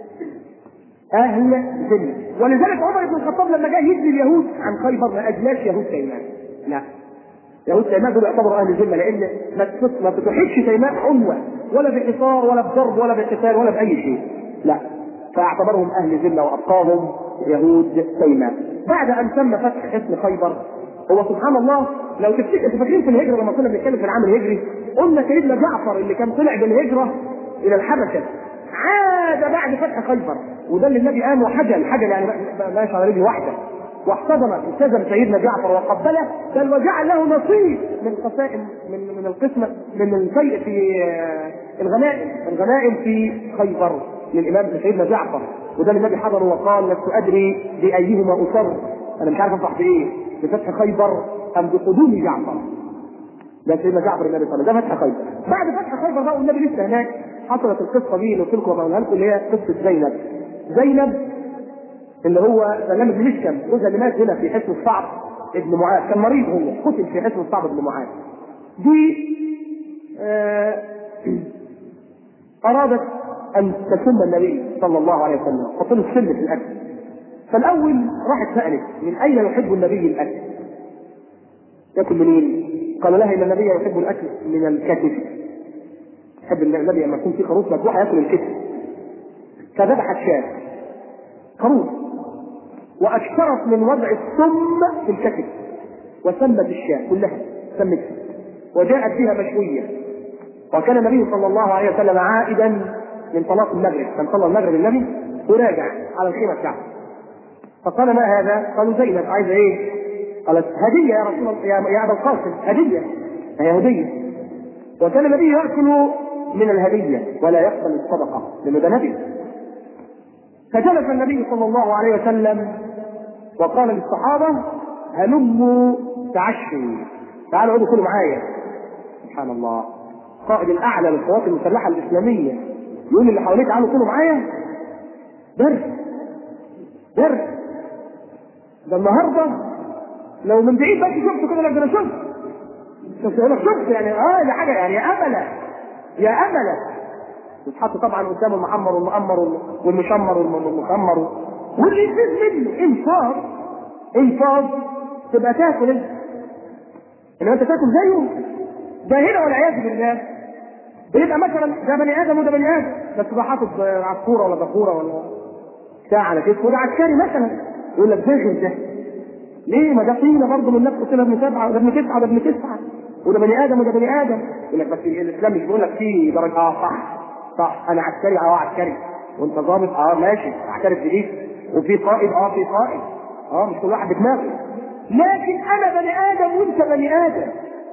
اهل جنه ولذلك عمر بن الخطاب لما جاء يجري اليهود عن خيبر ما اجلاش يهود تيمان لا يهود تيمان دول يعتبروا اهل الجنه لان ما ما بتحيطش تيمان عنوه ولا بحصار ولا بضرب ولا بقتال ولا باي شيء لا فاعتبرهم اهل الجنه وابقاهم يهود تيمان بعد ان تم فتح حصن خيبر هو سبحان الله لو تفتكر انتوا فاكرين في الهجره لما كنا بنتكلم في العام الهجري قلنا سيدنا جعفر اللي كان طلع بالهجره الى الحبشه عاد بعد فتح خيبر وده اللي النبي قام وحجل حجل يعني ماشي على رجل واحده واحتضن التزم سيدنا جعفر وقبله بل وجعل له نصيب من قسائم من من القسمه من الشيء في الغنائم الغنائم في خيبر للامام سيدنا جعفر وده اللي النبي حضره وقال لست ادري بايهما اصر انا مش عارف انصح بايه بفتح خيبر ام بقدوم جعفر ده سيدنا جعفر النبي صلى الله عليه وسلم ده فتح خيبر بعد فتح خيبر بقى والنبي لسه هناك حصلت القصه دي اللي قلت لكم وبقولها لكم اللي هي قصه زينب زينب اللي هو سلام بن مشكم جوزها اللي مات هنا في حصن الصعب ابن معاذ كان مريض هو قتل في حصن الصعب ابن معاذ دي آه ارادت ان تسم النبي صلى الله عليه وسلم حط له السم في الاكل فالاول راحت سالت من اين يحب النبي الاكل؟ ياكل منين؟ قال لها ان النبي يحب الاكل من الكتف يحب النبي لما يكون في خروف مذبوحه ياكل الكتف فذبحت شاة خروف واكثرت من وضع السم في الكتف وسمت الشاة كلها سمتها وجاءت بها مشويه وكان النبي صلى الله عليه وسلم عائدا من صلاه المغرب كان صلى المغرب النبي وراجع على الخيمه بتاعته فقال ما هذا؟ قالوا زينب عايزه ايه؟ قالت هديه يا رسول الله يا, يا ابا القاسم هديه هي هديه وكان النبي ياكل من الهديه ولا يقبل الصدقه لانه ده نبي فجلس النبي صلى الله عليه وسلم وقال للصحابه هلموا تعشوا تعالوا اقعدوا كلوا معايا سبحان الله القائد الاعلى للقوات المسلحه الاسلاميه يقول اللي حواليه تعالوا كلوا معايا درس درس ده النهارده لو من بعيد بس شفت كده لك انا شفت شفت انا شفت يعني اه دي حاجه يعني يا امله يا امله يتحط طبعا قدام المحمر والمؤمر والمشمر والمخمر واللي يفيد منه انفاض انفاض تبقى تاكل انت انما انت تاكل زيه ده هنا والعياذ بالله بيبقى مثلا ده بني ادم وده بني ادم بس تبقى حاطط عصفوره ولا بخوره ولا بتاع على كتفه وده عسكري مثلا يقول لك زاغل ده ليه ما ده طينه برضه من نفسه كده ابن سبعه وده ابن تسعه وده ابن تسعه وده بني ادم وده بني ادم يقول لك بس الاسلام مش بيقول لك في درجه اه صح صح انا عسكري اه عسكري وانت ضابط اه ماشي اعترف بدي وفي قائد اه في قائد اه مش كل واحد بدماغه لكن انا بني ادم وانت بني ادم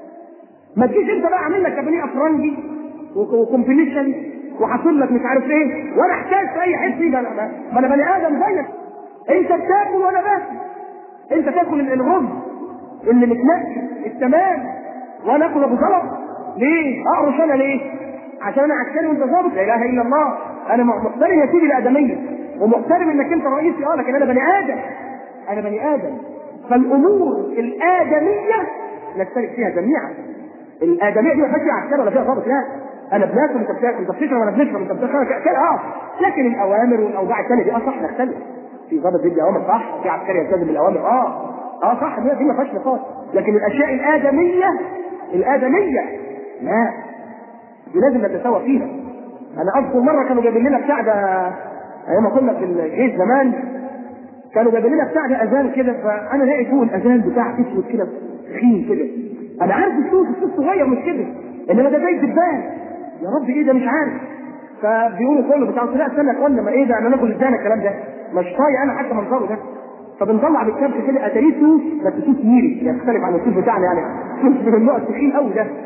ما تجيش انت بقى اعمل لك بني افرنجي وكومبينيشن وحاصل لك مش عارف ايه وانا احتاج في اي حته ده ما انا بني ادم زيك انت بتاكل وانا باكل انت تاكل الرز اللي متنقي التمام وانا اكل ابو زلط ليه؟ اقرش انا ليه؟ عشان انا عسكري وانت ظابط لا اله الا الله انا محترم يا سيدي الادميه ومحترم انك انت رئيسي اه لكن انا بني ادم انا بني ادم فالامور الادميه نشترك فيها جميعا الادميه دي ما فيهاش عسكري ولا فيها ضابط لا انا بناكل انت بتاكل انت بتشرب وانا بنشرب انت بتشرب كده اه لكن الاوامر والاوضاع الثانيه دي اه صح نختلف في ضابط بيدي اوامر صح في عسكري يلتزم بالاوامر اه اه صح دي دي ما فيهاش نقاش لكن الاشياء الادميه الادميه لا دي لازم نتساوى فيها انا اذكر مره كانوا جايبين لنا بتاع ده ايام ما كنا في الجيش زمان كانوا جايبين لنا بتاع ده اذان كده فانا لقيت فوق الاذان بتاع اسود كده تخين كده انا عارف الصوت الصوت صغير مش كده انما ده زي الدبان يا رب ايه ده مش عارف فبيقولوا كله بتاع لا استنى يا اخوانا ما ايه ده انا ناكل ازاي الكلام ده مش طايق انا حتى منظره ده فبنطلع بالكبش كده اتاريه سوس بس سوس ميري يختلف عن السوس بتاعنا يعني سوس من النوع التخين قوي ده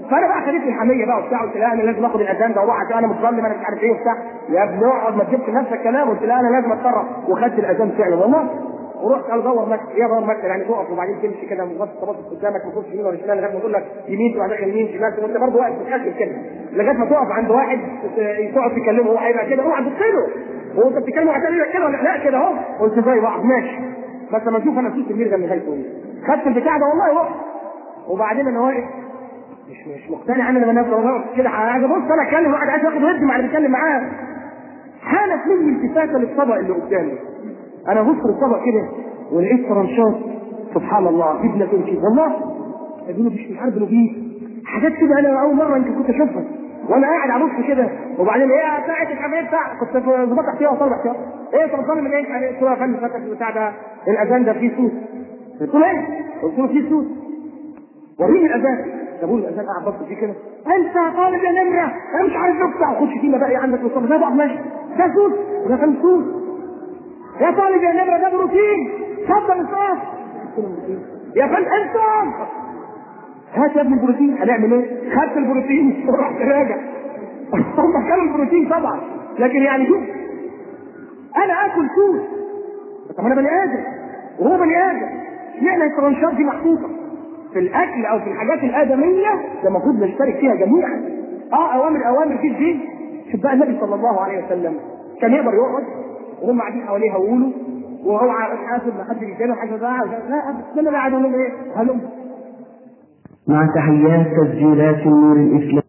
فانا بقى خدت الحميه بقى وبتاع قلت لها انا لازم اخد الاذان ده واروح عشان انا متظلم انا مش عارف ايه وبتاع يا ابني اقعد ما تجيبش لنفسك كلام قلت لها انا لازم اتطرف وخدت الاذان فعلا والله ورحت قال دور مكتب ايه دور مكتب يعني تقف وبعدين تمشي كده من غصب تبص قدامك ما تبص يمين ولا شمال لغايه ما تقول لك يمين تروح داخل يمين شمال وانت برضه واقف بتحاسب كده لغايه ما تقف عند واحد تقعد تكلمه هو هيبقى كده اوعى تبص له هو انت بتتكلم واحد تاني كده ولا لا كده اهو قلت زي بعض ماشي بس لما اشوف انا صوت الميرجا من نهايته ايه خدت البتاع ده والله وقت وبعدين انا واقف مش مش مقتنع انا لما نفسي والله كده عايز ابص انا اتكلم واحد عايز ياخد ودي مع اللي بيتكلم معاه حالت مني التفاته للطبق اللي قدامي انا بص للطبق كده ولقيت فرنشات سبحان الله جبنه تركي والله اديني مش عارف بيه حاجات كده انا اول مره يمكن كنت اشوفها وانا قاعد ابص كده وبعدين ايه بتاعت الحمام بتاع كنت ظبطت احتياط وطلع احتياط ايه طب طالب من ايه قلت له يا فندم فتح البتاع ده الاذان ده فيه صوت قلت له ايه؟ قلت له فيه صوت وريني الاذان جابوا لي الاذان قاعد بص فيه كده انت طالب يا نمره انا مش عارف نفتح وخش فينا بقى ايه عندك مصطفى ده بقى ماشي ده صوت وده كان صوت يا طالب يا نمره ده بروتين اتفضل الصوت يا فندم انت هات يا ابني البروتين هنعمل ايه؟ خدت البروتين ورحت راجع هم كانوا البروتين طبعا لكن يعني شوف انا اكل سوس طب انا بني ادم وهو بني ادم اشمعنى الترانشات دي محطوطه في الاكل او في الحاجات الادميه ده المفروض نشترك فيها جميعا اه اوامر اوامر في الدين شوف بقى النبي صلى الله عليه وسلم كان يقدر يقعد وهم قاعدين حواليه هيقولوا وهو حاسب ما حد بيتكلم حاجه بقى لا ابدا انا قاعد اقول لهم ايه هلم مع تحيات تسجيلات النور الإسلامي